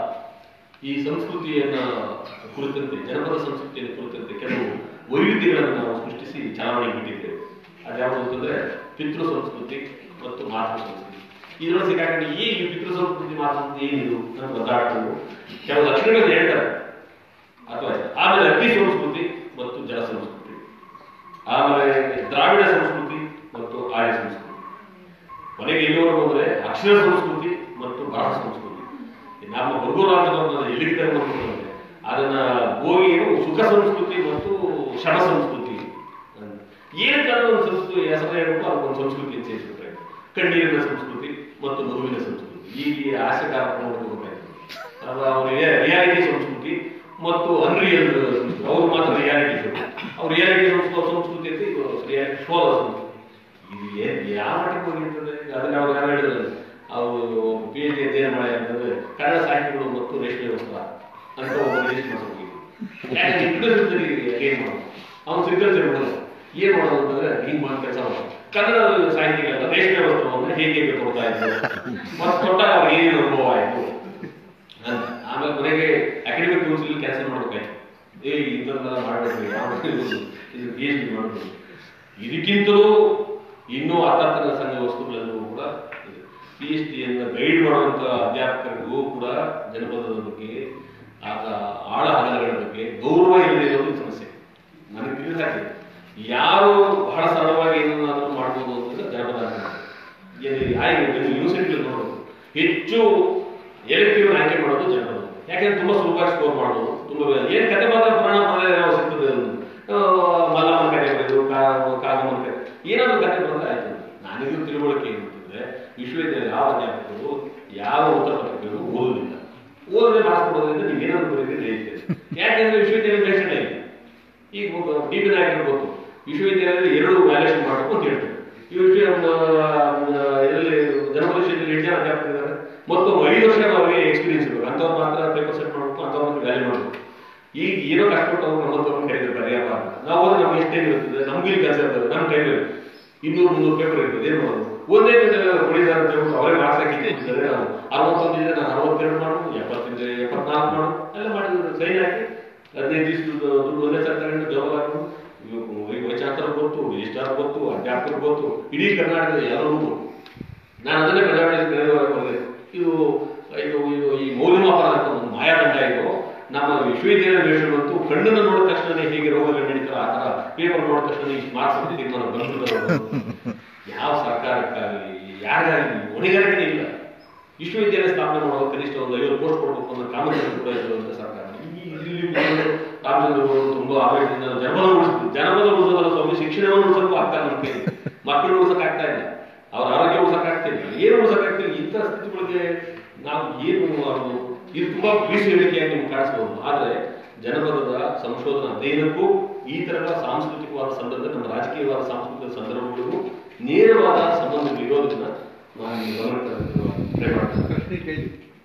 ಈ ಸಂಸ್ಕೃತಿಯನ್ನ ಕುರಿತಂತೆ ಜನಪದ ಸಂಸ್ಕೃತಿಯನ್ನು ಕುರಿತಂತೆ ಕೆಲವು ವೈವಿಧ್ಯಗಳನ್ನು ನಾವು ಸೃಷ್ಟಿಸಿ ಚಲಾವಣೆಗೆ ಬಿಟ್ಟಿದ್ದೇವೆ ಅದ್ಯಾವುದು ಅಂತಂದ್ರೆ ಪಿತೃ ಸಂಸ್ಕೃತಿ ಮತ್ತು ಮಾತೃ ಸಂಸ್ಕೃತಿ ಇದರೊಳಗೆ ಸಿಕ್ಕಾಕೊಂಡು ಈ ಪಿತೃ ಸಂಸ್ಕೃತಿ ಮಾತೃ ಸಂಸ್ಕೃತಿ ಏನಿದು ಅಂತ ಗೊತ್ತಾಗ್ತದೆ ಕೆಲವು ಲಕ್ಷಣಗಳನ್ನು ಹೇಳ್ತಾರೆ ಅಥವಾ ಆಮೇಲೆ ಅಗ್ನಿ ಸಂಸ್ಕೃತಿ ಮತ್ತು ಜಲ ಸಂಸ್ಕೃತಿ ಆಮೇಲೆ ದ್ರಾವಿಡ ಸಂಸ್ಕೃತಿ ಮತ್ತು ಆರ್ಯ ಸಂಸ್ಕೃತಿ ಕೊನೆಗೆ ಎಲ್ಲಿವರೆಗೂ ಅಂದ್ರೆ ಅಕ್ಷರ ಸಂಸ್ಕೃತಿ ಮತ್ತು ಬರಹ ಸಂಸ್ಕೃತಿ ನಮ್ಮ ಗುರುಗುರಾಂತವನ್ನು ಎಲ್ಲಿಗೆ ತಗೊಂಡ್ಬಂದ್ರೆ ಅದನ್ನ ಹೋಗಿ ಸುಖ ಸಂಸ್ಕೃತಿ ಮತ್ತು ಶ್ರಮ ಸಂಸ್ಕೃತಿ ಏನಕ್ಕೆ ಅದನ್ನ ಒಂದು ಸಂಸ್ಕೃತಿ ಹೆಸರು ಹೇಳ್ಬೇಕು ಅದಕ್ಕೊಂದು ಸಂಸ್ಕೃತಿ ಅಂತ ಸೇರಿಸ್ಬಿಟ್ರೆ ಕಣ್ಣೀರಿನ ಸಂಸ್ಕೃತಿ ಮತ್ತು ಮಗುವಿನ ಸಂಸ್ಕೃತಿ ಈ ಆಸೆಕಾರ ನೋಡ್ಕೋಬೇಕಾಯ್ತು ಅದು ಅವ್ರ ರಿಯಾಲಿಟಿ ಸಂಸ್ಕೃತಿ ಮತ್ತು ಅನ್ರಿಯಲ್ ಸಂಸ್ಕೃತಿ ಅವ್ರು ಮಾತ್ರ ರಿಯಾಲಿಟಿ ಶೋ ಅವ್ರು ರಿಯಾಲಿಟಿ ಸಂಸ್ಕೃತಿ ಅಂತ ಇದು ರಿಯಾಲಿಟಿ ಶೋ ಸಂಸ್ಕೃತಿ ಇದು ಏನ್ ಯಾವ ಮಟ್ಟಕ್ಕೆ ಹೋಗಿರ್ತದೆ ಅದನ್ನ ಅವ್ರು ಯಾರು ಹೇಳಿದ್ರು ಅವರು ಪಿ ಎಚ್ ಡಿ ಅಧ್ಯಯನ ಮಾಡಿ ಅಂತಂದ್ರೆ ಕನ್ನಡ ಸಾಹಿತ್ಯಗಳು ಮತ್ತು ರೇಷ್ಮೆ ವಸ್ತ್ರ ಅಂತ ಒಬ್ಬ ರಿಲೀಸ್ ಮಾಡ್ಬೇಕು ಯಾಕಂದ್ರೆ ಇಂಟ್ರೆಸ್ಟ್ ಏನ್ ಮಾಡೋದು ಅವ್ನು ಸಿಗ್ನೇಚರ್ ಮಾಡೋದು ಏನ್ ಮಾಡೋದು ಅಂತಂದ್ರೆ ಹಿಂಗ್ ಮಾಡಿ ಕೆಲಸ ಮಾಡೋದು ಕನ್ನಡ ಸಾಹಿತ್ಯಗಳೆಲ್ಲ ರೇಷ್ಮೆ ವಸ್ತ್ರವನ್ನು ಹೇಗೆ ಕೊಡ್ತಾ ಇದ್ರು ಮತ್ತೆ ಕೊಟ್ಟಾಗ ಅವ್ರಿಗೆ ಏನೇನು ಅನುಭವ ಆಯ್ತು ಅಂತ. ಆಮೇಲೆ ಕೊನೆಗೆ ಅಕಾಡೆಮಿಕ್ ಕೌನ್ಸಿಲ್ ಕೆಲಸ ಮಾಡ್ಬೇಕಾಯ್ತು ಏ ಇಂಥದ್ದೆಲ್ಲ ಮಾಡಬೇಕು ಯಾವ ಇದು ಪಿ ಎಚ್ ಡಿ ಮಾಡಬೇಕು ಇದಕ್ಕಿಂತಲೂ ಇನ್ನೂ ಅರ್ಥಾರ್ಥನ ಸಂಘ ವಸ್ತುಗಳನ್ನು ಕೂಡ ಪಿ ಎಚ್ ಡಿಯನ್ನು ಗೈಡ್ ಮಾಡುವಂತ ಅಧ್ಯಾಪಕರಿಗೂ ಕೂಡ ಜನಪದದ ಬಗ್ಗೆ ಆತ ಆಳ ಹಗಲಗಳ ಬಗ್ಗೆ ಗೌರವ ಇಲ್ಲದೆ ಇರೋದು ಸಮಸ್ಯೆ ನನಗೆ ತಿಳಿದ ಹಾಗೆ ಯಾರು ಬಹಳ ಸರಳವಾಗಿ ಯಾರಿಗೆ ಯೂನಿವರ್ಸಿಟಿ ನೋಡೋದು ಹೆಚ್ಚು ಎಲೆಕ್ಟಿವ್ ಆಯ್ಕೆ ಮಾಡೋದು ಜನರು ಯಾಕೆಂದ್ರೆ ತುಂಬಾ ಸುಲಭವಾಗಿ ಸ್ಕೋರ್ ಮಾಡೋದು ತುಂಬಾ ಏನ್ ಕತೆ ಮಾತ್ರ ಪುರಾಣ ಪುರಾಣ ಏನೋ ಸಿಗ್ತದೆ ಅದು. ಆ, ಮಲ್ಲಮ್ಮನ ಕತೆ ಬರೆದು ಕಾಗಮ್ಮನ ಕತೆ ಏನಾದ್ರು ಕತೆ ಬಂದ್ರೆ ಆಯ್ತು ನನಗೂ ತಿಳುವಳಿಕೆ ಏನಿರ್ತದೆ ವಿಶ್ವವಿದ್ಯಾಲಯ ಯಾವ ಅಧ್ಯಾಪಕರು ಯಾವ ಉತ್ತರ ಪತ್ರಿಕೆಗಳು ಓದುವುದಿಲ್ಲ ಓದದೆ ಮಾಡಿಸ್ಕೊಡೋದ್ರಿಂದ ನೀವು ಏನಾದ್ರು ಬರೀತೀರಿ ಹೇಳ್ತೀರಿ ಯಾಕೆಂದ್ರೆ ವಿಶ್ವವಿದ್ಯಾಲಯ ಬೇಸಣ ಇದೆ ಈಗ ಡಿ ಪಿ ನಾಯಕರು ಗೊತ್ತು ವಿಶ್ವವಿದ್ಯಾಲಯದಲ್ಲಿ ಎರಡು ವ್ಯಾಲ್ಯೂಷನ್ ಮಾಡಬೇಕು ಅಂತ ಹೇಳ್ತಾರೆ ಈ ವಿಷಯ ಇದರಲ್ಲಿ ಜನಪದಶದಲ್ಲಿ ಎಷ್ಟು ಜನ ಅಧ್ಯಾಪಕರಿದ್ದಾರೆ ಮತ್ತು ಐದು ವರ್ಷ ಅವರಿಗೆ ಎಕ್ಸ್ಪೀರಿಯನ್ಸ್ ಇರಬೇಕು ಅಂಥವ್ರು ಮಾತ್ರ ಪೇಪರ್ ಸೆಟ್ ಮಾಡಬೇಕು ಅಂಥವ್ರನ್ನ ವ್ಯಾಲ್ಯೂ ಮಾಡಬೇಕು ಈಗ ಏನೋ ಕಷ್ಟಪಟ್ಟು ಅವ್ರು ನಮ್ಮಂತವ್ರನ್ನ ಕರೀತಾರೆ ಬರೆಯಪ್ಪ ಅಂತ ನಾವು ಹೋದ್ರೆ ನಮ್ಗೆ ಎಷ್ಟೇನು ಇರ್ತದೆ ನಮ್ಗೆ ಇಲ್ಲಿ ಕೆಲಸ ಇರ್ತದೆ ನಮ್ಮ ಟೈಮಲ್ಲಿ ಇನ್ನೂರು ಮುನ್ನೂರು ಪೇಪರ್ ಇರ್ತದೆ ಏನು ಮಾಡೋದು ಒಂದೇ ದಿನ ಕುಡಿದಾರ ಅಂತ ಹೇಳ್ಬಿಟ್ಟು ಅವರೇ ಮಾರ್ಕ್ಸ್ ಹಾಕಿದ್ದಾರೆ ನಾವು ಅರವತ್ತೊಂದಿದ್ರೆ ನಾನು ಅರವತ್ತೆರಡು ಮಾಡು ಎಪ್ಪತ್ತಿದ್ರೆ ಎಪ್ಪತ್ನಾಲ್ಕು ಮಾಡು ಎಲ್ಲ ಮಾಡಿದ್ರು ಸೈನ್ ಹಾಕಿ ಹದಿನೈದು ದಿವಸದ ದುಡ್ಡು ಒಂದೇ ಸಲ ತಗೊಂಡು ಜವಾಬ್ ಹಾಕು ಈಗ ವೈಚಾರ ಗೊತ್ತು ರಿಜಿಸ್ಟ್ರಾರ್ ಗೊತ್ತು ಅಧ್ಯಾಪಕರು ಗೊತ್ತು ಇಡೀ ಕರ್ನಾಟಕದ ಎಲ್ಲರೂ ಗೊತ್ತು ನಾನು ಅದನ್ನೇ ಪ್ರಜಾವಾಣಿ ಬಂದೆ ಇದು ಇದು ಇದು ಈ ಮೌಲ್ಯಮಾಪನ ಅಂತ ಒಂದು ಮಾಯಾದಂಡ ಇದು ನಮ್ಮ ವಿಶ್ವವಿದ್ಯಾಲಯ ದೇಶಗಳು ಅಂತೂ ಕಣ್ಣನ್ನು ನೋಡಿದ ತಕ್ಷಣ ಹೇಗೆ ರೋಗಗಳು ನಡೀತಾರೋ ಆ ತರ ಪೇಪರ್ ನೋಡಿದ ತಕ್ಷಣ ಈ ಮಾರ್ಕ್ಸ್ ಅಂತ ತೀರ್ಮಾನ ಬಂದ್ಬಿಡ್ತಾರೆ ಯಾವ ಸರ್ಕಾರಕ್ಕಾಗಲಿ ಯಾರಿಗಾಗಲಿ ಹೊಣೆಗಾರಿಕೆ ಇಲ್ಲ ವಿಶ್ವವಿದ್ಯಾಲಯ ಸ್ಥಾಪನೆ ಮಾಡುವ ಕನಿಷ್ಠ ಒಂದು ಐವತ್ತು ಪೋಸ್ಟ್ ಕೊಡಬೇಕು ಅನ್ನೋ ಕಾಮಗಾರಿ ಕೂಡ ಇರುವಂತ ಸರ್ಕಾರ ಈ ಇಲ್ಲಿ ಬಂದು ರಾಮಚಂದ್ರ ಅವರು ತುಂಬಾ ಆವೇಶದಿಂದ ಜನಪದ ಉಳಿಸ್ತಾರೆ ಜನಪದ ಉಳಿಸೋದಲ್ಲ ಸ್ವಾಮಿ ಶಿಕ್ಷಣವನ್ನು ಉಳಿಸೋಕ್ಕೂ ಆಗ್ತಾ ಇಲ್ಲ ನಮ್ಮ ಕೈಲಿ. ಮಕ್ಕಳು ಉಳಿಸಕ್ ಆಗ್ತಾ ಇಲ್ಲ ಅವ್ರ ಆರೋಗ್ಯ ಉಳಿಸಕ್ ಆಗ್ತಿಲ್ಲ ಏನು ಉಳಿಸಕ್ ಆಗ್ತಿಲ್ಲ ಇಂಥ ಸ್ಥಿತಿಗಳಿಗೆ ನಾವು ಏನು ಮಾಡೋದು ಇದು ತುಂಬಾ ಬೀಸು ಹೇಳಿಕೆಯಾಗಿ ನಿಮ್ಗೆ ಕಾಣಿಸ್ಬೋದು ಆದ್ರೆ ಜನಪದದ ಸಂಶೋಧನಾ ಅಧ್ಯಯನಕ್ಕೂ ಈ ತರದ ಸಾಂಸ್ಕೃತಿಕವಾದ ಸಂದರ್ಭ ನಮ್ಮ ರಾಜಕೀಯವಾದ ಸಾಂಸ್ಕೃತಿಕ ಸಂದರ್ಭಗಳಿಗೂ ನೇರವಾದ ಸಂಬಂಧಗಳು ಇರೋದ್ರಿಂದ ನಾನು ಈ ಗಮನಕ್ಕೆ ತರಲು ಟ್ರೈ ಮಾಡ್ತೇನೆ ಪ್ರಶ್ನೆ ಕೇಳಿ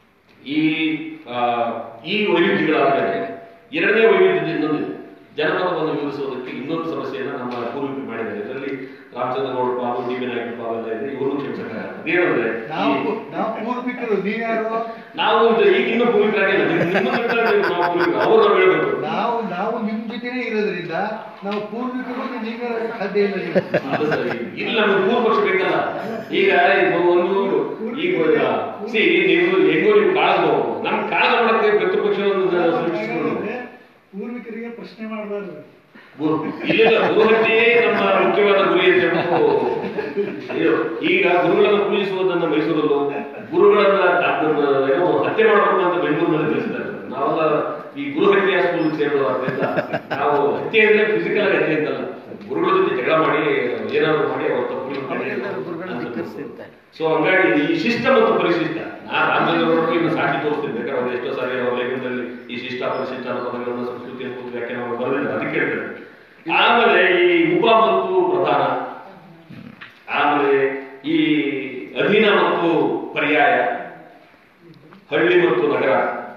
ಈ ಆ, ಈ ವೈವಿಧ್ಯಗಳಾದರೆ ಎರಡನೇ ವೈವಿಧ್ಯತೆ ಇನ್ನೊಂದಿದೆ ಜನಪದವನ್ನು ವಿವರಿಸುವುದಕ್ಕೆ ಇನ್ನೊಂದು ಸಮಸ್ಯೆಯನ್ನು ನಮ್ಮ ಪೂರ್ವಿಕರು ಮಾಡಿದ್ದಾರೆ ಇದರಲ್ಲಿ ರಾಮಚಂದ್ರ ಗೌಡ ಪಾಲು ಡಿ ವಿ ನಾಯಕ ಪಾಲು ಎಲ್ಲ ಇದೆ ಇವರು ಕ್ಷಮಿಸಕ್ಕಾಗಲ್ಲ ಅದೇನಂದ್ರೆ ನಾವು ಈ- ನಾವು ಪೂರ್ವಿಕರು ನೀವ್ಯಾರು ನಾವು ಇದು ಈಗ ಇನ್ನೂ ಪೂರ್ವಿಕರಾಗಿಲ್ಲ ನಿಮ್ಮ ಬಿಟ್ಟರೆ ನಾವು ಪೂರ್ವಿಕರು ಅವರು ನಾವು ಹೇಳ್ಬೇಕು ನಾವು ನಾವು ನಿಮ್ ಜೊತೆನೇ ಇರೋದ್ರಿಂದ ನಾವು ಪೂರ್ವಿಕರು ನೀವ್ಯಾರು ಸಾಧ್ಯ ಇಲ್ಲ ನೀವು. ಅದು ಸರಿ. ಇಲ್ಲ ನಮ್ಗೆ ಮೂರು ಪಕ್ಷ ಬೇಕಲ್ಲ ಈಗ ಇದು ಒಂದು ಈಗ ಸಿ ನೀವು ಹೆಂಗೋ ನೀವು ಕಾಳಗ ನಮ್ ಕಾಳಗ ಮಾಡಕ್ಕೆ ಪ್ರತಿಪಕ್ಷವನ್ನು ಸೃಷ್ಟಿಸ್ಕೊಂಡು ಪೂರ್ವಿಕರಿಗೆ ಪ್ರಶ್ನೆ ಮಾಡಬಾರ್ದು ಗುರು ಇಲ್ಲಿಂದ ಗುರುಹತ್ಯೆಯೇ ನಮ್ಮ ಮುಖ್ಯವಾದ ಗುರಿ ಅಂತ ಹೇಳ್ಬಿಟ್ಟು ಇದು ಈಗ ಗುರುಗಳನ್ನು ಪೂಜಿಸುವುದನ್ನ ಮೈಸೂರಲ್ಲೂ ಗುರುಗಳನ್ನ ಅದನ್ನ ಏನೋ ಹತ್ಯೆ ಮಾಡಬೇಕು ಅಂತ ಬೆಂಗಳೂರಿನಲ್ಲಿ ತಿಳಿಸಿದ್ದಾರೆ ನಾವೆಲ್ಲ ಈ ಗುರು ಹತ್ಯೆ ಸ್ಕೂಲ್ ಸೇರೋದ್ರಿಂದ ನಾವು ಹತ್ಯೆ ಅಂದ್ರೆ ಫಿಸಿಕಲ್ ಹತ್ಯೆ ಅಂತಲ್ಲ ಗುರುಗಳ ಜೊತೆ ಜಗಳ ಮಾಡಿ ಏನಾದ್ರು ಮಾಡಿ ಅವ್ರ ಅವರೆಲ್ಲರೂ ಗುರುಗಳನ್ನ ತಪ್ಪು ಧಿಕ್ಕರಿಸ್ತಿರ್ತಾರೆ. ಸೊ ಹಂಗಾಗಿ ಈ ಶಿಷ್ಟ ಮತ್ತು ಪರಿಶಿಷ್ಟ ನಾ ರಾಮಚಂದ್ರವರಿಗೆ ಇನ್ನು ಸಾಕ್ಷಿ ತೋರಿಸ್ತೀನಿ ಬೇಕಾದ್ರೆ ಅವ್ರು ಎಷ್ಟೋ ಸಾರಿ ಅವ್ರ ಲೇಖನದಲ್ಲಿ ಈ ಶಿಷ್ಟ ಪರಿಶಿಷ್ಟ ಅನ್ನೋ ಪದಗಳನ್ನು ಸಂಸ್ಕೃತಿ ಮತ್ತು ವ್ಯಾಖ್ಯಾನ ಮಾಡಿ ಬರೆದಿದ್ದಾರೆ ಅದಕ್ಕೆ ಹೇಳ್ತಾರೆ ಆಮೇಲೆ ಈ ಉಪ ಮತ್ತು ಪ್ರಧಾನ ಆಮೇಲೆ ಈ ಅಧೀನ ಮತ್ತು ಪರ್ಯಾಯ ಹಳ್ಳಿ ಮತ್ತು ನಗರ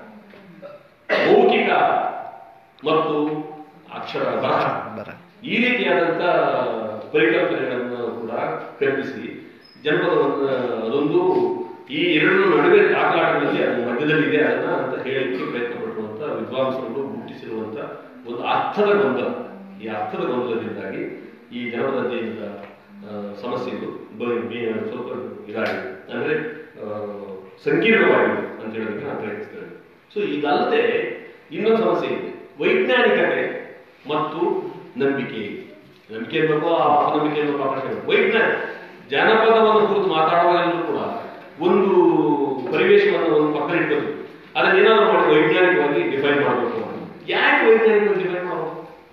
ಮೌಖಿಕ ಮತ್ತು ಅಕ್ಷರ ಬರಹ ಬರ ಈ ರೀತಿಯಾದಂತ ಪರಿಕಲ್ಪನೆಗಳನ್ನು ಕೂಡ ಕಲ್ಪಿಸಿ ಜನಪದವನ್ನು ಅದೊಂದು ಈ ಎರಡು ನಡುವೆ ದಾಖಲಾಟಗಳಲ್ಲಿ ಅದು ಮಧ್ಯದಲ್ಲಿದೆ ಅದನ್ನ ಅಂತ ಹೇಳಲಿಕ್ಕೆ ಪ್ರಯತ್ನ ಪಡುವಂತ ವಿದ್ವಾಂಸರು ಹುಟ್ಟಿಸಿರುವಂತ ಒಂದು ಅರ್ಥದ ಗೊಂದಲ ಈ ಅರ್ಥದ ಗೊಂದಲದಿಂದಾಗಿ ಈ ಜನಪದ ಅಧ್ಯಯನದ ಆ, ಸಮಸ್ಯೆಗಳು ಬ- ಬಿ- ಸ್ವಲ್ಪ ಇದಾಗಿದೆ ಅಂದ್ರೆ ಆ, ಸಂಕೀರ್ಣವಾಗಿದೆ ಅಂತ ಹೇಳೋದಕ್ಕೆ ನಾನು ಪ್ರಯತ್ನಿಸ್ತೇನೆ ಸೊ ಇದಲ್ಲದೆ ಇನ್ನೊಂದು ಸಮಸ್ಯೆ ಇದೆ ವೈಜ್ಞಾನಿಕತೆ ಮತ್ತು ನಂಬಿಕೆ ನಂಬಿಕೆ ಇರಬೇಕು ಅಪನಂಬಿಕೆ ಇರಬೇಕು ಆ ಪ್ರಶ್ನೆ ಇರ್ಬೇಕು. ವೈಜ್ಞಾನಿಕ ಜನಪದವನ್ನು ಕುರಿತು ಮಾತಾಡುವಾಗಲೂ ಕೂಡ ಒಂದು ಪರಿವೇಶವನ್ನು ಒಂದು ಪಕ್ಕ ಇಟ್ಕೋಬೇಕು ಅದನ್ನ ಏನಾದ್ರು ಮಾಡಿ ವೈಜ್ಞಾನಿಕವಾಗಿ ಡಿಫೈನ್ ಮಾಡಬೇಕು ಯಾಕೆ ವೈಜ್ಞಾನಿಕವಾಗಿ ಡಿಫೈನ್ ಮಾಡಬೇಕು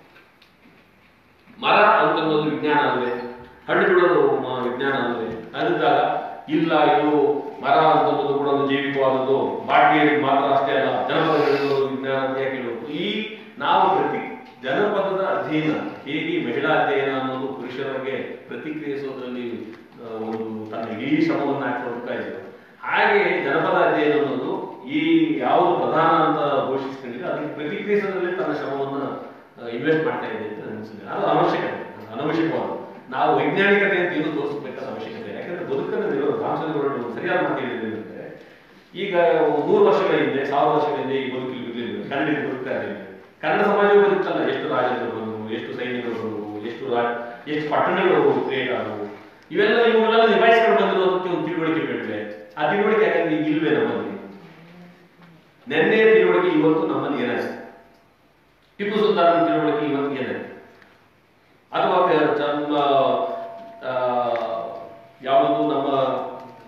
ಮರ ಅಂತ ಅನ್ನೋದು ವಿಜ್ಞಾನ ಅಲ್ವೇ ಹಣ್ಣು ಬಿಡೋದು ಮ- ವಿಜ್ಞಾನ ಅಲ್ವೇ ಅಂದಾಗ ಇಲ್ಲ ಇದು ಮರ ಅಂತ ಅನ್ನೋದು ಕೂಡ ಒಂದು ಜೈವಿಕವಾದದ್ದು ಬಾಟ್ಲಿಯಲ್ಲಿ ಮಾತ್ರ ಅಷ್ಟೇ ಅಲ್ಲ ಜನಪದ ಹೇಳೋದು ವಿಜ್ಞಾನ ಅಂತ ಯಾಕೆ ಹೇಳೋದು ಈ ನಾವು ಪ್ರತಿ ಜನಪದದ ಅಧ್ಯಯನ ಹೇಗೆ ಮಹಿಳಾ ಅಧ್ಯಯನ ಅನ್ನೋದು ಪುರುಷರಿಗೆ ಪ್ರತಿಕ್ರಿಯಿಸೋದ್ರಲ್ಲಿ ಆ, ಒಂದು ತನ್ನ ಇಡೀ ಶ್ರಮವನ್ನು ಹಾಕೊಳ್ತಾ ಇದೆ ಹಾಗೆ ಜನಪದ ಅಧ್ಯಯನ ಅನ್ನೋದು ಈ ಯಾವುದು ಪ್ರಧಾನ ಅಂತ ಘೋಷಿಸ್ಕೊಂಡಿದೆ ಅದಕ್ಕೆ ಪ್ರತಿಕ್ರಿಯಿಸೋದ್ರಲ್ಲಿ ತನ್ನ ಶ್ರಮವನ್ನ ಇನ್ವೆಸ್ಟ್ ಮಾಡ್ತಾ ಇದೆ ಅಂತ ಅನಿಸಿದೆ ಅದು ಅವಶ್ಯಕತೆ ಅನವಶ್ಯಕವಾದ ನಾವು ವೈಜ್ಞಾನಿಕತೆ ಅಂತ ಏನು ತೋರಿಸಬೇಕಾದ ಅವಶ್ಯಕತೆ ಯಾಕಂದ್ರೆ ಬದುಕನ್ನು ಇರೋದು ರಾಮಚಂದ್ರ ಸರಿಯಾದ ಮಾತು ಹೇಳಿದ್ರೆ ಏನಂದ್ರೆ ಈಗ ನೂರು ವರ್ಷಗಳ ಹಿಂದೆ ಸಾವಿರ ವರ್ಷಗಳ ಹಿಂದೆ ಈ ಬದುಕಿಗೆ ಇರಲಿಲ್ಲ ಕನ್ನಡಿಗರು ಬದುಕ್ತಾ ಇರಲಿಲ್ಲ ಕನ್ನಡ ಸಮಾಜವು ಬದುಕಲ್ಲ ಎಷ್ಟು ರಾಜರು ಬಂದರು ಎಷ್ಟು ಸೈನಿಕರು ಬಂದರು ಎಷ್ಟು ರಾ ಎಷ್ಟು ಪಟ್ಟಣಗಳು ಕ್ರಿಯೇಟ್ ಆದವು ಇವೆಲ್ಲ ಇವುಗಳೆಲ್ಲ ನಿಭಾಯಿಸ್ಕೊಂಡು ಬಂದಿರೋದಕ್ಕೆ ಒಂದು ತಿಳುವಳಿಕೆ ಬೇಡವೆ ಆ ತಿಳುವಳಿಕೆ ಯಾಕಂದ್ರೆ ಈಗ ಇಲ್ವೇ ನಮ್ಮಲ್ಲಿ ನೆನ್ನೆಯ ತಿಳುವಳಿಕೆ ಇವತ್ತು ನಮ್ಮಲ್ಲಿ ಏನಾಯ್ತು ಟಿಪ್ಪು ಸುಲ್ತಾನ್ ತಿಳುವಳಿಕೆ ಇವತ್ತು ಏನಾಯ್ತು ಅಥವಾ ಕ- ನಮ್ಮ ಆ, ಯಾವುದು ನಮ್ಮ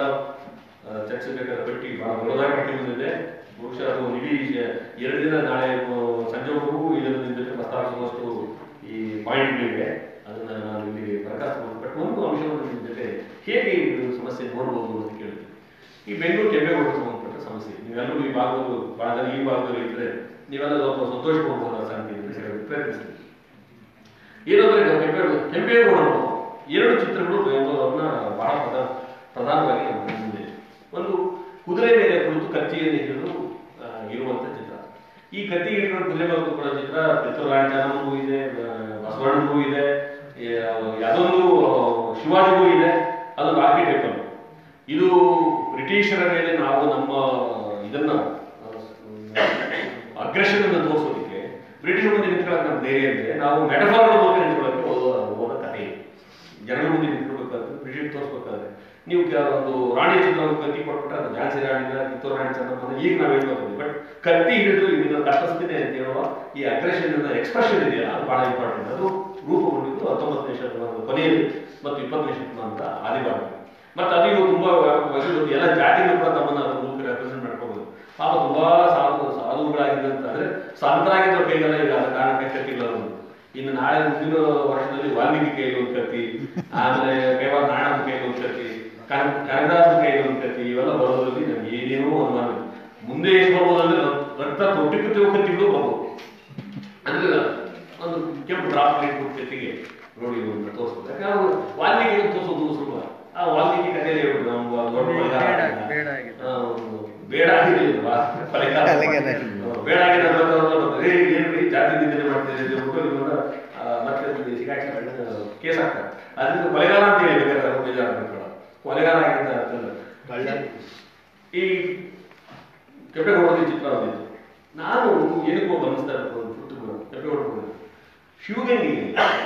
ಆ, ಚರ್ಚಿಸಬೇಕಾದ ಪಟ್ಟಿ ಬಹಳ ದೊಡ್ಡದಾಗಿ ಪಟ್ಟಿ ಬಂದಿದೆ ಬಹುಶಃ ಅದು ಒಂದು ಇಡೀ ಎರಡು ದಿನ ನಾಳೆ ಆ, ಸಂಜೆವರೆಗೂ ಇದನ್ನು ನಿಮ್ಮ ಜೊತೆ ಪ್ರಸ್ತಾಪಿಸುವಷ್ಟು ಈ ಪಾಯಿಂಟ್ಗಳಿವೆ ಅದನ್ನ ನಾನು ಇಲ್ಲಿ ಪ್ರಕಾಶ ಬಟ್ ಒಂದು ಅಂಶವನ್ನು ನಿಮ್ಮ ಜೊತೆ ಹೇಗೆ ಈ ಸಮಸ್ಯೆ ನೋಡ್ಬೋದು ಅಂತ ಕೇಳ್ತೀನಿ ಈ ಬೆಂಗಳೂರು ಕೆಂಪೇಗೌಡರಿಗೆ ಸಂಬಂಧಪಟ್ಟ ಸಮಸ್ಯೆ ನೀವೆಲ್ಲರೂ ಈ ಭಾಗದಲ್ಲಿ ಬಹಳ ಜನ ಈ ಭಾಗದಲ್ಲಿ ಇದ್ರೆ ನೀವೆಲ್ಲ ಸ್ವಲ್ಪ ಸಂತೋಷ ಪಡ್ಬೋದ ಸಂಗತಿ ಅಂತ ಹೇಳಿ ಪ್ರಯತ್ನಿಸ್ತೀನಿ ಏನಂದ್ರೆ ಕೆಂಪೇಗೌಡ ಕೆಂಪೇಗೌಡರು ಎರಡು ಚಿತ್ರಗಳು ಬೆಂಗಳೂರನ್ನ ಬಹಳ ಪ್ರಧಾನ ಪ್ರಧಾನವಾಗಿ ನಮ್ಮ ಮುಂದೆ ಒಂದು ಕುದುರೆ ಮೇಲೆ ಕುಳಿತು ಕತ್ತಿಯನ್ನು ಹಿಡಿದು ಆ, ಇರುವಂತ ಚಿತ್ರ ಈ ಕತ್ತಿ ಹಿಡಿದು ಕುದುರೆ ಮೇಲೆ ಕೂತ್ಕೊಳ್ಳೋ ಚಿತ್ರ ಕಿತ್ತೂರು ರಾಜನೂ ಇದೆ ಆ, ಬಸವಣ್ಣನಿಗೂ ಇದೆ ಯಾ- ಯಾವುದೊಂದು ಶಿವಾಜಿಗೂ ಇದೆ ಅದು ಆರ್ಕಿಟೆಕ್ಟರ್ ಇದು ಬ್ರಿಟಿಷರ ಮೇಲೆ ನಾವು ನಮ್ಮ ಇದನ್ನ ಅಗ್ರೆಷನ್ ಅನ್ನು ತೋರಿಸೋದಕ್ಕೆ ಬ್ರಿಟಿಷ್ ಮುಂದೆ ನಿಂತ್ಕೊಳ್ಳೋಕೆ ನಮ್ಮ ಧೈರ್ಯ ಇದೆ ನಾವು ಮೆಟಫಾರ್ ಮೂಲಕ ನಿಂತ್ಕೊಳ್ಳೋಕೆ ಓದೋ ಓದೋ ಕಥೆ ಇದೆ. ಜನಗಳ ಮುಂದೆ ನಿಂತ್ಕೊಳ್ಬೇಕಾದ್ರೆ ಬ್ರಿಟಿಷ್ ತೋರಿಸ್ಬೇಕಾದ್ರೆ ನೀವು ಕೆ- ಒಂದು ರಾಣಿ ಚಿತ್ರವನ್ನು ಕತ್ತಿ ಕೊಟ್ಬಿಟ್ರೆ ಅದು ಝಾನ್ಸಿ ರಾಣಿನ ಕಿತ್ತೂರು ರಾಣಿ ಚಂದ್ರಪ್ಪನ ಈಗ ನಾವು ಹೇಳ್ಕೊತೀವಿ ಬಟ್ ಕತ್ತಿ ಹಿಡಿದು ಇದನ್ನ ಕಷ್ಟಸ್ಥಿತಿ ಅಂತ ಹೇಳುವ ಈ ಅಗ್ರೆಷನ್ ಎಕ್ಸ್ಪ್ರೆಷನ್ ಇದೆಯಲ್ಲ ಅದು ಬಹಳ ಇಂಪಾರ್ಟೆಂಟ್ ಅದು ರೂಪುಗೊಂಡಿದ್ದು ಹತ್ತೊಂಬತ್ತನೇ ಶತಮಾನದ ಕೊನೆಯಲ್ಲಿ ಮತ್ತು ಇಪ್ಪತ್ತನೇ ಶತಮಾನದ ಆದಿಭಾಗ ಮತ್ತೆ ಅದು ಇವು ತುಂಬಾ ವ್ಯಾಪಕವಾಗಿ ಇವತ್ತು ಎಲ್ಲ ಜಾತಿಗಳು ಕೂಡ ತಮ್ಮನ್ನ ಅದ್ರ ಮೂಲಕ ರೆಪ್ರೆಸೆಂಟ್ ಮಾಡ್ಕೋಬಹುದು ಪಾಪ ತುಂಬಾ ಸಾಧು ಸಾಧುಗಳಾಗಿದ್ದಂತ ಅಂದ್ರೆ ಸಂತರಾಗಿದ್ದ ಕೈಗೆಲ್ಲ ಈಗ ಅದ ಕಾರಣಕ್ಕೆ ಕತ್ತಿಲ್ಲ ಅವರು ಇನ್ನು ನಾಳೆ ಮುಂದಿನ ವರ್ಷದಲ್ಲಿ ವಾಲ್ಮೀಕಿ ಕೈಲಿ ಒಂದು ಕತ್ತಿ ಆಮೇಲೆ ಕೇವಲ ನಾರಾಯಣ ಕೈಲಿ ಒಂದು ಕತ್ತಿ ಕನ- ಕನಕದಾಸನ ಕೈಲಿ ಒಂದು ಕತ್ತಿ ಇವೆಲ್ಲ ಬರೋದ್ರಲ್ಲಿ ನಮ್ಗೆ ಏನೇನೋ ಅನುಮಾನ ಇದೆ. ಮುಂದೆ ಎಷ್ಟು ಬರ್ಬೋದು ಅಂದ್ರೆ ರಕ್ತ ತೊಟ್ಟಿ ಕುತ್ತಿಗೆ ಕತ್ತಿಗಳು ಬರ್ಬೋದು ಅಂದ್ರೆ ಒಂದು ಕೆಂಪು ಡ್ರಾಪ್ ಲೈಟ್ ಕತ್ತಿಗೆ ನೋಡಿ ಒಂದು ತೋರಿಸ್ಬೋದು ಯಾಕಂದ್ರೆ ಅವ್ರು ವಾಲ್ಮೀಕಿ ತೋರಿಸೋದು ಸುಲಭ ಆ ವಾಲ್ಮೀಕಿ ಕಥೆಯಲ್ಲಿ ಹೇಳ್ಬಿಟ್ಟು ನಮ್ಗೆ ಒಂದು ದೊಡ್ಡ ಮಳೆಗಾಲ ಬೇಡ, ಆಗಿದೆ. ಬೇಡ ಆಗಿದೆ. ಆ, ಒಂದು ಬೇಡ ಆಗಿರ್ಲಿಲ್ವಾ? ಮಳೆಗಾಲ. ಅಲ್ಲಿಗೆನೆ. ಆ, ಬೇಡ ಆಗಿದೆ ಅನ್ನೋದನ್ನ ಬರ್ತಾರೆ. ಏ, ಏನ್ರಿ ಜಾತಿ ನಿಂದನೆ ಮಾಡ್ತೀರಿ ಅಂತ ಹೇಳ್ಬಿಟ್ಟು ನಿಮ್ಮನ್ನ ಆ, ಮತ್ತೆ ಒಂದು ಸಿಗಾಕಿ ಕೇಸ್ ಹಾಕ್ತಾರೆ ಅದರಿಂದ ಕೊಲೆಗಾರ ಅಂತ ಹೇಳಿ ಬೇಕಾದ್ರೆ ಅವ್ರು ಬೇಜಾರು ಮಾಡ್ಕೊಳ್ಳೋ. ಕೊಲೆಗಾರ ಆಗಿದ್ದ ಅಂತಲ್ಲ ಕಳ್ಳ ಈ ಕೆಂಪೇಗೌಡರ ಚಿತ್ರ ಬಂದಿತ್ತು ನಾನು ಏನಕ್ಕೋ ಗಮನಿಸ್ತಾ ಇರೋದು ಒಂದು ಪುಟ್ಟು ಕೆಂಪೇಗೌಡ ಶಿವಗಂಗೆಗೆ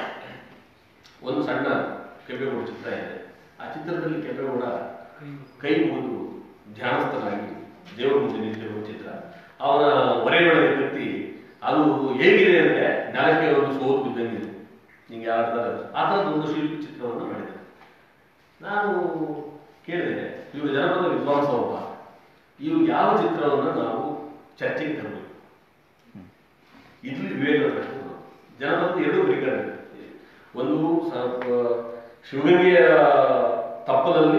ಒಂದು ಸಣ್ಣ ಕೆಂಪೇಗೌಡ ಚಿತ್ರ ಇದೆ ಆ ಚಿತ್ರದಲ್ಲಿ ಕೆಂಪೇಗೌಡ ಕೈ ಮುಗಿದು ಧ್ಯಾನಸ್ಥನಾಗಿ ದೇವರ ಮುಂದೆ ನಿಂತಿರುವ ಚಿತ್ರ ಅವನ ಹೊರೆಯೊಳಗೆ ಕತ್ತಿ ಅದು ಹೇಗಿದೆ ಅಂದ್ರೆ ನೆಲಕ್ಕೆ ಒಂದು ಸೋತು ಬಿದ್ದಂಗಿದೆ ನಿಂಗೆ ಯಾವ ಆ ಥರದ ಒಂದು ಶಿಲ್ಪಿ ಚಿತ್ರವನ್ನು ಮಾಡಿದೆ ನಾನು ಕೇಳಿದೆ ಇವರು ಜನಪದ ವಿದ್ವಾಂಸ ಒಬ್ಬ ಇವರು ಯಾವ ಚಿತ್ರವನ್ನು ನಾವು ಚರ್ಚೆಗೆ ತರಬೇಕು ಇಲ್ಲಿ ವಿವೇಕ ಪ್ರಶ್ನೆ ಜನಪದ ಎರಡು ಬೇಕಾದ್ರೆ ಒಂದು ಸ್ವಲ್ಪ ಶಿವಗಂಗೆಯ ತಪ್ಪದಲ್ಲಿ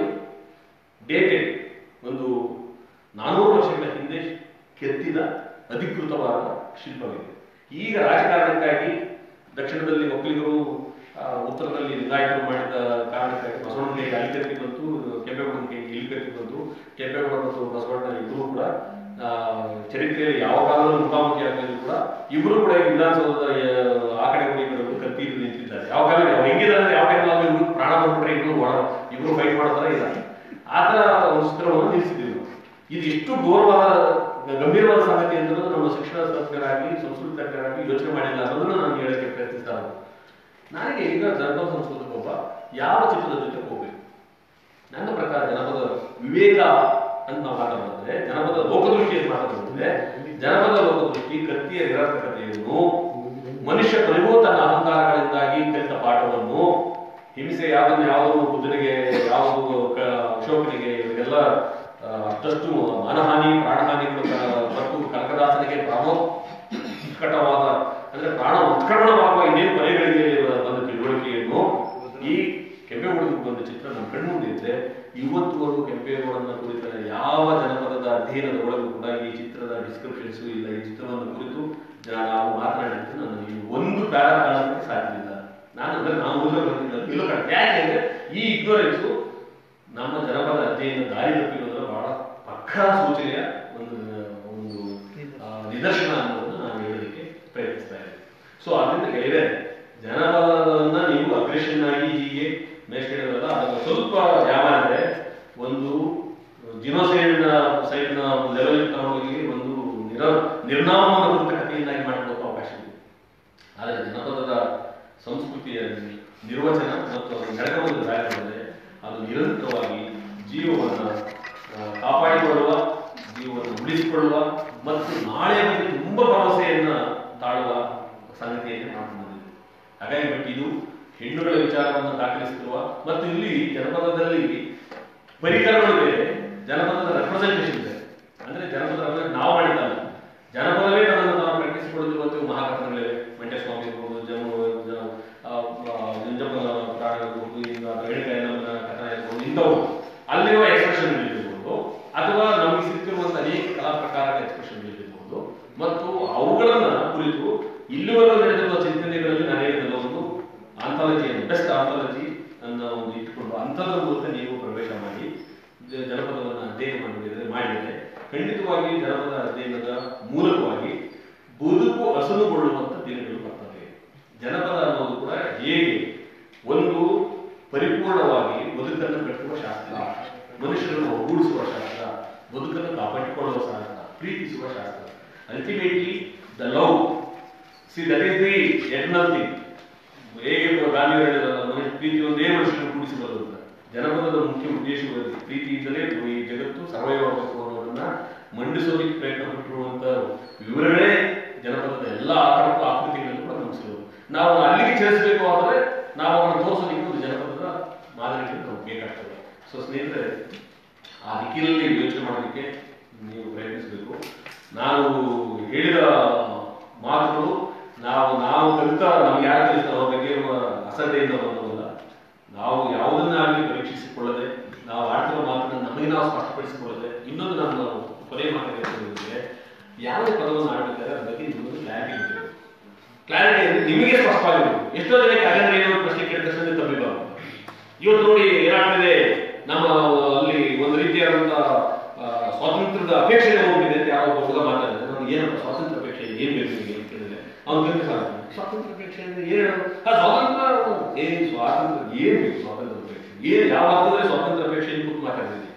ಡೇಟೆಡ್ ಒಂದು ನಾನೂರು ವರ್ಷಗಳ ಹಿಂದೆ ಕೆತ್ತಿದ ಅಧಿಕೃತವಾದ ಶಿಲ್ಪವಿದೆ ಈಗ ರಾಜಕಾರಣಕ್ಕಾಗಿ ದಕ್ಷಿಣದಲ್ಲಿ ಒಕ್ಕಲಿಗರು ಆ, ಉತ್ತರದಲ್ಲಿ ಲಿಂಗಾಯತರು ಮಾಡಿದ ಕಾರಣಕ್ಕಾಗಿ ಬಸವಣ್ಣನಿಗೆ ಅಲಿಕತ್ತಿ ಬಂತು ಕೆಂಪೇಗೌಡನಿಗೆ ಇಲಿಕತ್ತಿ ಬಂತು ಕೆಂಪೇಗೌಡ ಮತ್ತು ಬಸವಣ್ಣ ಇಬ್ಬರು ಕೂಡ ಆ, ಚರಿತ್ರೆಯಲ್ಲಿ ಯಾವ ಕಾಲದಲ್ಲೂ ಮುಖಾಮುಖಿ ಆಗಿದ್ರು ಕೂಡ ಇಬ್ಬರು ಕೂಡ ಈ ವಿಧಾನಸೌಧದ ಆ, ಆ ಕಡೆ ಹೋಗಿ ಈ ಕಡೆ ಹೋಗಿ ಕತ್ತಿ ಹಿಡಿದು ನಿಂತಿದ್ದಾರೆ ಯಾವ ಕಾಲ ಅವ್ರು ಹೆಂಗಿದ್ದಾರೆ ಅಂದ್ರೆ ಯಾವ ಟೈಮ್ ಇವ್ರು ಪ್ರಾಣ ಬಂದ್ಬಿಟ್ರೆ ಇಬ್ರು ಒಳ ಇಬ್ರು ಫೈಟ್ ಮಾಡ್ತಾರೆ ಇಲ್ಲ ಆ ತರ ಒಂದು ಚಿತ್ರವನ್ನು ನಿಲ್ಲಿಸಿದ್ದೀವಿ ನಾವು. ಇದು ಎಷ್ಟು ಗೌರವಾದ ಗಂಭೀರವಾದ ಸಂಗತಿ ಅಂದ್ರೆ ನಮ್ಮ ಶಿಕ್ಷಣ ತಜ್ಞರಾಗಿ ಸಂಸ್ಕೃತಿ ತಜ್ಞರಾಗಿ ಯೋಚನೆ ಮಾಡಿಲ್ಲ ಅನ್ನೋದನ್ನ ನಾನು ಹೇಳಕ್ಕೆ ಪ್ರಯತ್ನಿಸ್ತಾ ಇರೋದು. ನನಗೆ ಈಗ ಜನಪದ ಸಂಸ್ಕೃತಿ ಒಬ್ಬ ಯಾವ ಚಿತ್ರದ ಜೊತೆ ಹೋಗ್ಬೇಕು ನನ್ನ ಪ್ರಕಾರ ಜನಪದ ವಿವೇಕ ಅಂತ ನಾವು ಮಾತಾಡಿದ್ರೆ ಜನಪದ ಲೋಕದೃಷ್ಟಿ ಅಂತ ಮಾತಾಡಿದ್ರೆ ಜನಪದ ಲೋಕದೃಷ್ಟಿ ಕತ್ತಿಯ ನಿರರ್ಥಕತೆಯನ್ನು ಮನುಷ್ಯ ಕೊನೆಗೂ ತನ್ನ ಅಹಂಕಾರಗಳಿಂದಾಗಿ ಕಲಿತ ಪಾಠವನ್ನು ಹಿಂಸೆ ಯಾವ್ದನ್ನು ಯಾವುದು ಬುದ್ಧನಿಗೆ ಯಾವುದು ಕ- ಅಶೋಕನಿಗೆ ಇವರಿಗೆಲ್ಲ ಆ, ಅಷ್ಟಷ್ಟು ಮಾನಹಾನಿ ಪ್ರಾಣಹಾನಿಗಳು ಕ- ಮತ್ತು ಕನಕದಾಸನಿಗೆ ಪ್ರಾಮೋತ್ಕಟವಾದ ಅಂದ್ರೆ ಪ್ರಾಣ ಉತ್ಕಟವಾಗುವ ಇನ್ನೇನು ಕೊನೆಗಳಿಗೆ ಬಂದ ತಿಳುವಳಿಕೆಯನ್ನು ಈ ಕೆಂಪೇಗೌಡಕ್ಕೆ ಬಂದ ಚಿತ್ರ ನಮ್ಮ ಕಣ್ಮುಂದೆ ಇದ್ರೆ ಇವತ್ತುವರೆಗೂ ಕೆಂಪೇಗೌಡನ ಕುರಿತ ಯಾವ ಜನಪದದ ಅಧ್ಯಯನದ ಒಳಗೂ ಕೂಡ ಈ ಚಿತ್ರದ ಡಿಸ್ಕ್ರಿಪ್ಷನ್ಸ್ ಇಲ್ಲ ಈ ಚಿತ್ರವನ್ನು ಕುರಿತು ಜನ- ನಾವು ಮಾತನಾಡಿದ್ದು ನಾನು ಈ ಒಂದು ಪ್ಯಾರ ಕಾಣಕ್ಕೆ ಸಾಧ್ಯವಿಲ್ಲ ನಾನು ಅಂದ್ರೆ ನಾವು ಓದೋ ಬರ್ತಿಲ್ಲ ಇಲ್ಲ ಕಣೆ. ಯಾಕೆ ಅಂದ್ರೆ ಈ ಇಗ್ನೋರೆನ್ಸು ನಮ್ಮ ಜನಪದ ಅಧ್ಯಯನ ದಾರಿ ತಪ್ಪಿರೋದ್ರ ಬಹಳ ಪಕ್ಕಾ ಸೂಚನೆಯ ಒಂದು ಒಂದು ಆ, ನಿದರ್ಶನ ಅನ್ನೋದನ್ನ ನಾನು ಹೇಳಲಿಕ್ಕೆ ಪ್ರಯತ್ನಿಸ್ತಾ ಇದ್ದೇನೆ ಸೊ ಅದರಿಂದ ಹೇಳಿದೆ ಜನಪದವನ್ನ ನೀವು ಅಗ್ರೆಷನ್ ಆಗಿ ಹೀಗೆ ಮೇಲ್ಕಡೆಯಲ್ಲ ಅದನ್ನು ಸ್ವಲ್ಪ ಯಾವ ಅಂದ್ರೆ ಒಂದು ಜಿನೋಸೈಡ್ ಸೈಡ್ ಲೆವೆಲ್ ತಗೊಂಡೋಗಿ ಒಂದು ನಿರ ನಿರ್ನಾಮವನ್ನು ಕುರಿತ ಕಥೆಯನ್ನಾಗಿ ಮಾಡ್ಕೊಳ್ಳೋಕೆ ಅವಕಾಶ ಇದೆ ಆದರೆ ಜನಪದದ ಸಂಸ್ಕೃತಿಯ ನಿರ್ವಚನ ಮತ್ತು ಅದರ ನಡಕವನ್ನು ದಾಖಲಿಸಿದರೆ ಅದು ನಿರಂತರವಾಗಿ ಜೀವವನ್ನು ಆ, ಕಾಪಾಡಿಕೊಳ್ಳುವ ಜೀವವನ್ನು ಉಳಿಸಿಕೊಳ್ಳುವ ಮತ್ತು ನಾಳೆಯ ಬಗ್ಗೆ ತುಂಬ ಭರವಸೆಯನ್ನ ತಾಳುವ ಸಂಗತಿಯನ್ನು ಮಾಡ್ಕೊಂಡು ಬಂದಿದೆ ಹಾಗಾಗಿ ಬಟ್ ಇದು ಹೆಣ್ಣುಗಳ ವಿಚಾರವನ್ನು ದಾಖಲಿಸಿರುವ ಮತ್ತು ಇಲ್ಲಿ ಜನಪದದಲ್ಲಿ ಪರಿಕರಗಳು ಬೇರೆ ಜನಪದದ ರೆಪ್ರೆಸೆಂಟೇಷನ್ ಬೇರೆ ಅಂದ್ರೆ ಜನಪದ represent ನಾವು ಮಾಡಿದ್ದಲ್ಲ ಜನಪದವೇ ನಮ್ಮನ್ನು ನಾವು ಪ್ರಾಕ್ಟೀಸ್ ಕೊಡುತ್ತಿರುವಂತಹ ಮಹಾಕಥನಗಳಿವೆ ಮಂಡ್ಯ ಸ್ವಾಮಿ ಇರ್ಬೋದು ಜಮ್ಮು ಜ- ಆ, ಆ, ಜಂಜಪ್ಪನ ಪುರಾಣ ಇರ್ಬೋದು ಈಗ ರೇಣುಕಾಯನಮ್ಮನ ಕಥನ ಇರ್ಬೋದು ಇಂಥವು ಅಲ್ಲಿರುವ ಎಕ್ಸ್ಪ್ರೆಷನ್ ಇರ್ಬೋದು ಅಥವಾ ನಮಗೆ ಸಿಕ್ಕಿರುವಂತಹ ಅನೇಕ ಕಲಾ ಪ್ರಕಾರದ ಎಕ್ಸ್ಪ್ರೆಷನ್ ಇರ್ಬೋದು ಮತ್ತು ಅವುಗಳನ್ನ ಕುರಿತು ಇಲ್ಲಿವರೆಗೂ ನಡೆದಿರುವ ಚಿಂತನೆಗಳಲ್ಲಿ ನಾನು ಹೇಳಿದ ಒಂದು ಆಂಥಾಲಜಿಯನ್ನು ಬೆಸ್ಟ್ ಆಂಥಾಲಜಿ ಅನ್ನ ಒಂದು ಇಟ್ಟುಕೊಂಡು ಅಂಥದ್ರ ಮೂಲಕ ನೀವು ಪ್ರವೇಶ ಮಾಡಿ ಜ- ಜನಪದವನ್ನು ಅಧ್ಯಯನ ಮಾಡಿದರೆ ಮಾಡಿದರೆ ಖಂಡಿತವಾಗಿ ಜನಪದ ಅಧ್ಯಯನದ ಮೂಲಕವಾಗಿ ಬದುಕು ಹಸನುಗೊಳ್ಳುವಂತ ದಿನಗಳು ಬರ್ತವೆ ಜನಪದ ಅನ್ನೋದು ಕೂಡ ಹೇಗೆ ಒಂದು ಪರಿಪೂರ್ಣವಾಗಿ ಬದುಕನ್ನು ಕಟ್ಟುವ ಶಾಸ್ತ್ರ ಮನುಷ್ಯರನ್ನು ಒಗ್ಗೂಡಿಸುವ ಶಾಸ್ತ್ರ ಬದುಕನ್ನು ಕಾಪಾಡಿಕೊಳ್ಳುವ ಶಾಸ್ತ್ರ ಪ್ರೀತಿಸುವ ಶಾಸ್ತ್ರ ultimately the love see that is the eternal thing ಹೇಗೆ ಗಾಂಧಿ ಹೇಳಿದಲ್ಲ ಮನುಷ್ಯ ಪ್ರೀತಿ ಒಂದೇ ಮನುಷ್ಯನ ಕೂಡಿಸಬಲ್ಲದು ಅಂತ ಜನಪದದ ಮುಖ್ಯ ಉದ್ದೇಶವಾಗಿ ಪ್ರೀತಿಯಿಂದಲೇ ಈ ಜಗತ್ತು ಸರ್ವೈವ್ ಆಗಬೇಕು ಅನ್ನೋದನ್ನ ಮಂಡಿಸೋದಕ್ಕೆ ಪ್ರಯತ್ನ ಪಟ್ಟಿರುವಂತ ವಿವರಣೆ ಜನಪದದ ಎಲ್ಲ ಆಕಾರಕ್ಕೂ ಆಕೃತಿಗಳನ್ನು ಕೂಡ ನಮ್ಗೆ ಸಿಗೋದು ನಾವು ಅಲ್ಲಿಗೆ ಸೇರಿಸಬೇಕು ಆದರೆ ನಾವು ಅವನ್ನ ತೋರಿಸೋದಕ್ಕೆ ಒಂದು ಜನಪದದ ಮಾದರಿಗಳು ನಮ್ಗೆ ಬೇಕಾಗ್ತದೆ ಸೊ ಸ್ನೇಹಿತರೆ ಆ ದಿಕ್ಕಿನಲ್ಲಿ ಯೋಚನೆ ಮಾಡೋದಕ್ಕೆ ನೀವು ಪ್ರಯತ್ನಿಸಬೇಕು ನಾನು ಹೇಳಿದ ಮಾತುಗಳು ನಾವು ನಾವು ಕಲಿತ ನಮ್ಗೆ ಯಾರು ಕಲಿತಾರೋ ಅವ್ರ ಬಗ್ಗೆ ಇರುವ ಅಸಡ್ಡೆಯಿಂದ ಬಂದವಲ್ಲ ನಾವು ಯಾವುದನ್ನಾಗಲಿ ಪರೀಕ್ಷಿಸಿಕೊಳ್ಳದೆ ನಾವು ಆಡ್ತಿರೋ ಮಾತನ್ನ ನಮಗೆ ನಾವು ಸ್ಪಷ್ಟಪಡಿಸಿಕೊಳ್ಳದೆ ಇನ್ನೊಂದು ನಾನು ಕೊನೆ ಮಾತಾಡಿದ್ರೆ ಯಾವುದೇ ಪದವನ್ನು ಆಡಬೇಕಾದ್ರೆ ಅದ್ರ ಬಗ್ಗೆ ನಿಮಗೆ ಕ್ಲಾರಿಟಿ ಇರಬೇಕು ಕ್ಲಾರಿಟಿ ಅಂದ್ರೆ ನಿಮಗೆ ಸ್ಪಷ್ಟವಾಗಿರಬೇಕು ಎಷ್ಟೋ ಜನಕ್ಕೆ ಹಾಗಾದ್ರೆ ಏನೋ ಒಂದು ಪ್ರಶ್ನೆ ಕೇಳಿದ ತಕ್ಷಣ ತಪ್ಪಿಬಾರ್ದು ಇವತ್ತು ನೋಡಿ ಏನಾಗ್ತಿದೆ ನಮ್ಮ ಅಲ್ಲಿ ಒಂದು ರೀತಿಯಾದಂತಹ ಆ, ಸ್ವಾತಂತ್ರ್ಯದ ಅಪೇಕ್ಷೆ ಹೋಗ್ತಿದೆ ಅಂತ ಯಾವ ಒಬ್ಬ ಹುಡುಗ ಮಾತಾಡಿದ್ರೆ ನಮ್ಗೆ ಏನಪ್ಪ ಸ್ವಾತಂತ್ರ್ಯ ಅಪೇಕ್ಷೆ ಏನ್ ಬೇಕು ನಿಮಗೆ ಅಂತ ಕೇಳಿದ್ರೆ ಅವ್ನು ಗಂಟೆ ಸ್ವಾತಂತ್ರ್ಯ ಅಪೇಕ್ಷೆ ಅಂದ್ರೆ ಏನು ಹೇಳು? ಆ, ಸ್ವಾತಂತ್ರ್ಯ ಏನ್ ಸ್ವಾತಂತ್ರ್ಯ ಏನ್ ಬೇಕು ಸ್ವಾತಂತ್ರ್ಯ ಅಪೇಕ್ಷೆ ಏನ್ ಯಾವ ಅರ್ಥದಲ್ಲಿ ಸ್ವಾತಂತ್ರ್ಯ ಅಪೇಕ್ಷೆ ಅಂತ ಕೂತು ಮಾತಾಡ್ತಿದ್ದೀವಿ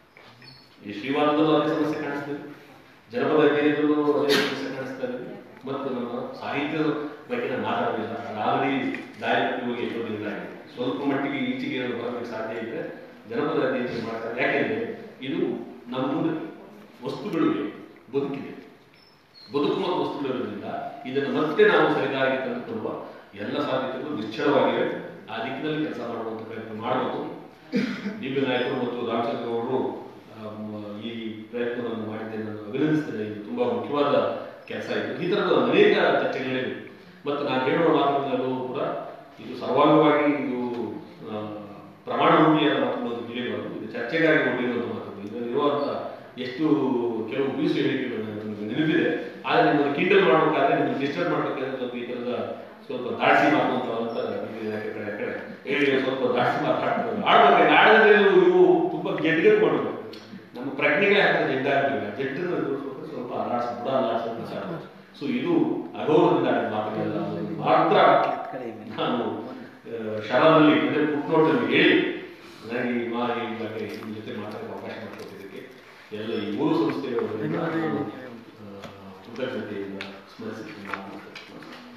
ಈ ಶ್ರೀವಾದದಲ್ಲೂ ಅದೇ ಸಮಸ್ಯೆ ಕಾಣಿಸ್ತದೆ ಜನಪದ ಅಧ್ಯಯನದಲ್ಲೂ ಅದೇ ಸಮಸ್ಯೆ ಕಾಣಿಸ್ತಾ ಇದೆ ಮತ್ತು ನಮ್ಮ ಸಾಹಿತ್ಯದ ಬಗ್ಗೆ ನಾನು ಮಾತಾಡೋದಿಲ್ಲ ಆಲ್ರೆಡಿ ದಾರಿ ಹೋಗಿ ಎಷ್ಟೋ ದಿನಗಳಾಗಿದೆ ಸ್ವಲ್ಪ ಮಟ್ಟಿಗೆ ಈಚೆಗೆ ಏನಾದ್ರು ಬರಬೇಕು ಸಾಧ್ಯ ಇದ್ರೆ ಜನಪದ ಅಧ್ಯಯನ ಮಾಡ್ತಾರೆ ಯಾಕೆಂದ್ರೆ ಇದು ನಮ್ಮ ಮುಂದೆ ವಸ್ತುಗಳಿವೆ ಬದುಕಿದೆ ಬದುಕು ಮತ್ತು ವಸ್ತುಗಳಿರೋದ್ರಿಂದ ಇದನ್ನು ಮತ್ತೆ ನಾವು ಸರಿದಾರಿಗೆ ತಂದುಕೊಳ್ಳುವ ಎಲ್ಲ ಸಾಧ್ಯತೆಗಳು ನಿಶ್ಚಳವಾಗಿವೆ ಆ ದಿಕ್ಕಿನಲ್ಲಿ ಕೆಲಸ ಮಾಡುವಂತ ಪ್ರಯತ್ನ ಮಾಡಬೇಕು ದಿವ್ಯ ನಾಯಕರು ಮತ್ತು ರಾಮಚಂದ್ರ ಅವರು ಆಮ್, ಈ ಪ್ರಯತ್ನವನ್ನು ಮಾಡಿದ್ದೆ ನಾನು ಅಭಿನಂದಿಸ್ತೇನೆ ಇದು ತುಂಬಾ ಮುಖ್ಯವಾದ ಕೆಲಸ ಇದು ಈ ತರದ ಅನೇಕ ಚರ್ಚೆಗಳಿವೆ ಮತ್ತು ನಾನು ಹೇಳುವ ಮಾತುಗಳೆಲ್ಲವೂ ಕೂಡ ಇದು ಸರ್ವಾಂಗವಾಗಿ ಇದು ಆ, ಪ್ರಮಾಣ ರೂಪಿಯಾದ ಮಾತುಗಳು ಅಂತ ತಿಳಿಯಬಾರದು ಇದು ಚರ್ಚೆಗಾಗಿ ಹೊಂದಿರುವಂಥ ಮಾತುಗಳು ಇದರಲ್ಲಿರುವಂಥ ಎಷ್ಟು ಕೆಲವು ಬೀಸು ಹೇಳಿಕೆಗಳು ನನಗೆ ನೆನಪಿದೆ ಆದರೆ ನಿಮ್ಮನ್ನು ಕಿಂಡಲ್ ಮಾಡಬೇಕಾದ್ರೆ ನಿಮ್ಮನ್ನು ಡಿಸ್ಟರ್ಬ್ ಮಾಡಬೇಕಾದ್ರೆ ಸ್ವಲ್ಪ ಈ ಥರದ ಸ್ವಲ್ಪ ದಾಡ್ಸಿ ಮಾತು ಅಂತ ಅಂತ ಇದೆ ಆ ಕಡೆ ಆ ಕಡೆ ಹೇಳಿ ಸ್ವಲ್ಪ ದಾಡ್ಸಿ ಮಾತಾಡ್ತಾರೆ ಆಡ್ಬೇಕು ಆಡೋದ್ರೆ ಇವು ಇವು ತುಂಬಾ ಗೆಡ್ಗೆಟ್ ಮಾಡಬೇಕು ನಮ್ಮ ಪ್ರಜ್ಞೆಗೆ ಹಾಕಿದ್ರೆ ಜಡ್ಡ ಆಗಲಿಲ್ಲ ಜಡ್ಡನ್ನು ತೋರಿಸ್ಬೇಕು ಸ್ವಲ್ಪ ಅಲ್ಲಾಡ್ಸ್ ಬುಡ ಅಲ್ಲಾಡ್ಸೋದು ಸೊ ಇದು ಅಗೌರವದಿಂದ ಆಡಿದ ಮಾತುಗಳೆಲ್ಲ ಅದನ್ನು ಮಾತ್ರ ನಾನು ಆ, ಶರದಲ್ಲಿ ಅಂದ್ರೆ ಫುಟ್ನೋಟಲ್ಲಿ ಹೇಳಿ ನನಗೆ ಈ ಮಾ ಈ ಬಗ್ಗೆ ನಿಮ್ಮ ಜೊತೆ ಮಾತಾಡೋಕೆ ಅವಕಾಶ ಮಾಡಿಕೊಟ್ಟಿದ್ದಕ್ಕೆ ಎಲ್ಲ ಈ ಮೂರು ಸಂಸ್ಥೆಗಳ ವತಿಯಿಂದ ನಾನು, ಆ, ಕೃತಜ್ಞತೆಯಿಂದ ಸ್ಮರಿಸಿ ಮಾತನಾಡ್ತೇನೆ